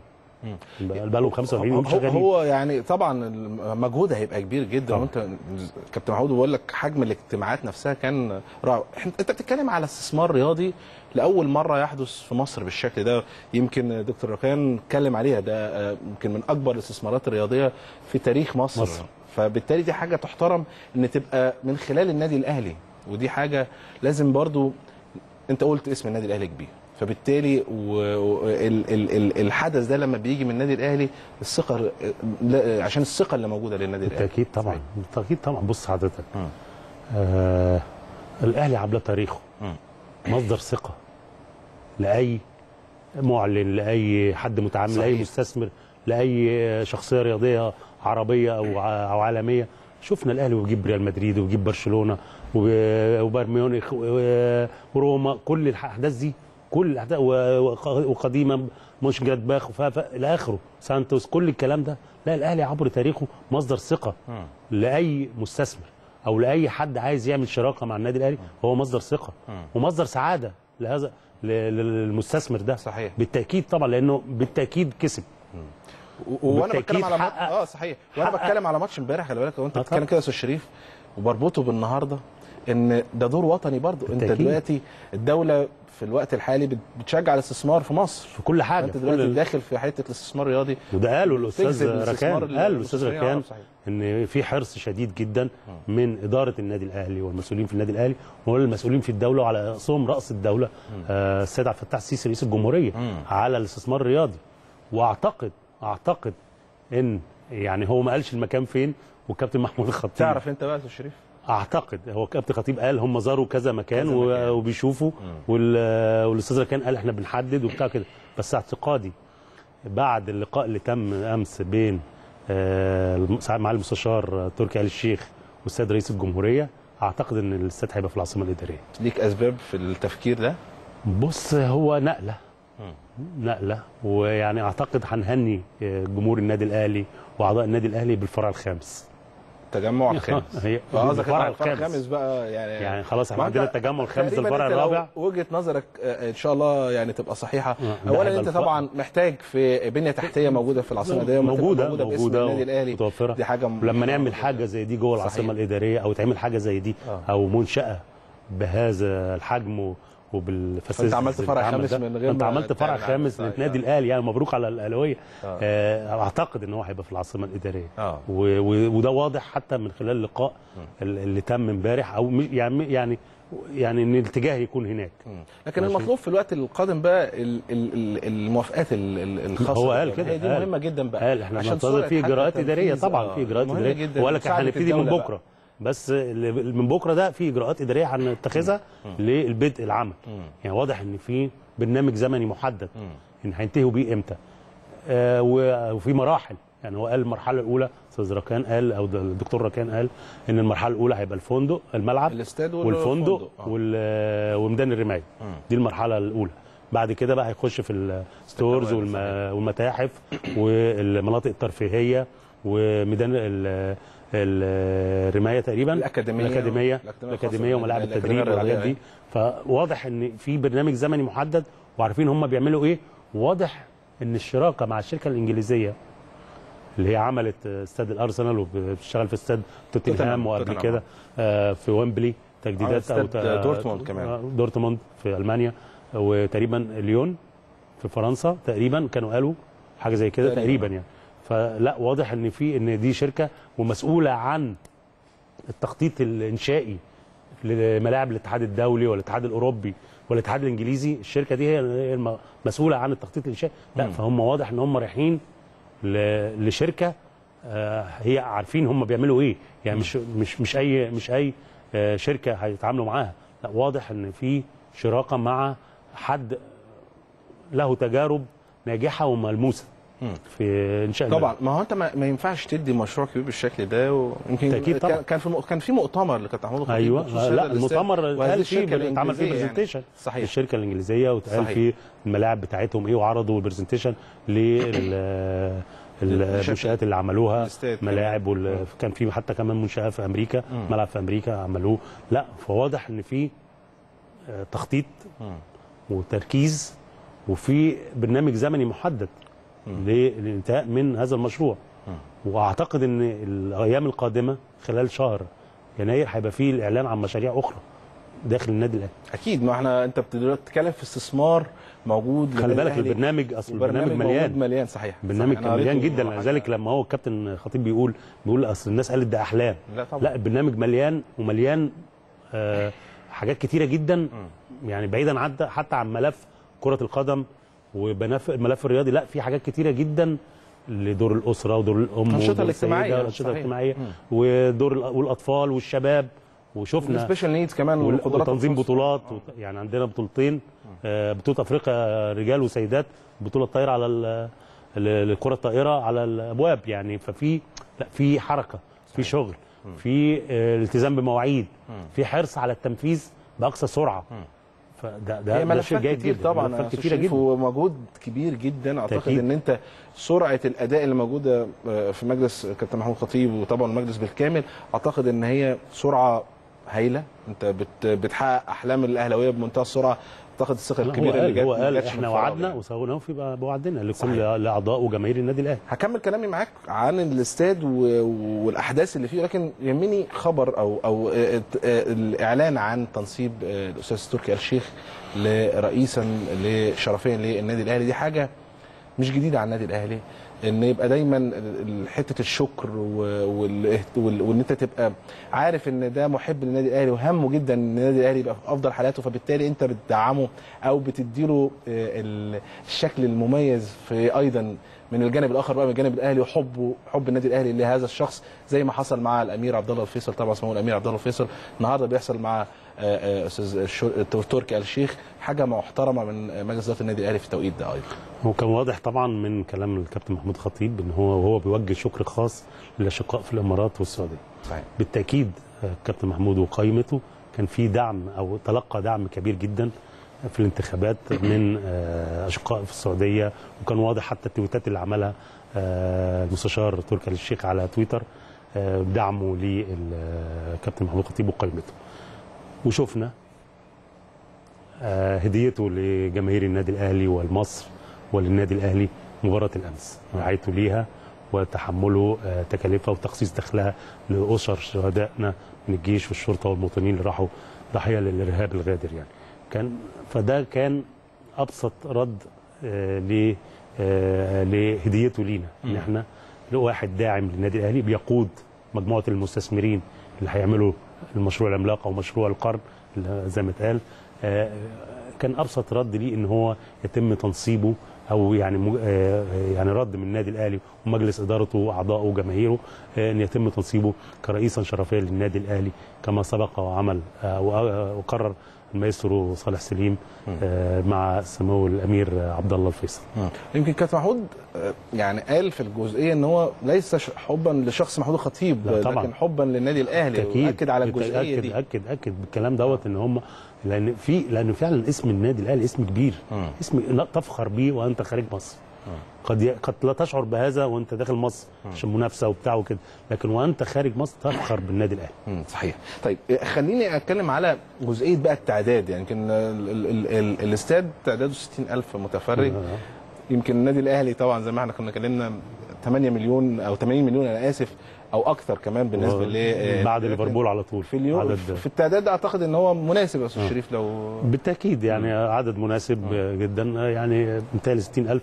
Speaker 2: بقى له 45 يوم
Speaker 1: هو,
Speaker 2: شغالين
Speaker 1: هو يعني طبعا المجهود هيبقى كبير جدا
Speaker 2: طبعا.
Speaker 1: وانت كابتن محمود بقول لك حجم الاجتماعات نفسها كان رائع إحنا- انت بتتكلم على استثمار رياضي لاول مره يحدث في مصر بالشكل ده يمكن دكتور ركان اتكلم عليها ده آه، يمكن من اكبر الاستثمارات الرياضيه في تاريخ مصر,
Speaker 2: مصر.
Speaker 1: فبالتالي دي حاجه تحترم ان تبقى من خلال النادي الاهلي ودي حاجه لازم برضو انت قلت اسم النادي الاهلي كبير فبالتالي و- و- ال- ال- ال- الحدث ده لما بيجي من النادي الاهلي الثقه لا- عشان الثقه اللي موجوده للنادي الاهلي
Speaker 2: بالتاكيد طبعا بالتاكيد طبعا بص حضرتك آه الاهلي عامله تاريخه مصدر ثقه لاي معلن لاي حد متعامل لاي
Speaker 1: صحيح.
Speaker 2: مستثمر لاي شخصيه رياضيه عربيه او ع- او عالميه شفنا الاهلي وبيجيب ريال مدريد وبيجيب برشلونه وب- وبايرن ميونخ و- وروما كل الاحداث دي كل الاحداث و- وق- وقديما مش جلادباخ وف- ف- الى اخره سانتوس كل الكلام ده لا الاهلي عبر تاريخه مصدر ثقه لاي مستثمر او لاي حد عايز يعمل شراكه مع النادي الاهلي هو مصدر ثقه ومصدر سعاده لهذا ل- للمستثمر ده
Speaker 1: صحيح.
Speaker 2: بالتاكيد طبعا لانه بالتاكيد كسب
Speaker 1: و- وانا
Speaker 2: بالتأكيد
Speaker 1: بتكلم على ماتش
Speaker 2: حقق-
Speaker 1: اه صحيح وانا
Speaker 2: حقق-
Speaker 1: بتكلم على ماتش امبارح خلي بالك وانت
Speaker 2: آه
Speaker 1: بتتكلم
Speaker 2: طبعا.
Speaker 1: كده يا استاذ شريف وبربطه بالنهارده ان ده دور وطني برضو انت
Speaker 2: بالتأكيد.
Speaker 1: دلوقتي الدوله في الوقت الحالي بت- بتشجع الاستثمار في مصر
Speaker 2: في كل حاجه
Speaker 1: انت
Speaker 2: في
Speaker 1: دلوقتي
Speaker 2: كل
Speaker 1: داخل في حته الاستثمار الرياضي
Speaker 2: وده قاله الاستاذ
Speaker 1: تجذب الاستثمار
Speaker 2: ركان قال الاستاذ
Speaker 1: المستثمرين
Speaker 2: ركان
Speaker 1: العرب، صحيح.
Speaker 2: ان في حرص شديد جدا من اداره النادي الاهلي والمسؤولين في النادي الاهلي والمسؤولين في الدوله وعلى راسهم راس الدوله آه، السيد عبد الفتاح السيسي رئيس الجمهوريه على الاستثمار الرياضي واعتقد اعتقد ان يعني هو ما قالش المكان فين والكابتن محمود الخطيب
Speaker 1: تعرف انت بقى يا استاذ شريف
Speaker 2: اعتقد هو كابتن خطيب قال هم زاروا كذا مكان,
Speaker 1: كذا
Speaker 2: و-
Speaker 1: مكان.
Speaker 2: وبيشوفوا وال- والاستاذ كان قال احنا بنحدد وبتاع كده بس اعتقادي بعد اللقاء اللي تم امس بين آه، الم- معالي المستشار آه، تركي آل الشيخ والسيد رئيس الجمهوريه اعتقد ان الاستاد هيبقى في العاصمه الاداريه
Speaker 1: ليك اسباب في التفكير ده
Speaker 2: بص هو نقله نقله ويعني اعتقد هنهني آه، جمهور النادي الاهلي واعضاء النادي الاهلي بالفرع الخامس
Speaker 1: التجمع الخامس
Speaker 2: هي
Speaker 1: فقصدك
Speaker 2: الفرع
Speaker 1: الفرع
Speaker 2: الخامس.
Speaker 1: الخامس بقى يعني
Speaker 2: يعني خلاص احنا
Speaker 1: ما
Speaker 2: عندنا
Speaker 1: أنت
Speaker 2: التجمع الخامس
Speaker 1: تقريباً
Speaker 2: الفرع
Speaker 1: أنت لو
Speaker 2: الرابع
Speaker 1: وجهه نظرك آه، ان شاء الله يعني تبقى صحيحه
Speaker 2: آه، ده
Speaker 1: اولا
Speaker 2: هيبقى
Speaker 1: انت
Speaker 2: الف-
Speaker 1: طبعا محتاج في بنيه تحتيه موجوده في العاصمه الاداريه وما تبقى
Speaker 2: موجوده
Speaker 1: موجوده باسم
Speaker 2: موجوده
Speaker 1: النادي الاهلي
Speaker 2: متوفره
Speaker 1: دي حاجه م-
Speaker 2: لما نعمل حاجه زي دي جوه العاصمه
Speaker 1: صحيح.
Speaker 2: الاداريه او تعمل حاجه زي دي
Speaker 1: آه.
Speaker 2: او منشاه بهذا الحجم و- وبالفاسيلتيز
Speaker 1: فأنت عملت
Speaker 2: اللي
Speaker 1: فرع
Speaker 2: اتعمل
Speaker 1: خامس
Speaker 2: ده.
Speaker 1: من غير
Speaker 2: انت
Speaker 1: ما
Speaker 2: عملت فرع
Speaker 1: تعمل
Speaker 2: خامس
Speaker 1: عمل.
Speaker 2: للنادي
Speaker 1: آه.
Speaker 2: الاهلي يعني مبروك على الاهلاويه
Speaker 1: آه.
Speaker 2: آه، اعتقد ان هو هيبقى في العاصمه الاداريه
Speaker 1: اه
Speaker 2: و- و- وده واضح حتى من خلال اللقاء ال- اللي تم امبارح او مش- يعني يعني يعني ان الاتجاه يكون هناك
Speaker 1: مم. لكن
Speaker 2: ماشي.
Speaker 1: المطلوب في الوقت القادم بقى ال- ال- ال- الموافقات ال- ال- الخاصه
Speaker 2: هو قال
Speaker 1: بالجمعية.
Speaker 2: كده،
Speaker 1: دي
Speaker 2: قال.
Speaker 1: مهمه جدا بقى
Speaker 2: قال احنا
Speaker 1: عشان
Speaker 2: بننتظر
Speaker 1: سرعة
Speaker 2: في
Speaker 1: حتى
Speaker 2: اجراءات اداريه
Speaker 1: التنفيذ.
Speaker 2: طبعا
Speaker 1: آه،
Speaker 2: في اجراءات
Speaker 1: مهمة
Speaker 2: اداريه
Speaker 1: جدا
Speaker 2: وقال لك
Speaker 1: مساعدة
Speaker 2: هنبتدي من
Speaker 1: الدولة بقى.
Speaker 2: بكره بس اللي- من بكره ده في اجراءات اداريه هنتخذها للبدء العمل يعني واضح ان في برنامج زمني محدد ان هينتهوا بيه امتى آه و- وفي مراحل يعني هو قال المرحله الاولى استاذ ركان قال او ده الدكتور ركان قال ان المرحله الاولى هيبقى الفندق الملعب
Speaker 1: الاستاد وال-
Speaker 2: والفندق
Speaker 1: والفندق، آه.
Speaker 2: وال- وميدان الرمايه دي المرحله الاولى بعد كده بقى هيخش في الستورز والم... والمتاحف والمناطق الترفيهيه وميدان ال... الرمايه تقريبا
Speaker 1: الأكاديمية.
Speaker 2: الاكاديميه
Speaker 1: الأكاديمية
Speaker 2: الاكاديميه
Speaker 1: الخاصة
Speaker 2: وملاعب
Speaker 1: بالأكاديمية
Speaker 2: التدريب والحاجات
Speaker 1: الرياضية.
Speaker 2: دي فواضح ان في برنامج زمني محدد وعارفين هم بيعملوا ايه واضح ان الشراكه مع الشركه الانجليزيه اللي هي عملت استاد الارسنال وبتشتغل في استاد توتنهام
Speaker 1: توتنهام،
Speaker 2: وقبل
Speaker 1: توتنهام.
Speaker 2: كده آه، في ويمبلي تجديدات
Speaker 1: استاد
Speaker 2: ت-
Speaker 1: دورتموند كمان.
Speaker 2: آه، دورتموند في المانيا وتقريبا ليون في فرنسا تقريبا كانوا قالوا حاجه زي كده
Speaker 1: تقريباً.
Speaker 2: تقريبا يعني فلا واضح ان في ان دي شركه ومسؤوله عن التخطيط الانشائي لملاعب الاتحاد الدولي والاتحاد الاوروبي والاتحاد الانجليزي الشركه دي هي هي الم- مسؤوله عن التخطيط الانشائي لا فهم واضح ان هم رايحين ل- لشركه آه، هي عارفين هم بيعملوا ايه يعني مش مش مش اي مش اي آه، شركه هيتعاملوا معاها لا واضح ان في شراكه مع حد له تجارب ناجحه وملموسه في انشاء
Speaker 1: طبعا ما هو انت ما, ما ينفعش تدي مشروع كبير بالشكل ده ويمكن
Speaker 2: أكيد طبعاً.
Speaker 1: كان- كان في م- كان في مؤتمر اللي كانت محمود الخطيب
Speaker 2: ايوه
Speaker 1: بخصوص هذا
Speaker 2: لا
Speaker 1: الاستاد
Speaker 2: المؤتمر
Speaker 1: وهذه
Speaker 2: اتقال فيه
Speaker 1: الشركة
Speaker 2: اتعمل فيه
Speaker 1: الإنجليزية يعني.
Speaker 2: برزنتيشن
Speaker 1: صحيح
Speaker 2: الشركه الانجليزيه واتقال
Speaker 1: صحيح.
Speaker 2: فيه الملاعب بتاعتهم ايه وعرضوا البرزنتيشن للمنشات اللي عملوها
Speaker 1: الاستاد كمان.
Speaker 2: ملاعب وال... كان في حتى كمان منشاه في امريكا ملعب في امريكا عملوه لا فواضح ان في آه، تخطيط وتركيز وفي برنامج زمني محدد للانتهاء من هذا المشروع واعتقد ان الايام القادمه خلال شهر يناير هيبقى فيه الاعلان عن مشاريع اخرى داخل النادي الاهلي
Speaker 1: اكيد ما احنا انت بتتكلم في استثمار موجود
Speaker 2: خلي
Speaker 1: للنادي
Speaker 2: بالك
Speaker 1: الأهلي.
Speaker 2: البرنامج اصل
Speaker 1: البرنامج
Speaker 2: البرنامج
Speaker 1: موجود
Speaker 2: مليان
Speaker 1: مليان صحيح
Speaker 2: البرنامج
Speaker 1: صحيح.
Speaker 2: كان
Speaker 1: أنا
Speaker 2: مليان
Speaker 1: قريته
Speaker 2: جدا
Speaker 1: حاجة.
Speaker 2: لذلك لما هو الكابتن خطيب بيقول بيقول اصل الناس قالت ده احلام
Speaker 1: لا طبعا
Speaker 2: لا البرنامج مليان ومليان آه حاجات كتيره جدا يعني بعيدا عن حتى عن ملف كره القدم وملف الملف الرياضي لا في حاجات كتيره جدا لدور الاسره ودور الام
Speaker 1: الأنشطة
Speaker 2: ودور
Speaker 1: الاجتماعية،
Speaker 2: السيدة والانشطه
Speaker 1: صحيح.
Speaker 2: الاجتماعيه ودور ال- والاطفال والشباب وشفنا
Speaker 1: السبيشال نيدز كمان
Speaker 2: وال-
Speaker 1: والقدرات
Speaker 2: وتنظيم
Speaker 1: الخاصة.
Speaker 2: بطولات وت- يعني عندنا بطولتين آه، بطوله افريقيا رجال وسيدات بطوله الطايره على ال- ال- الكره الطائره على الابواب يعني ففي لا في حركه في شغل في آه، التزام بمواعيد في حرص على التنفيذ باقصى سرعه فده ده
Speaker 1: هي
Speaker 2: ده شيء
Speaker 1: ملفات
Speaker 2: جيد
Speaker 1: كتير
Speaker 2: جدا
Speaker 1: طبعا
Speaker 2: ملفات
Speaker 1: يا أستاذ
Speaker 2: كتيره
Speaker 1: شريف،
Speaker 2: جدا
Speaker 1: ومجهود كبير جدا اعتقد
Speaker 2: تأكيد.
Speaker 1: ان انت سرعه الاداء اللي موجوده آه، في مجلس كابتن محمود خطيب وطبعا المجلس بالكامل اعتقد ان هي سرعه هايله انت بت بتحقق احلام الاهلاويه بمنتهى السرعه اعتقد الثقه
Speaker 2: لا، هو
Speaker 1: الكبيره اللي
Speaker 2: قال
Speaker 1: جت
Speaker 2: هو
Speaker 1: ما
Speaker 2: قال
Speaker 1: جاتش من
Speaker 2: احنا
Speaker 1: فراغ
Speaker 2: وعدنا
Speaker 1: يعني.
Speaker 2: وسويناه في بوعدنا لكل
Speaker 1: صحيح.
Speaker 2: لاعضاء وجماهير النادي الاهلي
Speaker 1: هكمل كلامي معاك عن الاستاد و- والاحداث اللي فيه لكن يهمني خبر او او آه، آه، الاعلان عن تنصيب آه، الاستاذ تركي آل الشيخ لرئيسا لشرفيا للنادي الاهلي دي حاجه مش جديده على النادي الاهلي ان يبقى دايما ال- حته الشكر و- وال- وال- وان انت تبقى عارف ان ده محب للنادي الاهلي وهمه جدا ان النادي الاهلي يبقى في افضل حالاته فبالتالي انت بتدعمه او بتديله آه، ال- الشكل المميز في ايضا من الجانب الاخر بقى من الجانب الاهلي وحبه حب النادي الاهلي لهذا الشخص زي ما حصل مع الامير عبد الله الفيصل طبعا اسمه الامير عبد الله الفيصل النهارده بيحصل مع آه، آه، استاذ الشر- تركي آل الشيخ حاجه محترمه من مجلس اداره النادي الاهلي في التوقيت ده ايضا
Speaker 2: هو كان واضح طبعا من كلام الكابتن محمود خطيب ان هو وهو بيوجه شكر خاص للاشقاء في الامارات والسعوديه
Speaker 1: صحيح
Speaker 2: بالتاكيد آه، الكابتن محمود وقائمته كان في دعم او تلقى دعم كبير جدا في الانتخابات من آه، اشقاء في السعوديه وكان واضح حتى التويتات اللي عملها آه، المستشار تركي آل الشيخ على تويتر آه، بدعمه للكابتن محمود خطيب وقائمته وشفنا آه، هديته لجماهير النادي الاهلي والمصر وللنادي الاهلي مباراه الامس رعايته ليها وتحمله آه، تكاليفها وتخصيص دخلها لاسر شهدائنا من الجيش والشرطه والمواطنين اللي راحوا ضحيه للارهاب الغادر يعني كان فده كان ابسط رد آه، ل آه، لهديته لينا ان احنا واحد داعم للنادي الاهلي بيقود مجموعه المستثمرين اللي هيعملوا المشروع العملاق او مشروع القرن اللي زي ما اتقال آه، كان ابسط رد ليه ان هو يتم تنصيبه او يعني مج- آه، يعني رد من النادي الاهلي ومجلس ادارته واعضائه وجماهيره آه، ان يتم تنصيبه كرئيسا شرفيا للنادي الاهلي كما سبق وعمل آه، وأ- وقرر المايسترو صالح سليم آه، مع سمو الامير آه، عبد الله الفيصل
Speaker 1: يمكن كابتن محمود آه، يعني قال في الجزئيه ان هو ليس ش- حبا لشخص محمود الخطيب
Speaker 2: لا طبعاً.
Speaker 1: لكن حبا للنادي الاهلي
Speaker 2: بالتأكيد.
Speaker 1: واكد على الجزئيه
Speaker 2: اكد
Speaker 1: دي
Speaker 2: اكد اكد بالكلام دوت ان هم لان في لان فعلا اسم النادي الاهلي اسم كبير
Speaker 1: مم.
Speaker 2: اسم لا تفخر به وانت خارج مصر قد ي... قد لا تشعر بهذا وانت داخل مصر عشان منافسه وبتاع وكده لكن وانت خارج مصر تفخر بالنادي الاهلي
Speaker 1: مم، صحيح طيب آه، خليني اتكلم على جزئيه بقى التعداد يعني يمكن ال- ال- ال- ال- الاستاد تعداده 60000 متفرج يمكن النادي الاهلي طبعا زي ما احنا كنا اتكلمنا 8 مليون او 80 مليون انا اسف او اكثر كمان بالنسبه ل آه،
Speaker 2: بعد ليفربول على طول
Speaker 1: في اليوم
Speaker 2: عدد
Speaker 1: في التعداد ده اعتقد ان هو مناسب يا استاذ شريف لو
Speaker 2: بالتاكيد يعني عدد مناسب جدا يعني مثال 60000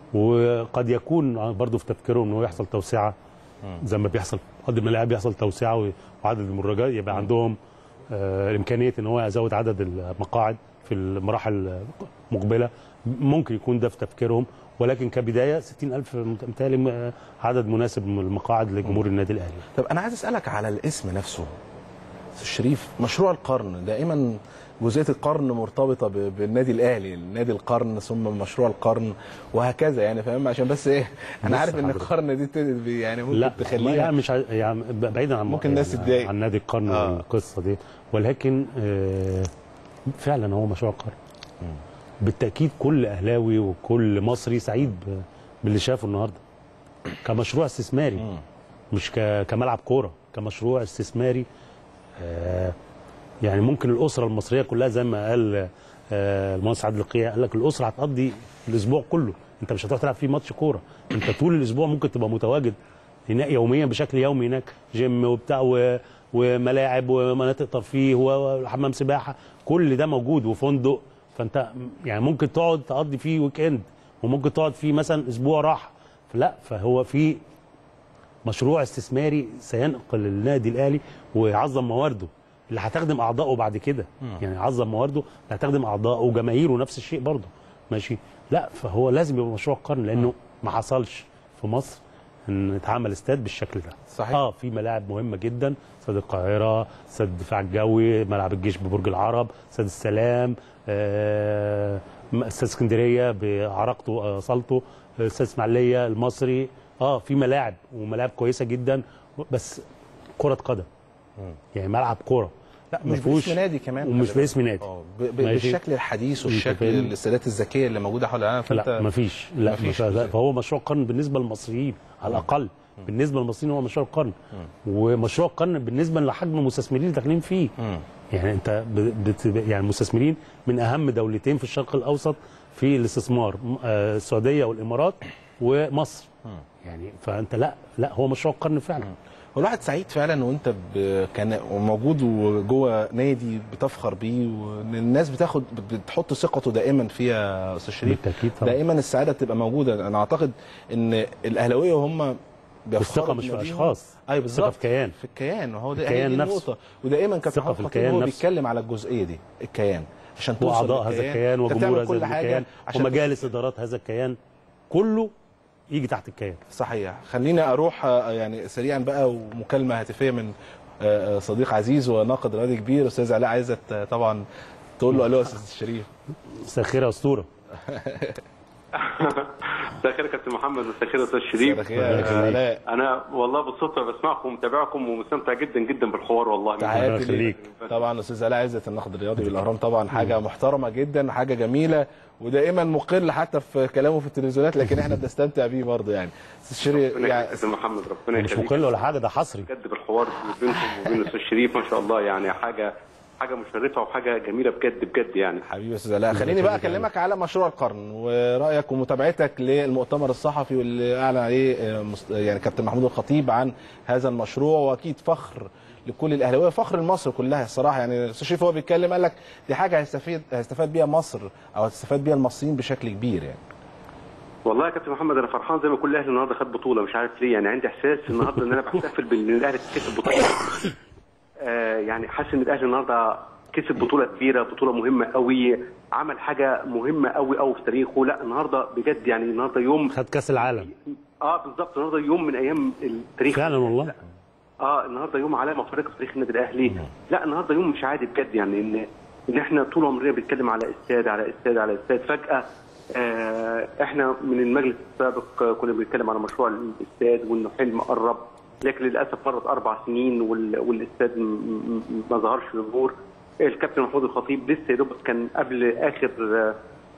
Speaker 2: وقد يكون برضه في تفكيرهم انه يحصل توسعه زي ما بيحصل قد ما اللاعب يحصل توسعه وعدد المدرجات يبقى عندهم آه، امكانيه ان هو يزود عدد المقاعد في المراحل المقبله ممكن يكون ده في تفكيرهم ولكن كبدايه 60000 متهيألي آه، عدد مناسب من المقاعد لجمهور النادي الاهلي
Speaker 1: طب انا عايز اسالك على الاسم نفسه استاذ شريف مشروع القرن دائما جزئيه القرن مرتبطه ب- بالنادي الاهلي نادي القرن ثم مشروع القرن وهكذا يعني فاهم عشان بس ايه انا
Speaker 2: بص
Speaker 1: عارف ان
Speaker 2: حضرتك.
Speaker 1: القرن دي ت- يعني ممكن
Speaker 2: لا
Speaker 1: تخليها
Speaker 2: يعني مش عايز- يعني بعيدا عن
Speaker 1: ممكن الناس
Speaker 2: يعني
Speaker 1: تتضايق.
Speaker 2: عن نادي القرن
Speaker 1: آه.
Speaker 2: والقصه دي ولكن آه، فعلا هو مشروع القرن بالتاكيد كل اهلاوي وكل مصري سعيد ب- باللي شافه النهارده كمشروع استثماري مش ك- كملعب كوره كمشروع استثماري آه، يعني ممكن الاسره المصريه كلها زي ما قال آه، المهندس عادل القيع قال لك الاسره هتقضي الاسبوع كله انت مش هتروح تلعب فيه ماتش كوره انت طول الاسبوع ممكن تبقى متواجد هناك يوميا بشكل يومي هناك جيم وبتاع و- وملاعب ومناطق ترفيه وحمام سباحه كل ده موجود وفندق فانت يعني ممكن تقعد تقضي فيه ويك اند وممكن تقعد فيه مثلا اسبوع راحه لا فهو في مشروع استثماري سينقل النادي الاهلي ويعظم موارده اللي هتخدم اعضائه بعد كده يعني يعظم موارده اللي هتخدم اعضائه وجماهيره نفس الشيء برضه ماشي لا فهو لازم يبقى مشروع القرن لانه ما حصلش في مصر ان اتعمل استاد بالشكل ده
Speaker 1: صحيح.
Speaker 2: اه في ملاعب مهمه جدا استاد القاهره استاد الدفاع الجوي ملعب الجيش ببرج العرب استاد السلام آه، استاد اسكندريه بعراقته آه، صالته استاد اسماعيليه المصري اه في ملاعب وملاعب كويسه جدا بس كره قدم يعني ملعب كوره
Speaker 1: لا
Speaker 2: ما
Speaker 1: مش
Speaker 2: فيهوش-
Speaker 1: باسم نادي كمان
Speaker 2: ومش
Speaker 1: خلي
Speaker 2: باسم نادي
Speaker 1: اه ب- ب-
Speaker 2: ماشي.
Speaker 1: بالشكل الحديث
Speaker 2: أنت
Speaker 1: والشكل
Speaker 2: فاهم؟
Speaker 1: الاستادات الذكيه اللي موجوده حول العالم فانت
Speaker 2: لا مفيش لا
Speaker 1: مفيش
Speaker 2: مفيش لا
Speaker 1: بالظبط.
Speaker 2: فهو مشروع قرن بالنسبه للمصريين على الاقل بالنسبه للمصريين هو مشروع القرن ومشروع القرن بالنسبه لحجم المستثمرين اللي داخلين فيه
Speaker 1: مم.
Speaker 2: يعني انت ب- بت يعني المستثمرين من اهم دولتين في الشرق الاوسط في الاستثمار م- آه، السعوديه والامارات ومصر يعني فانت لا لا هو مشروع القرن فعلا
Speaker 1: والواحد سعيد فعلا وانت ب... كان موجود جوه نادي بتفخر بيه وان الناس بتاخد بتحط ثقته دائما فيها يا استاذ شريف
Speaker 2: بالتاكيد طبعا
Speaker 1: دائما السعاده بتبقى موجوده انا اعتقد ان الاهلاويه هم
Speaker 2: الثقه مش في اشخاص
Speaker 1: ايوه
Speaker 2: الثقه
Speaker 1: بالظبط
Speaker 2: في كيان
Speaker 1: في الكيان وهو ده هي
Speaker 2: الكيان
Speaker 1: دي
Speaker 2: نفسه.
Speaker 1: النقطه ودائما كابتن
Speaker 2: الثقة
Speaker 1: محمد
Speaker 2: في
Speaker 1: خطيب
Speaker 2: الكيان
Speaker 1: هو
Speaker 2: نفسه.
Speaker 1: بيتكلم على الجزئيه دي الكيان عشان توصل
Speaker 2: واعضاء هذا الكيان
Speaker 1: أنت
Speaker 2: وجمهور
Speaker 1: بتعمل كل
Speaker 2: هذا
Speaker 1: حاجة
Speaker 2: الكيان
Speaker 1: عشان
Speaker 2: ومجالس ادارات هذا الكيان كله يجي تحت الكيان
Speaker 1: صحيح خليني اروح آه، يعني سريعا بقى ومكالمه هاتفيه من آه، آه، صديق عزيز وناقد رياضي كبير استاذ علاء عايزه آه، طبعا تقول له الو يا استاذ شريف
Speaker 2: مساء الخير يا اسطوره
Speaker 8: مساء الخير يا كابتن محمد مساء الخير يا استاذ شريف
Speaker 1: مساء الخير يا أستاذ علاء.
Speaker 8: انا والله بالصدفه بسمعكم ومتابعكم ومستمتع جدا جدا بالحوار والله
Speaker 1: تحياتي
Speaker 2: يخليك.
Speaker 1: ليك طبعا استاذ علاء عزت النقد الرياضي بالاهرام طبعا حاجه محترمه جدا حاجه جميله ودائما مقل حتى في كلامه في التلفزيونات لكن احنا بنستمتع بيه برضه يعني استاذ شيري
Speaker 8: ربنا يخليك يا
Speaker 1: يعني
Speaker 8: كابتن محمد ربنا
Speaker 2: مش
Speaker 8: يخليك
Speaker 2: مقل ولا حاجه ده حصري
Speaker 8: بجد بالحوار بينكم وبين الاستاذ شريف ما شاء الله يعني حاجه حاجه مشرفه وحاجه جميله بجد بجد يعني
Speaker 1: حبيبي يا استاذ علاء خليني بقى اكلمك على مشروع القرن ورايك ومتابعتك للمؤتمر الصحفي واللي اعلن عليه آه، مست- يعني كابتن محمود الخطيب عن هذا المشروع واكيد فخر لكل الاهلاويه فخر لمصر كلها الصراحه يعني الاستاذ شريف هو بيتكلم قال لك دي حاجه هيستفيد هيستفاد بيها مصر او هتستفاد بيها المصريين بشكل كبير يعني
Speaker 8: والله يا كابتن محمد انا فرحان زي ما كل اهلي النهارده خد بطوله مش عارف ليه يعني عندي احساس النهارده ان انا بحتفل بان الاهلي كسب بطوله آه يعني حاسس ان الاهلي النهارده كسب بطوله كبيره بطوله مهمه قوي عمل حاجه مهمه قوي قوي في تاريخه لا النهارده بجد يعني النهارده يوم
Speaker 2: خد كاس العالم
Speaker 8: اه بالظبط النهارده يوم من ايام التاريخ
Speaker 2: فعلا والله
Speaker 8: اه النهارده يوم علامه فارقه في تاريخ النادي الاهلي لا النهارده يوم مش عادي بجد يعني ان ان احنا طول عمرنا بنتكلم على استاد على استاد على استاد فجاه آه احنا من المجلس السابق آه، كنا بنتكلم على مشروع الاستاد وانه حلم قرب لكن للاسف مرت اربع سنين وال- والاستاد م- م- ما ظهرش للنور الكابتن محمود الخطيب لسه يا دوب كان قبل اخر آه،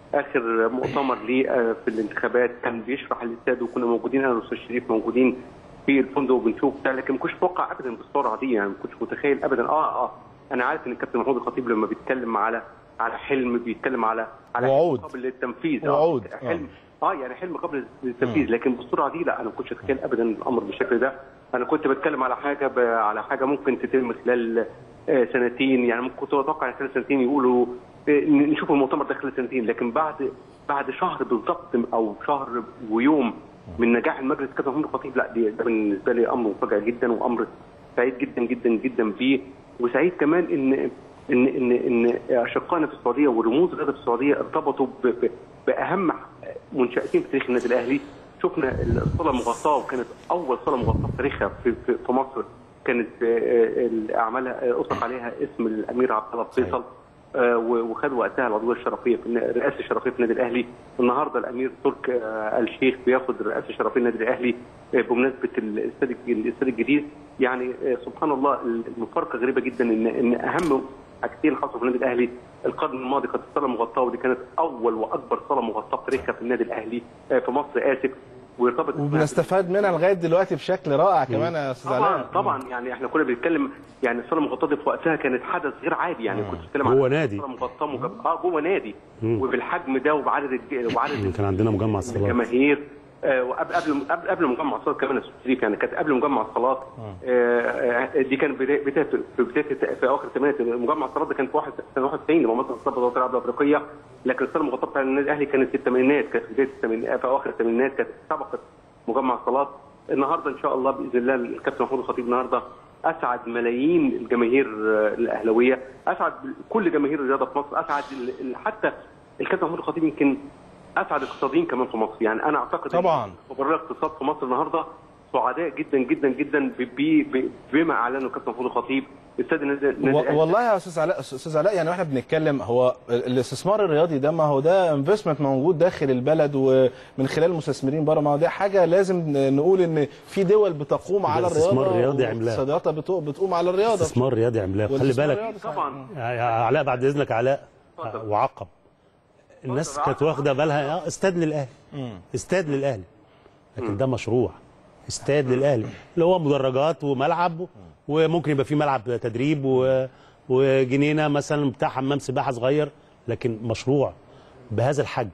Speaker 8: اخر مؤتمر ليه آه، في الانتخابات كان بيشرح الاستاد وكنا موجودين انا والاستاذ شريف موجودين في الفندق وبنشوف ده لكن ما كنتش متوقع ابدا بالسرعه دي يعني ما كنتش متخيل ابدا اه اه انا عارف ان الكابتن محمود الخطيب لما بيتكلم على على حلم بيتكلم على على
Speaker 1: وعود.
Speaker 8: حلم قبل التنفيذ
Speaker 1: وعود.
Speaker 8: آه حلم اه يعني حلم قبل التنفيذ لكن بالسرعه دي لا انا ما كنتش اتخيل ابدا الامر بالشكل ده انا كنت بتكلم على حاجه ب... على حاجه ممكن تتم خلال آه سنتين يعني ممكن كنت اتوقع خلال سنتين يقولوا آه نشوف المؤتمر ده خلال سنتين لكن بعد بعد شهر بالظبط او شهر ويوم من نجاح المجلس كابتن محمود الخطيب لا دي ده بالنسبه لي امر مفاجئ جدا وامر سعيد جدا جدا جدا بيه وسعيد كمان ان ان ان ان اشقائنا في السعوديه ورموز الرياضه في السعوديه ارتبطوا ب- ب- باهم منشاتين في تاريخ النادي الاهلي شفنا الصاله المغطاه وكانت اول صاله مغطاه في تاريخها في, في, في مصر كانت آه، آه، اعمالها آه، اطلق عليها اسم الامير عبد الله فيصل آه، و- وخد وقتها العضويه الشرفيه في النا- الرئاسه الشرفيه في النادي الاهلي النهارده الامير ترك آه، آل الشيخ بياخد الرئاسه الشرفيه النادي الاهلي آه، بمناسبه الاستاد الج- الاستاد الجديد يعني آه، سبحان الله المفارقه غريبه جدا ان ان اهم حاجتين حصلوا في النادي الاهلي القرن الماضي كانت الصاله المغطاه ودي كانت اول واكبر صاله مغطاه في تاريخها في النادي الاهلي آه، في مصر اسف ويرتبط
Speaker 1: وبنستفاد منها لغايه دلوقتي بشكل رائع كمان يا استاذ
Speaker 8: طبعا
Speaker 1: علاء
Speaker 8: طبعا يعني احنا كنا بنتكلم يعني الصاله المغطاه دي في وقتها كانت حدث غير عادي يعني كنت بتتكلم
Speaker 2: جوه
Speaker 8: عن
Speaker 2: نادي.
Speaker 8: صاله مغطاه مجب... اه جوه نادي وبالحجم ده وبعدد الج... وعدد
Speaker 2: كان عندنا مجمع الصالات
Speaker 8: الجماهير آه، وقبل قبل قبل قبل مجمع الصالات كمان يا استاذ شريف يعني كانت قبل مجمع الصالات آه، آه، دي كانت بدايه بداية في بدايه في اواخر الثمانينات مجمع الصالات ده كان في واحد سنه 91 لما مصر استضافت بطوله العاب الافريقيه لكن الصاله المغطاه بتاع النادي الاهلي كانت في الثمانينات كانت في بدايه الثمانينات في اواخر الثمانينات كانت سبقت مجمع الصالات النهارده ان شاء الله باذن الله الكابتن محمود الخطيب النهارده اسعد ملايين الجماهير آه، الاهلاويه اسعد كل جماهير الرياضه في مصر اسعد ال- ال- حتى الكابتن محمود الخطيب يمكن اسعد اقتصاديين كمان في مصر يعني انا اعتقد إن
Speaker 1: طبعاً.
Speaker 8: خبراء الاقتصاد في مصر النهارده سعداء جدا جدا جدا ب- ب- ب- بما اعلنه الكابتن محمود الخطيب استاد النادي النادي
Speaker 1: و-
Speaker 8: الأهلي.
Speaker 1: والله يا استاذ علاء استاذ علاء يعني واحنا بنتكلم هو الاستثمار الرياضي ده ما هو ده انفستمنت موجود داخل البلد ومن خلال المستثمرين بره ما هو ده حاجه لازم ن- نقول ان في دول بتقوم على الرياضه
Speaker 2: استثمار رياضي عملاق.
Speaker 1: واقتصادياتها بتق- بتقوم على الرياضه
Speaker 2: استثمار رياضي عملاق خلي
Speaker 1: والاستثمار
Speaker 2: بالك
Speaker 1: الرياضي
Speaker 8: طبعا
Speaker 2: يا يا علاء بعد اذنك علاء
Speaker 8: اتفضل.
Speaker 2: وعقب الناس
Speaker 8: اتفضل،
Speaker 2: كانت
Speaker 8: عقب.
Speaker 2: واخده بالها آه، استاد للاهلي استاد للاهلي لكن ده مشروع استاد للاهلي اللي هو مدرجات وملعب وممكن يبقى فيه ملعب تدريب و... وجنينه مثلا بتاع حمام سباحه صغير لكن مشروع بهذا الحجم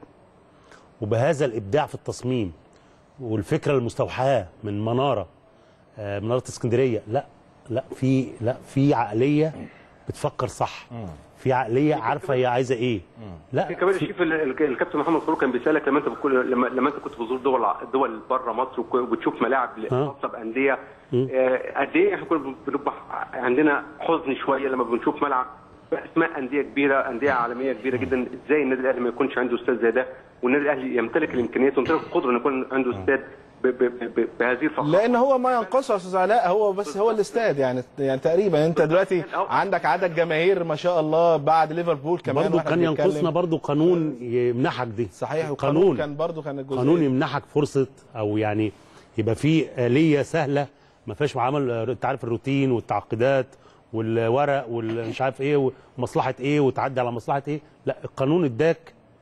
Speaker 2: وبهذا الابداع في التصميم والفكره المستوحاه من مناره آه، مناره اسكندريه لا لا في لا في عقليه بتفكر صح في عقليه عارفه هي عايزه ايه لا
Speaker 8: في كمان
Speaker 2: في-
Speaker 8: الشيف ال- ال- الكابتن محمد فاروق كان بيسالك لما انت بكل لما, لما انت كنت بتزور دول ع- دول بره مصر وك- وبتشوف ملاعب
Speaker 2: آه.
Speaker 8: خاصه بانديه آه، قد ايه احنا كنا بنبقى عندنا حزن شويه لما بنشوف ملعب اسماء انديه كبيره انديه عالميه كبيره جدا ازاي النادي الاهلي ما يكونش عنده استاد زي ده والنادي الاهلي يمتلك الامكانيات ويمتلك القدره ان يكون عنده استاد ب- ب- ب- بهذه الفخامه
Speaker 1: لان هو ما ينقصه يا استاذ علاء هو بس هو الاستاد يعني يعني تقريبا انت دلوقتي عندك عدد جماهير ما شاء الله بعد ليفربول كمان
Speaker 2: برضه
Speaker 1: واحنا
Speaker 2: كان
Speaker 1: بنتكلم.
Speaker 2: ينقصنا برضه قانون يمنحك دي
Speaker 1: صحيح وقانون
Speaker 2: قانون
Speaker 1: كان برضه كان الجزء
Speaker 2: قانون يمنحك فرصه او يعني يبقى في اليه سهله ما فيهاش عمل انت عارف الروتين والتعقيدات والورق والمش عارف ايه ومصلحه ايه وتعدي على مصلحه ايه لا القانون اداك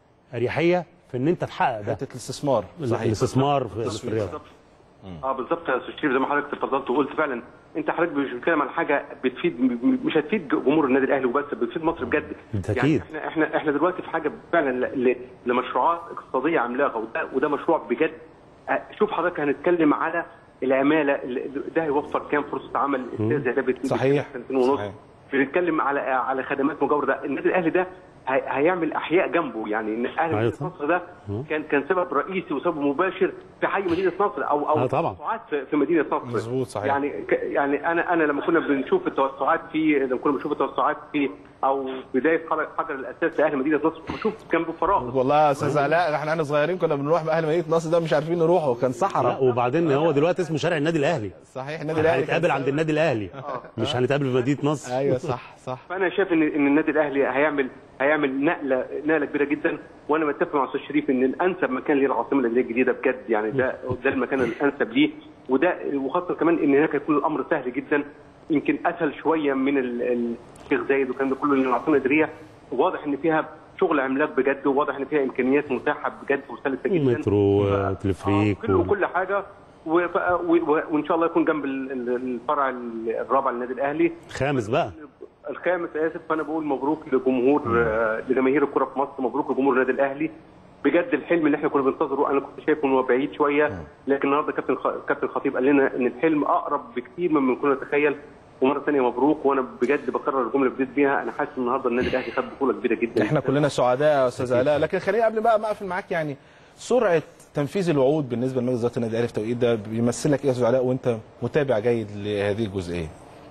Speaker 2: اريحيه في ان انت تحقق ده
Speaker 1: حته الاستثمار صحيح
Speaker 2: الاستثمار في, في الرياضه
Speaker 8: بالظبط اه بالظبط يا استاذ شريف زي ما حضرتك تفضلت وقلت فعلا انت حضرتك مش بتتكلم عن حاجه بتفيد م- مش هتفيد جمهور النادي الاهلي وبس بتفيد مصر بجد
Speaker 2: بالتأكيد.
Speaker 8: يعني احنا احنا احنا دلوقتي في حاجه فعلا ل- ل- لمشروعات اقتصاديه عملاقه وده وده مشروع بجد آه، شوف حضرتك هنتكلم على العماله اللي- ده هيوفر كام فرصه عمل استاذ زي ده بت-
Speaker 1: صحيح.
Speaker 8: سنتين ونص
Speaker 1: صحيح.
Speaker 8: بنتكلم على على خدمات مجاوره النادي الاهلي ده هي- هيعمل احياء جنبه يعني ان اهلي
Speaker 2: أيوة
Speaker 8: مدينه
Speaker 2: طبعا.
Speaker 8: نصر ده كان كان سبب رئيسي وسبب مباشر في حي مدينه نصر او او
Speaker 2: آه طبعا.
Speaker 8: توسعات في في مدينه نصر
Speaker 1: مظبوط، صحيح.
Speaker 8: يعني ك- يعني انا انا لما كنا بنشوف التوسعات في لما كنا بنشوف التوسعات في او بدايه حجر حجر الاساس لاهل مدينه نصر بشوف كان بفراغ
Speaker 1: والله يا استاذ علاء احنا احنا صغيرين كنا بنروح باهل مدينه نصر ده مش عارفين نروحه كان
Speaker 2: لا
Speaker 1: صحراء
Speaker 2: وبعدين هو دلوقتي اسمه شارع النادي الاهلي
Speaker 1: صحيح النادي الاهلي كان
Speaker 2: هنتقابل عند النادي الاهلي مش هنتقابل في مدينه نصر
Speaker 1: ايوه صح صح
Speaker 8: فانا شايف ان ان النادي الاهلي هيعمل هيعمل نقله نقله كبيره جدا وانا متفق مع الاستاذ شريف ان الانسب مكان ليه العاصمه الانديه الجديده بجد يعني ده ده المكان الانسب ليه وده وخاصه كمان ان هناك يكون الامر سهل جدا يمكن اسهل شويه من ال- ال- الشيخ زايد والكلام ده كله لان العاصمه الاداريه واضح ان فيها شغل عملاق بجد وواضح ان فيها امكانيات متاحه بجد وسلسه جدا
Speaker 2: مترو
Speaker 8: ف-
Speaker 2: آه، تلفريك
Speaker 8: آه، كل
Speaker 2: و-
Speaker 8: وكل حاجه و- ف- و- و- وان شاء الله يكون جنب ال- ال- الفرع الرابع للنادي الاهلي
Speaker 2: خامس بقى
Speaker 8: الخامس اسف فانا بقول مبروك لجمهور آه، لجماهير الكره في مصر مبروك لجمهور النادي الاهلي بجد الحلم اللي احنا كنا بننتظره انا كنت شايفه ان هو بعيد شويه لكن النهارده كابتن خ- كابتن خطيب قال لنا ان الحلم اقرب بكثير مما كنا نتخيل ومره ثانيه مبروك وانا بجد بكرر الجمله اللي بديت بيها انا حاسس النهارده النادي الاهلي خد بطوله كبيره جدا
Speaker 1: احنا كلنا سعداء يا استاذ علاء لكن خليني قبل بقى ما اقفل معاك يعني سرعه تنفيذ الوعود بالنسبه لمجلس اداره النادي الاهلي في التوقيت ده بيمثلك ايه يا استاذ علاء وانت متابع جيد لهذه الجزئيه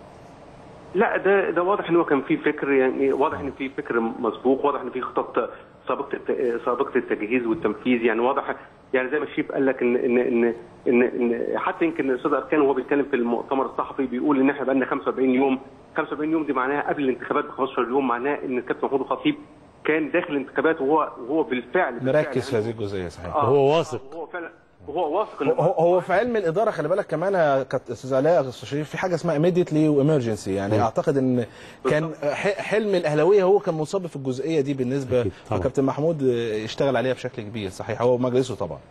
Speaker 8: لا ده ده واضح ان هو كان في فكر يعني واضح ان في فكر مسبوق واضح ان في خطط سابقه الت- سابقه التجهيز والتنفيذ يعني واضح يعني زي ما الشيف قال لك ان ان ان ان, إن حتى يمكن الاستاذ اركان وهو بيتكلم في المؤتمر الصحفي بيقول ان احنا بقى لنا 75 يوم 75 يوم دي معناها قبل الانتخابات ب 15 يوم معناها ان الكابتن محمود الخطيب كان داخل الانتخابات وهو وهو بالفعل بالفعل
Speaker 1: مركز في هذه الجزئيه صحيح
Speaker 8: آه،
Speaker 2: وهو واثق.
Speaker 8: وهو فعلا وهو واثق
Speaker 1: هو- هو هو في علم الاداره خلي بالك كمان يا كابتن استاذ علاء يا استاذ شريف في حاجه اسمها ايميديتلي وامرجنسي يعني اعتقد ان كان ح- حلم الاهلاويه هو كان مصاب في الجزئيه دي بالنسبه
Speaker 2: أكيد طبعا.
Speaker 1: فكابتن محمود اشتغل عليها بشكل كبير صحيح هو مجلسه طبعا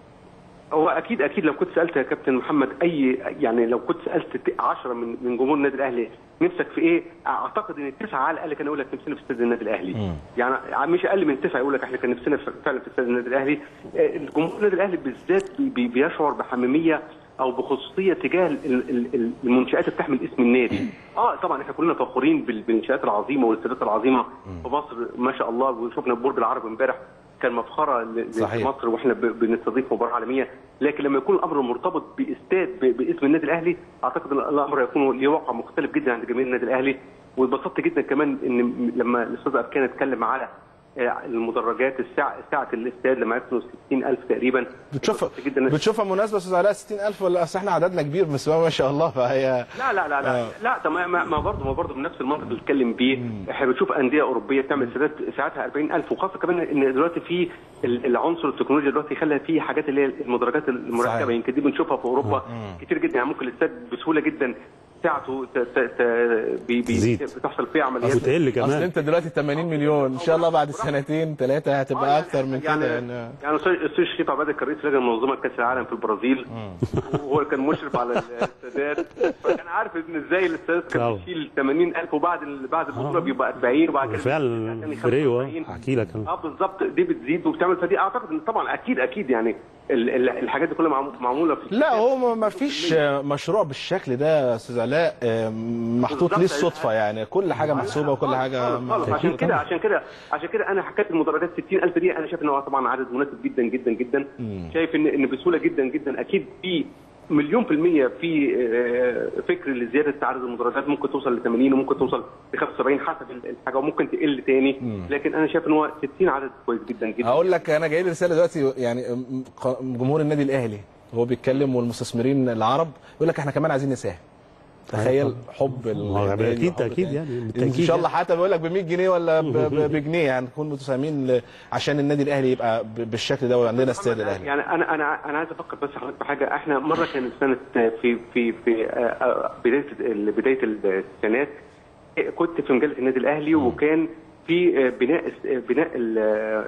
Speaker 8: هو اكيد اكيد لو كنت سالت يا كابتن محمد اي يعني لو كنت سالت 10 من من جمهور النادي الاهلي نفسك في ايه؟ اعتقد ان التسعه على الاقل كان يقول لك نفسنا في استاد النادي الاهلي. يعني مش اقل من تسعه يقول لك احنا كان نفسنا في- فعلا في استاد النادي الاهلي. آه، الجمهور النادي الاهلي بالذات بي- بي- بيشعر بحميميه او بخصوصيه تجاه ال- ال- ال- المنشات اللي بتحمل اسم النادي. اه طبعا احنا كلنا فخورين بال- بالانشاءات العظيمه والاستادات العظيمه في مصر ما شاء الله وشفنا برج العرب امبارح كان مفخره ل-
Speaker 1: صحيح.
Speaker 8: لمصر مصر واحنا ب- بنستضيف مباراه عالميه لكن لما يكون الامر مرتبط باستاد ب- باسم النادي الاهلي اعتقد ان الامر يكون له واقع مختلف جدا عند جماهير النادي الاهلي واتبسطت جدا كمان ان م- لما الاستاذ اركان اتكلم على آه، المدرجات الساعه ساعه الاستاد لما يكونوا 60000 تقريبا
Speaker 1: بتشوفها
Speaker 8: اتبسطت جدا
Speaker 1: بتشوفها مناسبه يا استاذ علاء 60000 ولا اصل احنا عددنا كبير بس هو ما شاء الله فهي
Speaker 8: لا لا لا لا
Speaker 1: آه.
Speaker 8: لا طب ما ما ما برضه ما برضه بنفس المنطق اللي بنتكلم بيه احنا بنشوف انديه اوروبيه بتعمل ساعات ساعتها 40000 وخاصه كمان ان دلوقتي في ال- العنصر التكنولوجيا دلوقتي خلى في حاجات اللي هي المدرجات المركبه
Speaker 1: صحيح.
Speaker 8: يمكن دي بنشوفها في اوروبا كتير جدا يعني ممكن الاستاد بسهوله جدا ساعته ت- ت- ت- بي- بي-
Speaker 2: تزيد.
Speaker 8: بتحصل فيها عمليات
Speaker 2: وتقل
Speaker 1: اصل
Speaker 2: كمان
Speaker 1: انت دلوقتي 80 مليون ان شاء الله بعد سنتين ثلاثه
Speaker 8: آه،
Speaker 1: هتبقى
Speaker 8: يعني-
Speaker 1: اكتر من
Speaker 8: يعني
Speaker 1: كده يعني
Speaker 8: يعني استاذ أستاذ شريف عباده كان رئيس لجنه منظمه كاس العالم في البرازيل وهو كان مشرف على الاستادات فكان عارف ان ازاي الاستادات
Speaker 2: طبعا.
Speaker 8: كانت بتشيل 80000 وبعد ال- بعد البطوله بيبقى 40 وبعد كده
Speaker 2: فعلا
Speaker 8: يعني
Speaker 2: فريو
Speaker 8: 45.
Speaker 2: احكي لك أنا.
Speaker 8: اه بالظبط دي بتزيد وبتعمل فدي اعتقد ان طبعا اكيد اكيد يعني ال- ال- الحاجات دي كلها معمو- معموله في
Speaker 1: لا هو ما- ما فيش مشروع بالشكل ده يا استاذ علاء آه، محطوط
Speaker 8: بالظبط.
Speaker 1: ليه الصدفه يعني كل حاجه محسوبه وكل حاجه
Speaker 8: خالص خالص. عشان كده عشان كده عشان كده انا حكيت المدرجات 60000 دي انا شايف ان هو طبعا عدد مناسب جدا جدا جدا شايف ان ان بسهوله جدا جدا اكيد في مليون في المية في آه، فكر لزيادة عدد المدرجات ممكن توصل ل 80 وممكن توصل ل 75 حسب الحاجة وممكن تقل تاني لكن أنا شايف إن هو 60 عدد كويس جدا جدا
Speaker 1: هقول لك انا جاي لي رساله دلوقتي يعني م- ق- جمهور النادي الاهلي وهو بيتكلم والمستثمرين العرب يقول لك احنا كمان عايزين نساهم تخيل حب
Speaker 2: ما هو
Speaker 1: النادي
Speaker 2: أكيد-
Speaker 1: وحب
Speaker 2: أكيد
Speaker 1: النادي.
Speaker 2: يعني،
Speaker 1: ان
Speaker 2: بالتأكيد
Speaker 1: شاء الله
Speaker 2: يعني.
Speaker 1: حتى بيقول لك ب 100 جنيه ولا ب- ب- بجنيه هنكون متساهمين ل- عشان النادي الاهلي يبقى ب- بالشكل ده وعندنا استاد الاهلي
Speaker 8: يعني انا انا انا عايز افكر بس حضرتك بحاجه احنا مره كان سنه في في في آه، آه، بدايه ال- بدايه التسعينات كنت في مجله النادي الاهلي وكان في آه، بناء آه، بناء ال-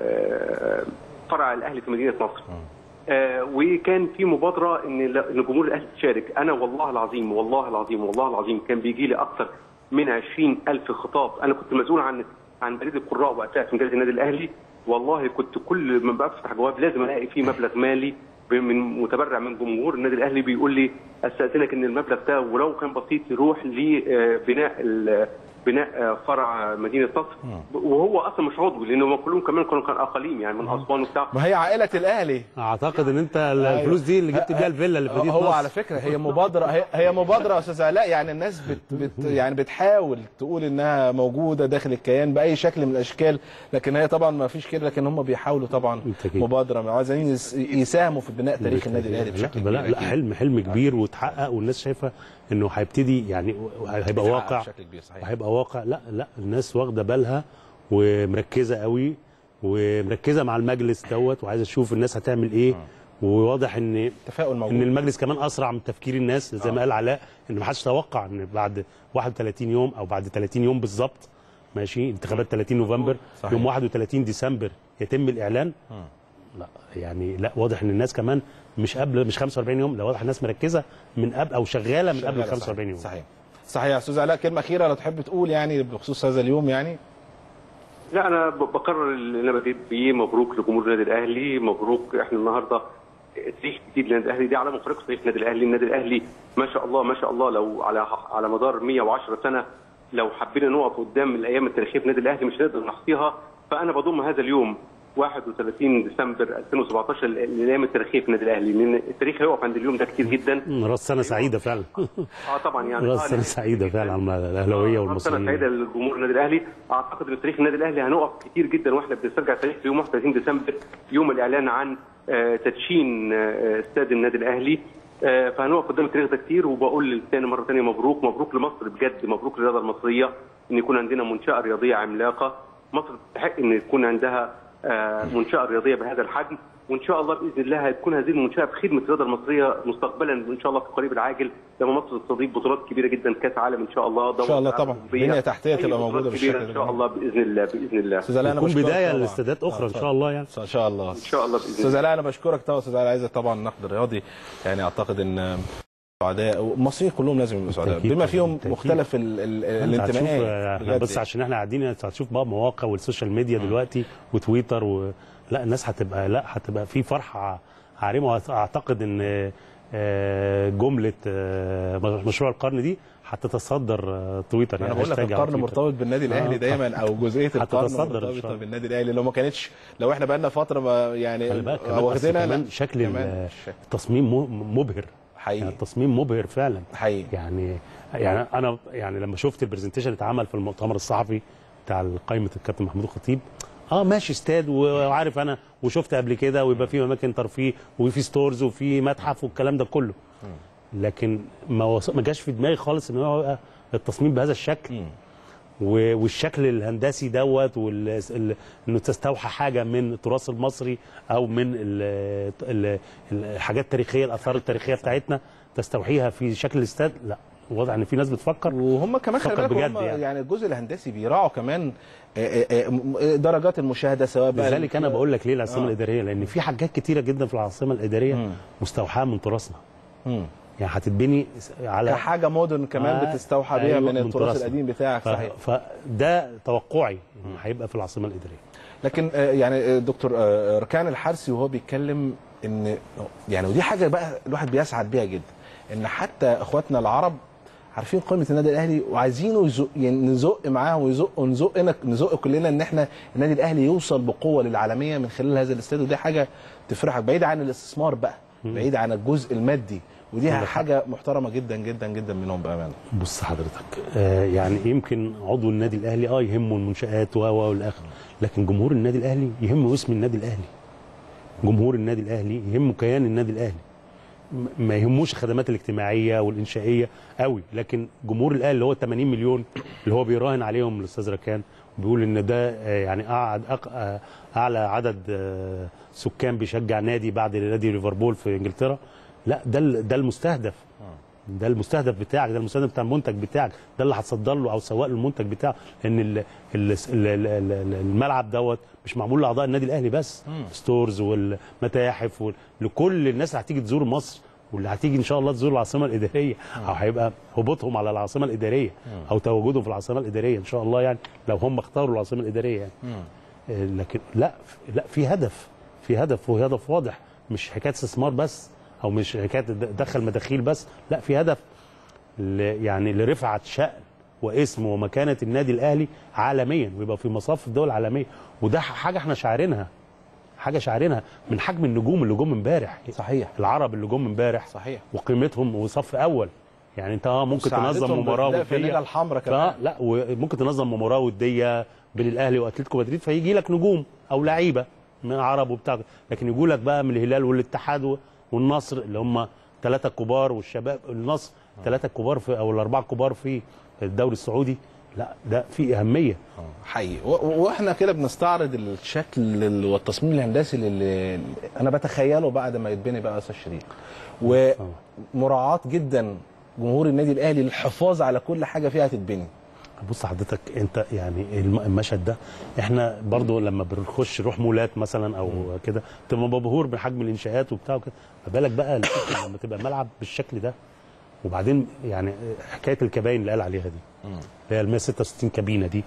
Speaker 8: آه، فرع الاهلي في مدينه نصر آه، وكان في مبادره ان ل- ان جمهور الاهلي تشارك انا والله العظيم والله العظيم والله العظيم كان بيجي لي اكثر من 20 الف خطاب انا كنت مسؤول عن عن بريد القراء وقتها في مجله النادي الاهلي والله كنت كل ما بفتح جواب لازم الاقي فيه مبلغ مالي ب- من متبرع من جمهور النادي الاهلي بيقول لي استاذنك ان المبلغ ده ولو كان بسيط يروح لبناء ال- بناء آه، فرع مدينه نصر وهو اصلا مش عضو لانه هم كلهم كمان كانوا كان اقاليم يعني من اسوان وبتاع
Speaker 1: ما هي عائله الاهلي
Speaker 2: اعتقد ان انت الفلوس دي اللي جبت بيها الفيلا اللي في مدينه
Speaker 1: هو
Speaker 2: نصر.
Speaker 1: على فكره هي مبادره هي, هي مبادره يا استاذ علاء يعني الناس بت بت يعني بتحاول تقول انها موجوده داخل الكيان باي شكل من الاشكال لكن هي طبعا ما فيش كده لكن هم بيحاولوا طبعا
Speaker 2: بالتأكيد.
Speaker 1: مبادره عايزين يس- يساهموا في بناء تاريخ النادي الاهلي
Speaker 2: لا
Speaker 1: بشكل
Speaker 2: لا,
Speaker 1: كبير
Speaker 2: لا حلم حلم كبير واتحقق والناس شايفه انه هيبتدي يعني هيبقى
Speaker 1: بيتحقق
Speaker 2: واقع
Speaker 1: بشكل كبير صحيح
Speaker 2: وهيبقى واقع لا لا الناس واخده بالها ومركزه قوي ومركزه مع المجلس دوت وعايزه تشوف الناس هتعمل ايه وواضح ان
Speaker 1: تفاؤل موجود
Speaker 2: ان المجلس كمان اسرع من تفكير الناس زي ما قال علاء ان ما حدش توقع ان بعد 31 يوم او بعد 30 يوم بالظبط ماشي انتخابات 30 نوفمبر
Speaker 1: صحيح.
Speaker 2: يوم 31 ديسمبر يتم الاعلان لا يعني لا واضح ان الناس كمان مش قبل مش 45 يوم لا واضح الناس مركزه من قبل او شغاله من قبل
Speaker 1: شغالة،
Speaker 2: 45 يوم
Speaker 1: صحيح صحيح يا استاذ علاء كلمه اخيره لو تحب تقول يعني بخصوص هذا اليوم يعني
Speaker 8: لا انا ب- بقرر اللي انا بديت بيه مبروك لجمهور النادي الاهلي مبروك احنا النهارده تاريخ جديد للنادي الاهلي دي علامه فارقه في تاريخ النادي الاهلي النادي الاهلي ما شاء الله ما شاء الله لو على على مدار 110 سنه لو حبينا نقف قدام الايام التاريخيه في النادي الاهلي مش هنقدر نحصيها فانا بضم هذا اليوم 31 ديسمبر 2017 الايام التاريخيه في النادي الاهلي لان التاريخ هيقف عند اليوم ده كتير جدا
Speaker 2: راس سنه سعيده فعلا
Speaker 8: اه طبعا يعني
Speaker 2: راس
Speaker 8: آه،
Speaker 2: سنه سعيده فعلا على الاهلاويه
Speaker 8: سنه
Speaker 2: والمصريين
Speaker 8: سعيده للجمهور النادي الاهلي اعتقد ان تاريخ النادي الاهلي هنقف كتير جدا واحنا بنسترجع تاريخ يوم 31 ديسمبر يوم الاعلان عن آه، تدشين آه، استاد النادي الاهلي آه، فهنقف قدام التاريخ ده كتير وبقول تاني مره ثانيه مبروك مبروك لمصر بجد مبروك للرياضه المصريه ان يكون عندنا منشاه رياضيه عملاقه مصر تستحق ان يكون عندها آه، منشاه رياضيه بهذا الحجم وان شاء الله باذن الله هتكون هذه المنشاه في خدمه الرياضه المصريه مستقبلا ان شاء الله في القريب العاجل لما مصر تستضيف بطولات كبيره جدا كاس عالم ان شاء الله
Speaker 1: ان شاء الله
Speaker 8: دورة
Speaker 1: طبعا
Speaker 8: أوروبية.
Speaker 1: بنيه تحتيه
Speaker 8: أي
Speaker 1: تبقى
Speaker 8: بطولات
Speaker 1: موجوده
Speaker 8: كبيرة
Speaker 1: بالشكل
Speaker 8: ان شاء
Speaker 1: ده
Speaker 8: الله باذن الله باذن الله
Speaker 1: استاذ علاء انا
Speaker 2: يكون
Speaker 1: بشكرك
Speaker 2: بدايه
Speaker 1: طبعاً.
Speaker 2: لاستادات اخرى ان شاء الله يعني
Speaker 1: ان شاء الله
Speaker 8: ان شاء الله باذن
Speaker 1: استاذ
Speaker 8: الله
Speaker 1: علاء انا بشكرك طبعا استاذ علاء عايز طبعا النقد الرياضي يعني اعتقد ان سعداء المصريين كلهم لازم يبقوا سعداء
Speaker 2: بالتأكيد
Speaker 1: بما فيهم
Speaker 2: بالتأكيد.
Speaker 1: مختلف ال- ال-
Speaker 2: انت هتشوف
Speaker 1: الانتماءات
Speaker 2: احنا
Speaker 1: بجد
Speaker 2: بس
Speaker 1: يعني.
Speaker 2: عشان احنا قاعدين انت هتشوف بقى مواقع والسوشيال ميديا دلوقتي وتويتر و... لا الناس هتبقى لا هتبقى في فرحه عارمه واعتقد ان آه، جمله آه، مشروع القرن دي هتتصدر آه، تويتر
Speaker 1: انا
Speaker 2: يعني
Speaker 1: بقول لك
Speaker 2: هاشتاج على
Speaker 1: القرن
Speaker 2: تويتر.
Speaker 1: مرتبط بالنادي الاهلي
Speaker 2: آه.
Speaker 1: دايما او جزئيه القرن
Speaker 2: هتتصدر إن شاء
Speaker 1: مرتبطه
Speaker 2: الله.
Speaker 1: بالنادي الاهلي لو ما كانتش لو احنا بقى لنا فتره ما يعني
Speaker 2: خلي بالك كمان, بس
Speaker 1: واخدينها
Speaker 2: كمان
Speaker 1: لا،
Speaker 2: شكل
Speaker 1: كمان
Speaker 2: ال-
Speaker 1: الشكل.
Speaker 2: التصميم م- مبهر يعني
Speaker 1: حقيقي
Speaker 2: التصميم مبهر فعلا
Speaker 1: حقيقي
Speaker 2: يعني يعني انا يعني لما شفت البرزنتيشن اللي اتعمل في المؤتمر الصحفي بتاع قائمه الكابتن محمود الخطيب اه ماشي استاد وعارف انا وشفت قبل كده ويبقى في اماكن ترفيه وفي ستورز وفي متحف والكلام ده كله لكن ما وص... ما جاش في دماغي خالص ان هو يبقى التصميم بهذا الشكل و- والشكل الهندسي دوت وال... ال... انه تستوحى حاجه من التراث المصري او من ال... ال... الحاجات التاريخيه الاثار التاريخيه بتاعتنا تستوحيها في شكل الاستاد لا واضح ان في ناس بتفكر
Speaker 1: وهم كمان خلي
Speaker 2: فكر
Speaker 1: بالك
Speaker 2: بجد
Speaker 1: هم
Speaker 2: يعني.
Speaker 1: يعني الجزء الهندسي بيراعوا كمان آه، آه، آه، م- درجات المشاهده سواء بقى
Speaker 2: لذلك انا بقول لك ليه العاصمه
Speaker 1: آه.
Speaker 2: الاداريه لان في حاجات كتيره جدا في العاصمه الاداريه
Speaker 1: مم.
Speaker 2: مستوحاه من تراثنا
Speaker 1: مم.
Speaker 2: يعني هتتبني على
Speaker 1: كحاجه مودرن كمان
Speaker 2: آه،
Speaker 1: بتستوحى بيها
Speaker 2: أيوة،
Speaker 1: من
Speaker 2: من
Speaker 1: التراث
Speaker 2: تراثنا.
Speaker 1: القديم بتاعك
Speaker 2: ف...
Speaker 1: صحيح
Speaker 2: فده توقعي إن هيبقى في العاصمه الاداريه
Speaker 1: لكن آه، يعني آه، دكتور آه، ركان الحرسي وهو بيتكلم ان يعني ودي حاجه بقى الواحد بيسعد بيها جدا ان حتى اخواتنا العرب عارفين قيمه النادي الاهلي وعايزينه يزق يعني نزق معاهم ويزق ونزق نزق كلنا ان احنا النادي الاهلي يوصل بقوه للعالميه من خلال هذا الاستاد ودي حاجه تفرحك بعيد عن الاستثمار بقى بعيد عن الجزء المادي ودي
Speaker 2: عندك حق.
Speaker 1: حاجه محترمه جدا جدا جدا منهم بامانه
Speaker 2: بص حضرتك آه يعني يمكن عضو النادي الاهلي اه يهمه المنشات و و والاخر لكن جمهور النادي الاهلي يهمه اسم النادي الاهلي جمهور النادي الاهلي يهمه كيان النادي الاهلي م- ما يهموش الخدمات الاجتماعيه والانشائيه قوي لكن جمهور الاهلي اللي هو 80 مليون اللي هو بيراهن عليهم الاستاذ ركان بيقول ان ده آه، يعني أعد أق- آه، اعلى عدد آه، سكان بيشجع نادي بعد نادي ليفربول في انجلترا لا ده ال- ده المستهدف ده المستهدف بتاعك ده المستهدف بتاع المنتج بتاعك ده اللي هتصدر له او سواق له المنتج بتاعه لان ال- ال- ال- ال- ال- الملعب دوت مش معمول لاعضاء النادي الاهلي بس ستورز والمتاحف وال- لكل الناس اللي هتيجي تزور مصر واللي هتيجي ان شاء الله تزور العاصمه الاداريه او هيبقى هبوطهم على العاصمه الاداريه او تواجدهم في العاصمه الاداريه ان شاء الله يعني لو هم اختاروا العاصمه الاداريه يعني آه، لكن لا لا في هدف في هدف وهدف واضح مش حكايه استثمار بس او مش حكايه د- دخل مداخيل بس لا في هدف ل- يعني لرفعه شأن واسم ومكانه النادي الاهلي عالميا ويبقى في مصاف الدول العالميه وده ح- حاجه احنا شاعرينها حاجه شاعرينها من حجم النجوم اللي جم امبارح
Speaker 1: صحيح
Speaker 2: العرب اللي جم امبارح
Speaker 1: صحيح
Speaker 2: وقيمتهم وصف اول يعني انت اه ممكن تنظم
Speaker 1: وساعدتهم
Speaker 2: مباراه
Speaker 1: بتلاقي في الليله
Speaker 2: وديه
Speaker 1: الحمراء
Speaker 2: ف-
Speaker 1: كمان
Speaker 2: لا وممكن تنظم مباراه وديه بين الاهلي واتلتيكو مدريد فيجي لك نجوم او لعيبه من عرب وبتاع لكن يجوا لك بقى من الهلال والاتحاد و- والنصر اللي هم ثلاثه كبار والشباب النصر ثلاثه كبار في او الاربعه كبار في الدوري السعودي لا ده في اهميه
Speaker 1: حقيقي و- و- واحنا كده بنستعرض الشكل ال- والتصميم الهندسي اللي اللي انا بتخيله بعد ما يتبني بقى استاذ شريف ومراعاه جدا جمهور النادي الاهلي للحفاظ على كل حاجه فيها تتبني
Speaker 2: بص حضرتك انت يعني الم- المشهد ده احنا برضو لما بنخش نروح مولات مثلا او كده تبقى مبهور بحجم الانشاءات وبتاع وكده ما بالك بقى الفكرة لما تبقى ملعب بالشكل ده وبعدين يعني حكايه الكباين اللي قال عليها دي اللي هي ال 166 كابينه دي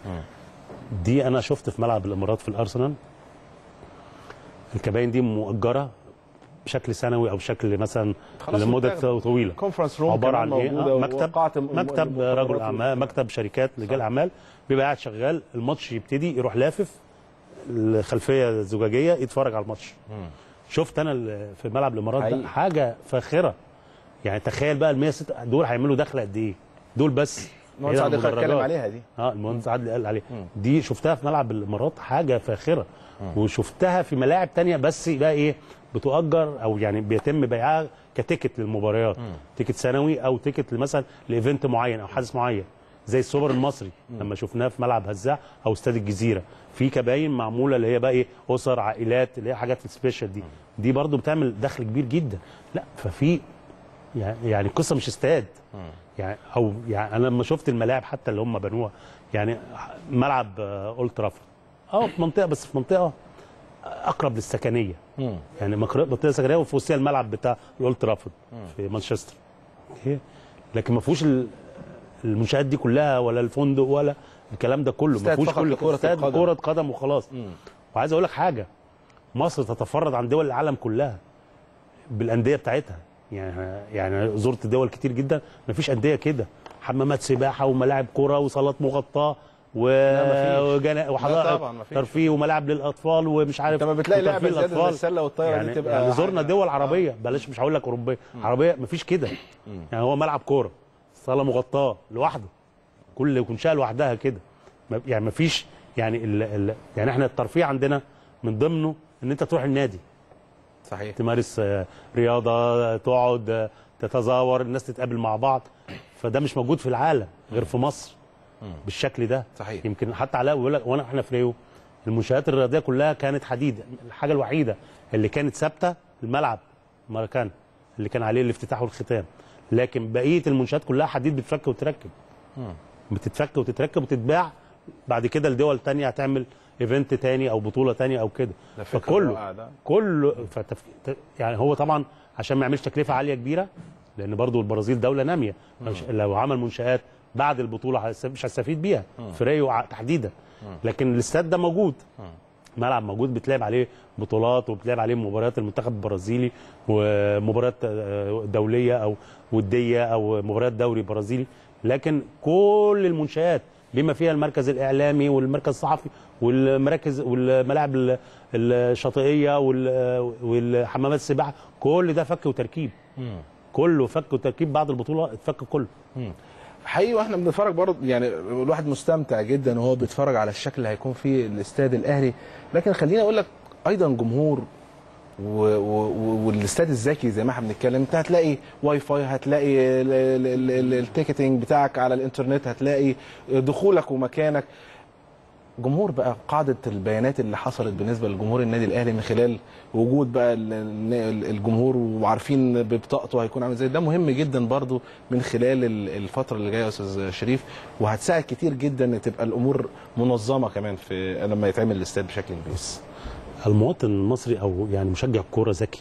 Speaker 2: دي انا شفت في ملعب الامارات في الارسنال الكباين دي مؤجره بشكل سنوي او بشكل مثلا
Speaker 1: خلاص
Speaker 2: لمده
Speaker 1: متاخدة.
Speaker 2: طويله
Speaker 1: كونفرنس روم
Speaker 2: عباره
Speaker 1: كمان
Speaker 2: عن ايه
Speaker 1: موجودة
Speaker 2: آه، مكتب
Speaker 1: وقاعة الم-
Speaker 2: مكتب
Speaker 1: المؤتمرات
Speaker 2: رجل اعمال مكتب شركات رجال اعمال بيبقى قاعد شغال الماتش يبتدي يروح لافف الخلفيه الزجاجيه يتفرج على الماتش شفت انا ال- في ملعب الامارات
Speaker 1: حقيقي.
Speaker 2: ده حاجه فاخره يعني تخيل بقى ال 106 دول هيعملوا دخله قد ايه دول بس
Speaker 1: المهندس
Speaker 2: بعيد عن
Speaker 1: عادل اتكلم
Speaker 2: المدرجات.
Speaker 1: عليها دي
Speaker 2: اه المهندس عادل قال عليه دي شفتها في ملعب الامارات حاجه فاخره وشفتها في ملاعب تانية بس بقى ايه بتؤجر او يعني بيتم بيعها كتيكت للمباريات تيكت سنوي او تيكت مثلا لايفنت معين او حدث معين زي السوبر المصري لما شفناه في ملعب هزاع او استاد الجزيره في كباين معموله اللي هي بقى ايه اسر عائلات اللي هي حاجات السبيشال دي دي برضو بتعمل دخل كبير جدا لا ففي يعني يعني القصه مش استاد يعني او يعني انا لما شفت الملاعب حتى اللي هم بنوها يعني ملعب آه، اولد ترافورد اه في منطقه بس في منطقه اقرب للسكنيه يعني مقر- منطقه سكنيه وفي وسطها الملعب بتاع الاولد ترافورد في مانشستر أوكي؟ لكن ما فيهوش ال- المنشات دي كلها ولا الفندق ولا الكلام ده كله ما
Speaker 1: استاد
Speaker 2: فيهوش
Speaker 1: فقط
Speaker 2: كل
Speaker 1: لكرة
Speaker 2: استاد
Speaker 1: القدم.
Speaker 2: كره قدم وخلاص وعايز اقول لك حاجه مصر تتفرد عن دول العالم كلها بالانديه بتاعتها يعني يعني زرت دول كتير جدا ما فيش انديه كده حمامات سباحه وملاعب كره وصالات مغطاه و...
Speaker 1: لا، مفيش.
Speaker 2: وجنا...
Speaker 1: لا،
Speaker 2: وحدائق
Speaker 1: طبعا مفيش.
Speaker 2: ترفيه وملاعب للأطفال ومش عارف
Speaker 1: انت ما بتلاقي لعبه
Speaker 2: وترفيه
Speaker 1: زياده زي
Speaker 2: الأطفال.
Speaker 1: السله والطايره
Speaker 2: يعني,
Speaker 1: دي تبقى
Speaker 2: يعني زرنا
Speaker 1: حاجة-
Speaker 2: دول عربيه بلاش مش هقول لك اوروبيه عربيه مفيش كده يعني هو ملعب كوره صاله مغطاه لوحده كل منشاه لوحدها كده ما- يعني مفيش يعني ال... ال... يعني احنا الترفيه عندنا من ضمنه ان انت تروح النادي
Speaker 1: صحيح
Speaker 2: تمارس آه، رياضه تقعد آه، تتزاور الناس تتقابل مع بعض فده مش موجود في العالم غير في مصر بالشكل ده
Speaker 1: صحيح.
Speaker 2: يمكن حتى علاء بيقول لك وانا احنا في ريو المنشات الرياضيه كلها كانت حديد الحاجه الوحيده اللي كانت ثابته الملعب ماراكانا اللي كان عليه الافتتاح والختام لكن بقيه المنشات كلها حديد بتفك وتركب بتتفك وتتركب وتتباع بعد كده لدول تانية هتعمل ايفنت تاني او بطوله تانية او كده
Speaker 1: ده فكرة
Speaker 2: فكله
Speaker 1: رائعة ده.
Speaker 2: كله فتف... ت- يعني هو طبعا عشان ما يعملش تكلفه عاليه كبيره لان برضو البرازيل دوله ناميه مش- لو عمل منشات بعد البطوله هيست- مش هيستفيد بيها في ريو ع- تحديدا لكن الاستاد ده موجود ملعب موجود بتلعب عليه بطولات وبتلعب عليه مباريات المنتخب البرازيلي ومباريات آه، دوليه او وديه او مباريات دوري برازيلي لكن كل المنشات بما فيها المركز الاعلامي والمركز الصحفي والمراكز والملاعب ال- الشاطئيه وال- والحمامات السباحه كل ده فك وتركيب كله فك وتركيب بعد البطوله اتفك كله
Speaker 1: حقيقي واحنا بنتفرج برضه يعني الواحد مستمتع جدا وهو بيتفرج على الشكل اللي هيكون فيه الاستاد الاهلي لكن خليني اقول لك ايضا جمهور و- و- والاستاد الذكي زي ما احنا بنتكلم انت هتلاقي واي فاي هتلاقي ال- ال- ال- ال- التيكتنج بتاعك على الانترنت هتلاقي دخولك ومكانك جمهور بقى قاعده البيانات اللي حصلت بالنسبه لجمهور النادي الاهلي من خلال وجود بقى ال- ال- الجمهور وعارفين ببطاقته هيكون عامل ازاي ده مهم جدا برضو من خلال ال- الفتره اللي جايه يا استاذ شريف وهتساعد كتير جدا ان تبقى الامور منظمه كمان في لما يتعمل الاستاد بشكل كبير
Speaker 2: المواطن المصري او يعني مشجع الكوره ذكي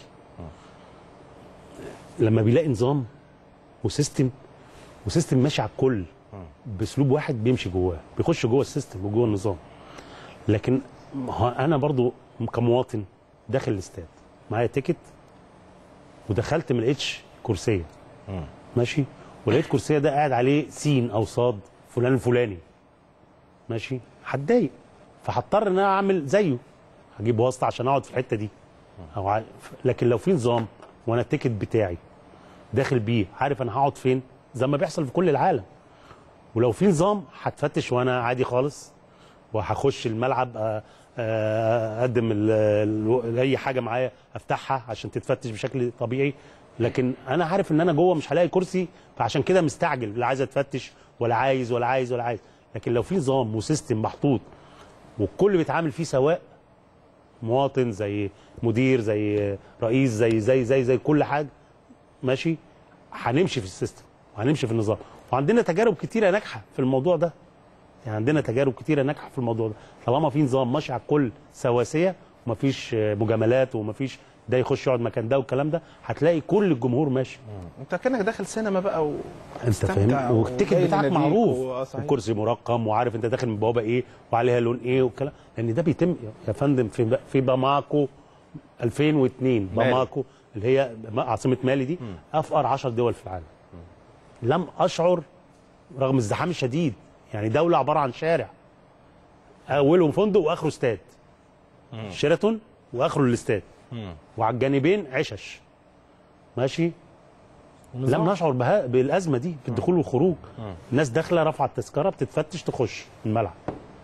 Speaker 2: لما بيلاقي نظام وسيستم وسيستم ماشي على الكل باسلوب واحد بيمشي جواه بيخش جوه السيستم وجوه النظام لكن ما هو انا برضو كمواطن داخل الاستاد معايا تيكت ودخلت ما لقيتش كرسيه ماشي ولقيت كرسيه ده قاعد عليه سين او صاد فلان الفلاني ماشي هتضايق فهضطر ان انا اعمل زيه هجيب واسطه عشان اقعد في الحته دي أو ع... لكن لو في نظام وانا التيكت بتاعي داخل بيه عارف انا هقعد فين زي ما بيحصل في كل العالم ولو في نظام هتفتش وانا عادي خالص وهخش الملعب آه، آه، اقدم ال- ال- اي حاجه معايا افتحها عشان تتفتش بشكل طبيعي لكن انا عارف ان انا جوه مش هلاقي كرسي فعشان كده مستعجل لا عايز اتفتش ولا عايز ولا عايز ولا عايز لكن لو في نظام وسيستم محطوط والكل بيتعامل فيه سواء مواطن زي مدير زي رئيس زي زي زي زي كل حاجه ماشي هنمشي في السيستم وهنمشي في النظام وعندنا تجارب كتيره ناجحه في الموضوع ده يعني عندنا تجارب كتيره ناجحه في الموضوع ده طالما في نظام ماشي على الكل سواسيه ومفيش آه، مجاملات ومفيش ده يخش يقعد مكان ده والكلام ده هتلاقي كل الجمهور ماشي
Speaker 1: انت كانك داخل سينما بقى و...
Speaker 2: انت
Speaker 1: استمتع
Speaker 2: فاهم والتيكت
Speaker 1: وجاي
Speaker 2: بتاعك
Speaker 1: لناديك
Speaker 2: معروف
Speaker 1: و- صحيح.
Speaker 2: والكرسي مرقم وعارف انت داخل من بوابه ايه وعليها لون ايه والكلام لان ده بيتم يا فندم في في باماكو 2002
Speaker 1: مالي.
Speaker 2: باماكو اللي هي عاصمه مالي دي افقر 10 دول في العالم لم اشعر رغم الزحام الشديد يعني دوله عباره عن شارع اوله فندق واخره استاد شيراتون واخره الاستاد وعلى الجانبين عشش ماشي لم نشعر بها بالازمه دي في الدخول والخروج الناس داخله رافعه التذكره بتتفتش تخش الملعب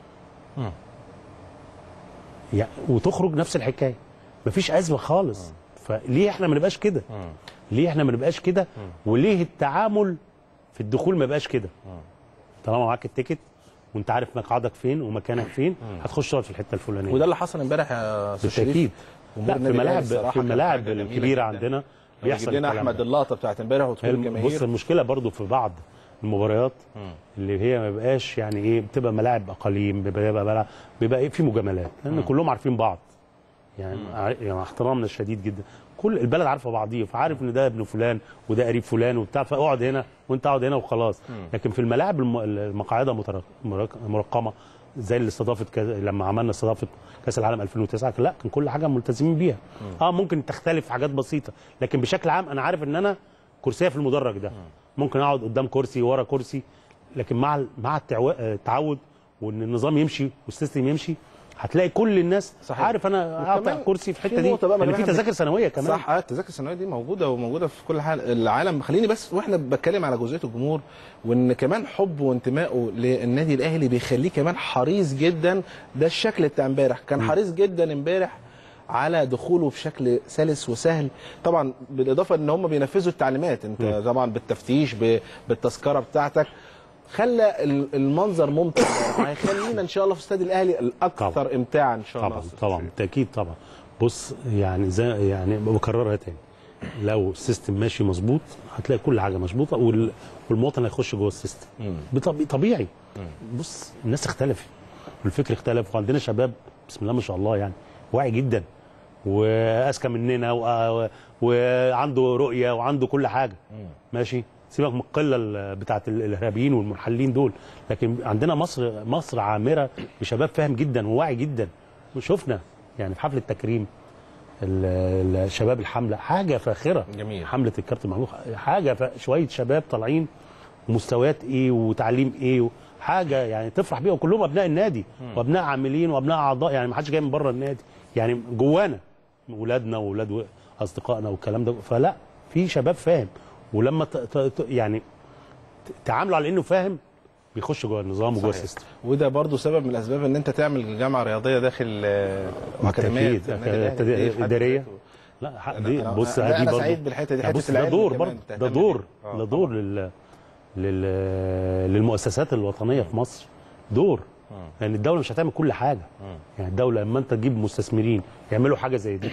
Speaker 2: يعني وتخرج نفس الحكايه مفيش ازمه خالص فليه احنا ما نبقاش كده ليه احنا ما نبقاش كده وليه التعامل في الدخول ما يبقاش كده طالما معاك التيكت وانت عارف مقعدك فين ومكانك فين هتخش تقعد في الحته الفلانيه
Speaker 1: وده اللي حصل امبارح يا استاذ شريف
Speaker 2: بالتاكيد
Speaker 1: جمهور
Speaker 2: لا في
Speaker 1: النادي الأهلي
Speaker 2: الملاعب
Speaker 1: الصراحة
Speaker 2: في
Speaker 1: كان
Speaker 2: الملاعب
Speaker 1: حاجة جميلة
Speaker 2: الكبيره
Speaker 1: جداً.
Speaker 2: عندنا
Speaker 1: بيحصل
Speaker 2: بيحصل
Speaker 1: لنا
Speaker 2: الكلام
Speaker 1: احمد
Speaker 2: ده.
Speaker 1: اللقطه بتاعت امبارح ودخول
Speaker 2: هي الم- بص
Speaker 1: الجماهير
Speaker 2: المشكله برضو في بعض المباريات اللي هي ما بقاش يعني ايه بتبقى ملاعب اقاليم بيبقى بيبقى ملاعب بيبقى ايه في مجاملات لان كلهم عارفين بعض يعني ع- يعني احترامنا الشديد جدا كل البلد عارفه بعضيه فعارف ان ده ابن فلان وده قريب فلان وبتاع فاقعد هنا وانت اقعد هنا وخلاص لكن في الملاعب الم- المقاعده متر- مرق- مرقمه زي اللي استضافت كاس- لما عملنا استضافه كاس العالم 2009 لا كان كل حاجه ملتزمين بيها اه ممكن تختلف في حاجات بسيطه لكن بشكل عام انا عارف ان انا كرسيه في المدرج ده ممكن اقعد قدام كرسي ورا كرسي لكن مع ال- مع التعو- التعود وان النظام يمشي والسيستم يمشي هتلاقي كل الناس
Speaker 1: صحيح.
Speaker 2: عارف انا
Speaker 1: وكمان
Speaker 2: اقطع كرسي في
Speaker 1: في
Speaker 2: الحته دي
Speaker 1: نقطة بقى ما
Speaker 2: لان في
Speaker 1: الواحد
Speaker 2: تذاكر سنويه كمان
Speaker 1: صح اه التذاكر السنويه دي موجوده وموجوده في كل حال العالم خليني بس واحنا بتكلم على جزئيه الجمهور وان كمان حبه وانتمائه للنادي الاهلي بيخليه كمان حريص جدا ده الشكل بتاع امبارح كان حريص جدا امبارح على دخوله بشكل سلس وسهل طبعا بالاضافه ان هم بينفذوا التعليمات انت طبعا بالتفتيش ب- بالتذكره بتاعتك خلى ال- المنظر ممتع هيخلينا ان شاء الله في استاد الاهلي الاكثر امتاعا ان شاء الله
Speaker 2: طبعا
Speaker 1: أستاذ
Speaker 2: طبعا
Speaker 1: شريف.
Speaker 2: بالتاكيد طبعا بص يعني زي يعني بكررها تاني لو السيستم ماشي مظبوط هتلاقي كل حاجه مظبوطه وال- والمواطن هيخش جوه السيستم بطبي- طبيعي بص الناس اختلفت والفكر اختلف وعندنا شباب بسم الله ما شاء الله يعني واعي جدا واذكى مننا و- وعنده رؤيه وعنده كل حاجه ماشي سيبك من القله ال- بتاعت ال- الارهابيين والمنحلين دول لكن عندنا مصر مصر عامره بشباب فاهم جدا وواعي جدا وشفنا يعني في حفل التكريم ال- ال- شباب الحمله حاجه فاخره
Speaker 1: جميل.
Speaker 2: حمله الكابتن محمود حاجه ف- شويه شباب طالعين ومستويات ايه وتعليم ايه حاجه يعني تفرح بيها وكلهم ابناء النادي وابناء عاملين وابناء اعضاء يعني ما حدش جاي من بره النادي يعني جوانا اولادنا واولاد اصدقائنا والكلام ده فلا في شباب فاهم ولما ت... ت... ت... يعني ت- تعاملوا على انه فاهم بيخش جوه النظام وجوه
Speaker 1: صحيح.
Speaker 2: السيستم
Speaker 1: وده برضو سبب من الاسباب ان انت تعمل جامعه رياضيه داخل آه، اكاديميه
Speaker 2: بالتأكيد.
Speaker 1: النادي الأهلي.
Speaker 2: أكاد-
Speaker 1: دي في حد
Speaker 2: إدارية.
Speaker 1: ذاته
Speaker 2: لا حق
Speaker 1: أنا-
Speaker 2: دي
Speaker 1: أنا-
Speaker 2: بص
Speaker 1: أنا-
Speaker 2: هذه
Speaker 1: أنا
Speaker 2: برضه
Speaker 1: سعيد بالحتة دي،
Speaker 2: لا،
Speaker 1: حتة
Speaker 2: بص ده
Speaker 1: العلم
Speaker 2: دور
Speaker 1: كمان
Speaker 2: برضه
Speaker 1: تهتم
Speaker 2: ده دور
Speaker 1: بيه. آه،
Speaker 2: ده دور لل لل للمؤسسات الوطنيه في مصر دور يعني الدوله مش هتعمل كل حاجه يعني الدوله لما انت تجيب مستثمرين يعملوا حاجه زي دي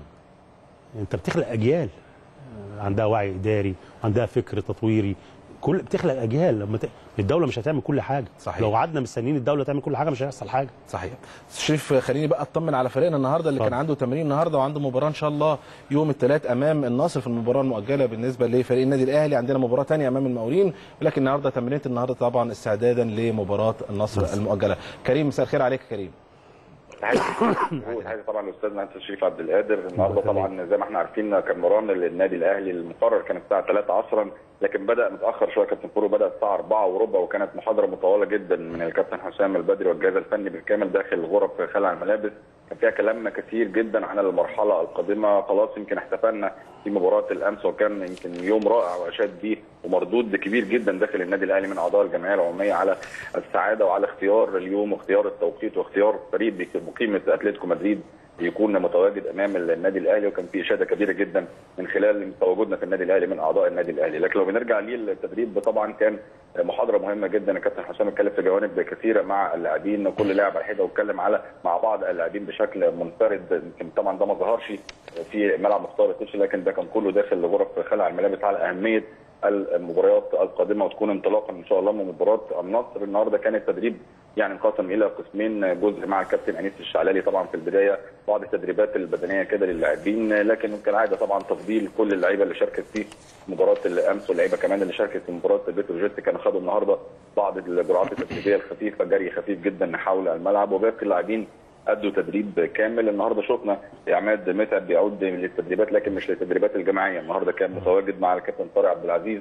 Speaker 2: انت بتخلق اجيال عندها وعي اداري عندها فكر تطويري كل بتخلق اجيال لما ت... الدوله مش هتعمل كل حاجه
Speaker 1: صحيح.
Speaker 2: لو قعدنا مستنيين الدوله تعمل كل حاجه مش هيحصل حاجه
Speaker 1: صحيح شريف خليني بقى اطمن على فريقنا النهارده اللي
Speaker 2: اتفضل.
Speaker 1: كان عنده تمرين النهارده وعنده مباراه ان شاء الله يوم الثلاث امام النصر في المباراه المؤجله بالنسبه لفريق النادي الاهلي عندنا مباراه ثانيه امام المقاولين ولكن النهارده تمرينه النهارده طبعا استعدادا لمباراه النصر المؤجله كريم مساء الخير عليك يا كريم
Speaker 9: تحياتي طبعا الاستاذ مهندس شريف عبد القادر النهارده طبعا زي ما احنا عارفين كان مران للنادي الاهلي المقرر كان الساعه 3 عصرا لكن بدا متاخر شويه كابتن فورو بدا الساعه 4 وربع وكانت محاضره مطوله جدا من الكابتن حسام البدري والجهاز الفني بالكامل داخل غرف خلع الملابس كان فيها كلام كثير جدا عن المرحله القادمه خلاص يمكن احتفلنا في مباراه الامس وكان يمكن يوم رائع واشاد به ومردود كبير جدا داخل النادي الاهلي من اعضاء الجمعيه العموميه على السعاده وعلى اختيار اليوم واختيار التوقيت واختيار فريق بقيمه اتلتيكو مدريد يكون متواجد امام النادي الاهلي وكان في اشاده كبيره جدا من خلال تواجدنا في النادي الاهلي من اعضاء النادي الاهلي لكن لو بنرجع للتدريب طبعا كان محاضره مهمه جدا الكابتن حسام اتكلم في جوانب كثيره مع اللاعبين كل لاعب على حده واتكلم على مع بعض اللاعبين بشكل منفرد يمكن طبعا ده ما ظهرش في ملعب مختار التتش لكن ده كان كله داخل غرف خلع الملابس على اهميه المباريات القادمه وتكون انطلاقا ان شاء الله من مباراه النصر النهارده كان التدريب يعني انقسم الى قسمين جزء مع الكابتن انيس الشعلالي طبعا في البدايه بعض التدريبات البدنيه كده للاعبين لكن كالعاده طبعا تفضيل كل اللعيبه اللي شاركت في مباراه الامس واللعيبه كمان اللي شاركت في مباراه بتروجيت كانوا خدوا النهارده بعض الجرعات التدريبيه الخفيفه جري خفيف جدا حول الملعب وباقي اللاعبين ادوا تدريب كامل النهارده شفنا عماد متعب بيعود للتدريبات لكن مش للتدريبات الجماعيه النهارده كان متواجد مع الكابتن طارق عبد العزيز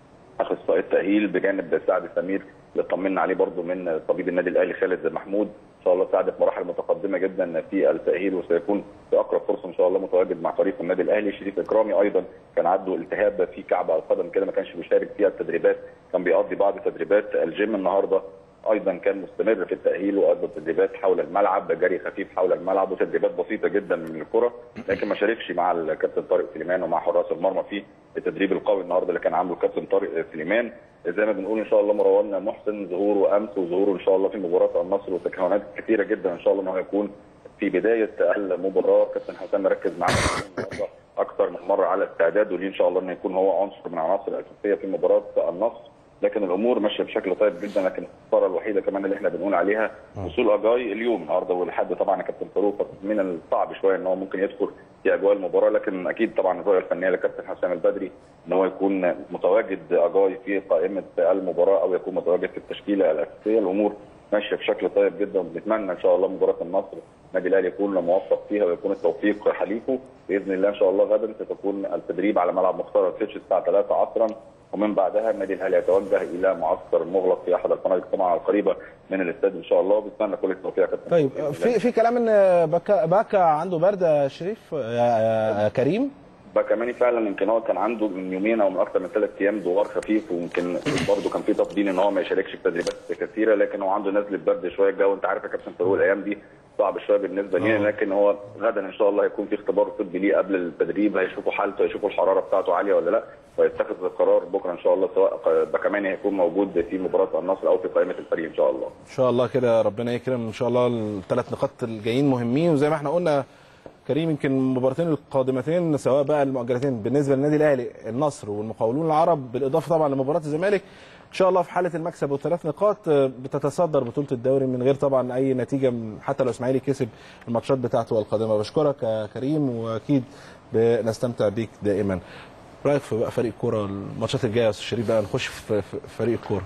Speaker 9: اخصائي التاهيل بجانب سعد سمير اللي طمنا عليه برضه من طبيب النادي الاهلي خالد محمود ان شاء الله سعد في مراحل متقدمه جدا في التاهيل وسيكون في اقرب فرصه ان شاء الله متواجد مع فريق النادي الاهلي شريف اكرامي ايضا كان عنده التهاب في كعب القدم كده ما كانش بيشارك فيها التدريبات كان بيقضي بعض تدريبات الجيم النهارده ايضا كان مستمر في التاهيل وادى تدريبات حول الملعب جري خفيف حول الملعب وتدريبات بسيطه جدا من الكره لكن ما شاركش مع الكابتن طارق سليمان ومع حراس المرمى في التدريب القوي النهارده اللي كان عامله الكابتن طارق سليمان زي ما بنقول ان شاء الله مروان محسن ظهوره امس وظهوره ان شاء الله في مباراه النصر وتكهنات كثيره جدا ان شاء الله انه هيكون في بدايه المباراه كابتن حسام مركز معانا النهارده اكثر من مره على استعداده ليه ان شاء الله انه يكون هو عنصر من العناصر الاساسيه في مباراه النصر لكن الامور ماشيه بشكل طيب جدا لكن الخساره الوحيده كمان اللي احنا بنقول عليها وصول اجاي اليوم النهارده ولحد طبعا كابتن فاروق من الصعب شويه ان هو ممكن يدخل في اجواء المباراه لكن اكيد طبعا الرؤيه الفنيه لكابتن حسام البدري ان هو يكون متواجد اجاي في قائمه المباراه او يكون متواجد في التشكيله الاساسيه الامور ماشيه بشكل طيب جدا وبنتمنى ان شاء الله مباراه النصر النادي الاهلي يكون موفق فيها ويكون التوفيق حليفه باذن الله ان شاء الله غدا ستكون التدريب على ملعب مختار التتش الساعه 3 عصرا ومن بعدها النادي الاهلي يتوجه الى معسكر مغلق في احد الفنادق طبعا القريبه من الاستاد ان شاء الله وبنتمنى كل التوفيق يا كابتن
Speaker 1: طيب في في كلام ان باكا باكا عنده برد يا شريف يا كريم
Speaker 9: بقى كمان فعلا يمكن هو كان عنده من يومين او من اكثر من ثلاث ايام دوار خفيف ويمكن برضه كان في تفضيل ان هو ما يشاركش في تدريبات كثيره لكن هو عنده نزله برد شويه الجو انت عارف يا كابتن فاروق الايام دي صعب شويه بالنسبه لينا لكن هو غدا ان شاء الله هيكون في اختبار طبي ليه قبل التدريب هيشوفوا حالته هيشوفوا الحراره بتاعته عاليه ولا لا ويتخذ القرار بكره ان شاء الله سواء بكمان هيكون موجود في مباراه النصر او في قائمه الفريق ان شاء الله.
Speaker 1: ان شاء الله كده ربنا يكرم ان شاء الله الثلاث نقاط الجايين مهمين وزي ما احنا قلنا كريم يمكن المباراتين القادمتين سواء بقى المؤجلتين بالنسبه للنادي الاهلي النصر والمقاولون العرب بالاضافه طبعا لمباراه الزمالك ان شاء الله في حاله المكسب والثلاث نقاط بتتصدر بطوله الدوري من غير طبعا اي نتيجه حتى لو اسماعيلي كسب الماتشات بتاعته القادمه بشكرك يا كريم واكيد بنستمتع بيك دائما رايك في بقى فريق الكوره الماتشات الجايه يا استاذ شريف بقى نخش في فريق الكوره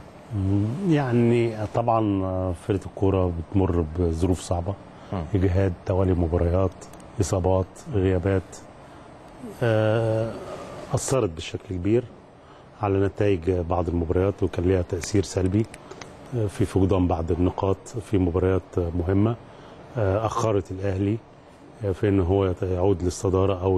Speaker 2: يعني طبعا فرقه الكوره بتمر بظروف صعبه اجهاد توالي مباريات اصابات غيابات اثرت بشكل كبير على نتائج بعض المباريات وكان لها تاثير سلبي في فقدان بعض النقاط في مباريات مهمه اخرت الاهلي في ان هو يعود للصداره او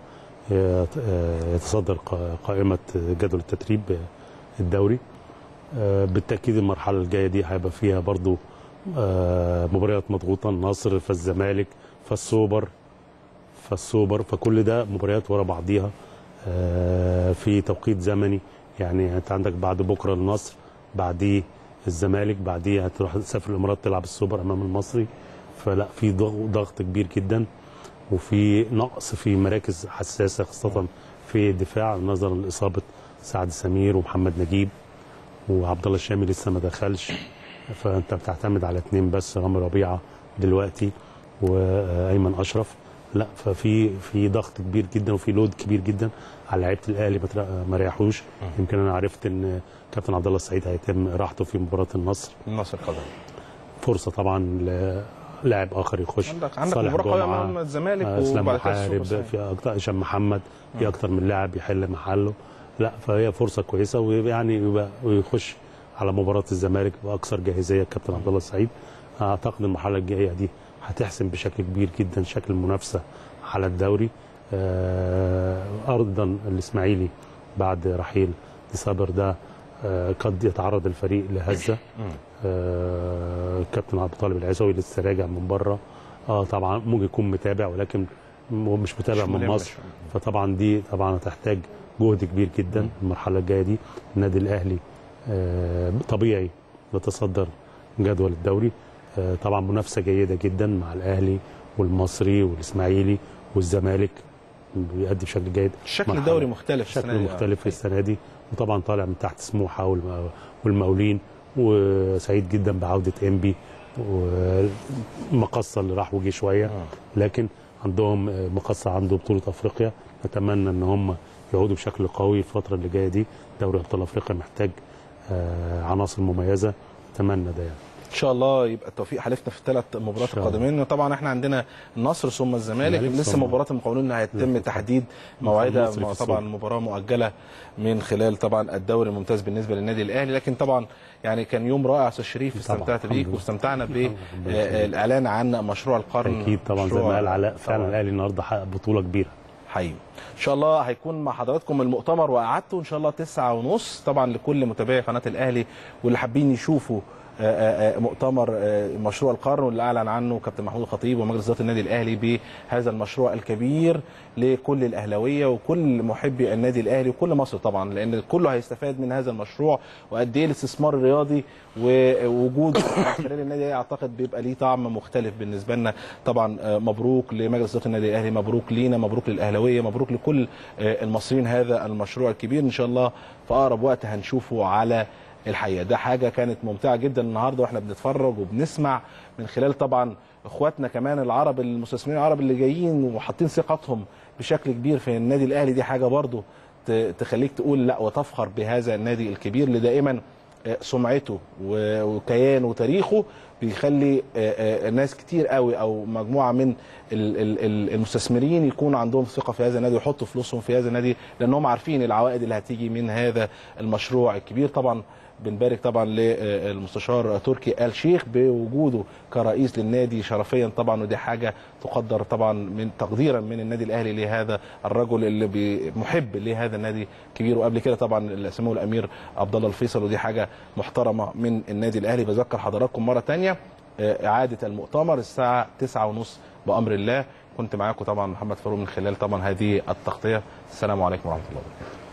Speaker 2: يتصدر قائمه جدول التتريب الدوري بالتاكيد المرحله الجايه دي هيبقى فيها برضو مباريات مضغوطه النصر فالزمالك فالسوبر فالسوبر فكل ده مباريات ورا بعضيها آه، في توقيت زمني يعني انت عندك بعد بكره النصر بعديه الزمالك بعديه هتروح تسافر الامارات تلعب السوبر امام المصري فلا في ضغ- ضغط كبير جدا وفي نقص في مراكز حساسه خاصه في الدفاع نظرا لاصابه سعد سمير ومحمد نجيب وعبد الله الشامي لسه ما دخلش فانت بتعتمد على اثنين بس رامي ربيعه دلوقتي وايمن اشرف لا ففي في ضغط كبير جدا وفي لود كبير جدا على لعيبه الاهلي ما تر- ما ريحوش يمكن انا عرفت ان كابتن عبد الله السعيد هيتم راحته في مباراه النصر
Speaker 1: النصر القدم
Speaker 2: فرصه طبعا لاعب اخر يخش
Speaker 1: عندك عندك
Speaker 2: صالح
Speaker 1: مباراه قويه
Speaker 2: جمعة،
Speaker 1: امام الزمالك
Speaker 2: آه، اسلام
Speaker 1: وبعد كده السوبر
Speaker 2: محارب
Speaker 1: الصحيح.
Speaker 2: في اكتر هشام محمد في اكتر من لاعب يحل محله لا فهي فرصه كويسه ويعني يبقى ويخش على مباراه الزمالك باكثر جاهزيه كابتن عبد الله السعيد اعتقد المرحله الجايه دي هتحسم بشكل كبير جدا شكل المنافسه على الدوري آه، ارضا الاسماعيلي بعد رحيل دي صابر ده آه، قد يتعرض الفريق لهزه آه، كابتن عبد الطالب العزوي لسه راجع من بره اه طبعا ممكن يكون متابع ولكن هو مش متابع
Speaker 1: مش
Speaker 2: من
Speaker 1: ملم
Speaker 2: مصر
Speaker 1: شوية.
Speaker 2: فطبعا دي طبعا هتحتاج جهد كبير جدا المرحله الجايه دي النادي الاهلي آه، طبيعي يتصدر جدول الدوري آه، طبعا منافسه جيده جدا مع الاهلي والمصري والاسماعيلي والزمالك بيأدي بشكل جيد
Speaker 1: شكل
Speaker 2: مرحلة-
Speaker 1: الدوري مختلف السنة
Speaker 2: شكل
Speaker 1: دي.
Speaker 2: مختلف في السنه دي وطبعا طالع من تحت سموحه والم- والمقاولين وسعيد جدا بعوده انبي ومقصه اللي راح وجي شويه لكن عندهم آه، مقصه عنده بطوله افريقيا نتمنى ان هم يعودوا بشكل قوي الفتره اللي جايه دي دوري ابطال افريقيا محتاج آه، عناصر مميزه نتمنى ده يعني
Speaker 1: ان شاء الله يبقى التوفيق حالفنا في الثلاث مباريات
Speaker 2: شاء الله.
Speaker 1: القادمين طبعا احنا عندنا النصر ثم الزمالك
Speaker 2: الزمالك
Speaker 1: لسه
Speaker 2: ثم-
Speaker 1: مباراه المقاولين اللي هيتم تحديد موعدها
Speaker 2: المصري في
Speaker 1: طبعا
Speaker 2: السوبر.
Speaker 1: مباراه مؤجله من خلال طبعا الدوري الممتاز بالنسبه للنادي الاهلي لكن طبعا يعني كان يوم رائع استاذ شريف
Speaker 2: طبعاً،
Speaker 1: استمتعت
Speaker 2: الحمد
Speaker 1: بيك
Speaker 2: لله.
Speaker 1: واستمتعنا
Speaker 2: ربنا يخليك.
Speaker 1: بالاعلان عن مشروع القرن
Speaker 2: اكيد طبعا زي
Speaker 1: مشروع-
Speaker 2: ما قال علاء فعلا
Speaker 1: طبعاً.
Speaker 2: الاهلي النهارده حقق بطوله كبيره
Speaker 1: حقيقي ان شاء الله هيكون مع حضراتكم المؤتمر وقعدته ان شاء الله تسعة ونص طبعا لكل متابعي قناه الاهلي واللي حابين يشوفوا آه، آه، آه، مؤتمر آه، مشروع القرن واللي اعلن عنه كابتن محمود الخطيب ومجلس اداره النادي الاهلي بهذا المشروع الكبير لكل الاهلاويه وكل محبي النادي الاهلي وكل مصر طبعا لان كله هيستفاد من هذا المشروع وقد ايه الاستثمار الرياضي ووجود خلال النادي الأهلي اعتقد بيبقى ليه طعم مختلف بالنسبه لنا طبعا آه، مبروك لمجلس اداره النادي الاهلي مبروك لينا مبروك للاهلاويه مبروك لكل آه، المصريين هذا المشروع الكبير ان شاء الله في اقرب وقت هنشوفه على الحقيقه ده حاجه كانت ممتعه جدا النهارده واحنا بنتفرج وبنسمع من خلال طبعا اخواتنا كمان العرب المستثمرين العرب اللي جايين وحاطين ثقتهم بشكل كبير في النادي الاهلي دي حاجه برضو ت- تخليك تقول لا وتفخر بهذا النادي الكبير اللي دائما آه، سمعته و- وكيانه وتاريخه بيخلي آه، آه، ناس كتير قوي او مجموعه من ال- ال- ال- المستثمرين يكون عندهم ثقه في هذا النادي ويحطوا فلوسهم في هذا النادي لانهم عارفين العوائد اللي هتيجي من هذا المشروع الكبير طبعا بنبارك طبعا للمستشار تركي آل شيخ بوجوده كرئيس للنادي شرفيا طبعا ودي حاجه تقدر طبعا من تقديرا من النادي الاهلي لهذا الرجل اللي بي- محب لهذا النادي الكبير وقبل كده طبعا اللي سموه الامير عبد الله الفيصل ودي حاجه محترمه من النادي الاهلي بذكر حضراتكم مره ثانيه اعاده المؤتمر الساعه 9:30 بامر الله كنت معاكم طبعا محمد فاروق من خلال طبعا هذه التغطيه السلام عليكم ورحمه الله وبركاته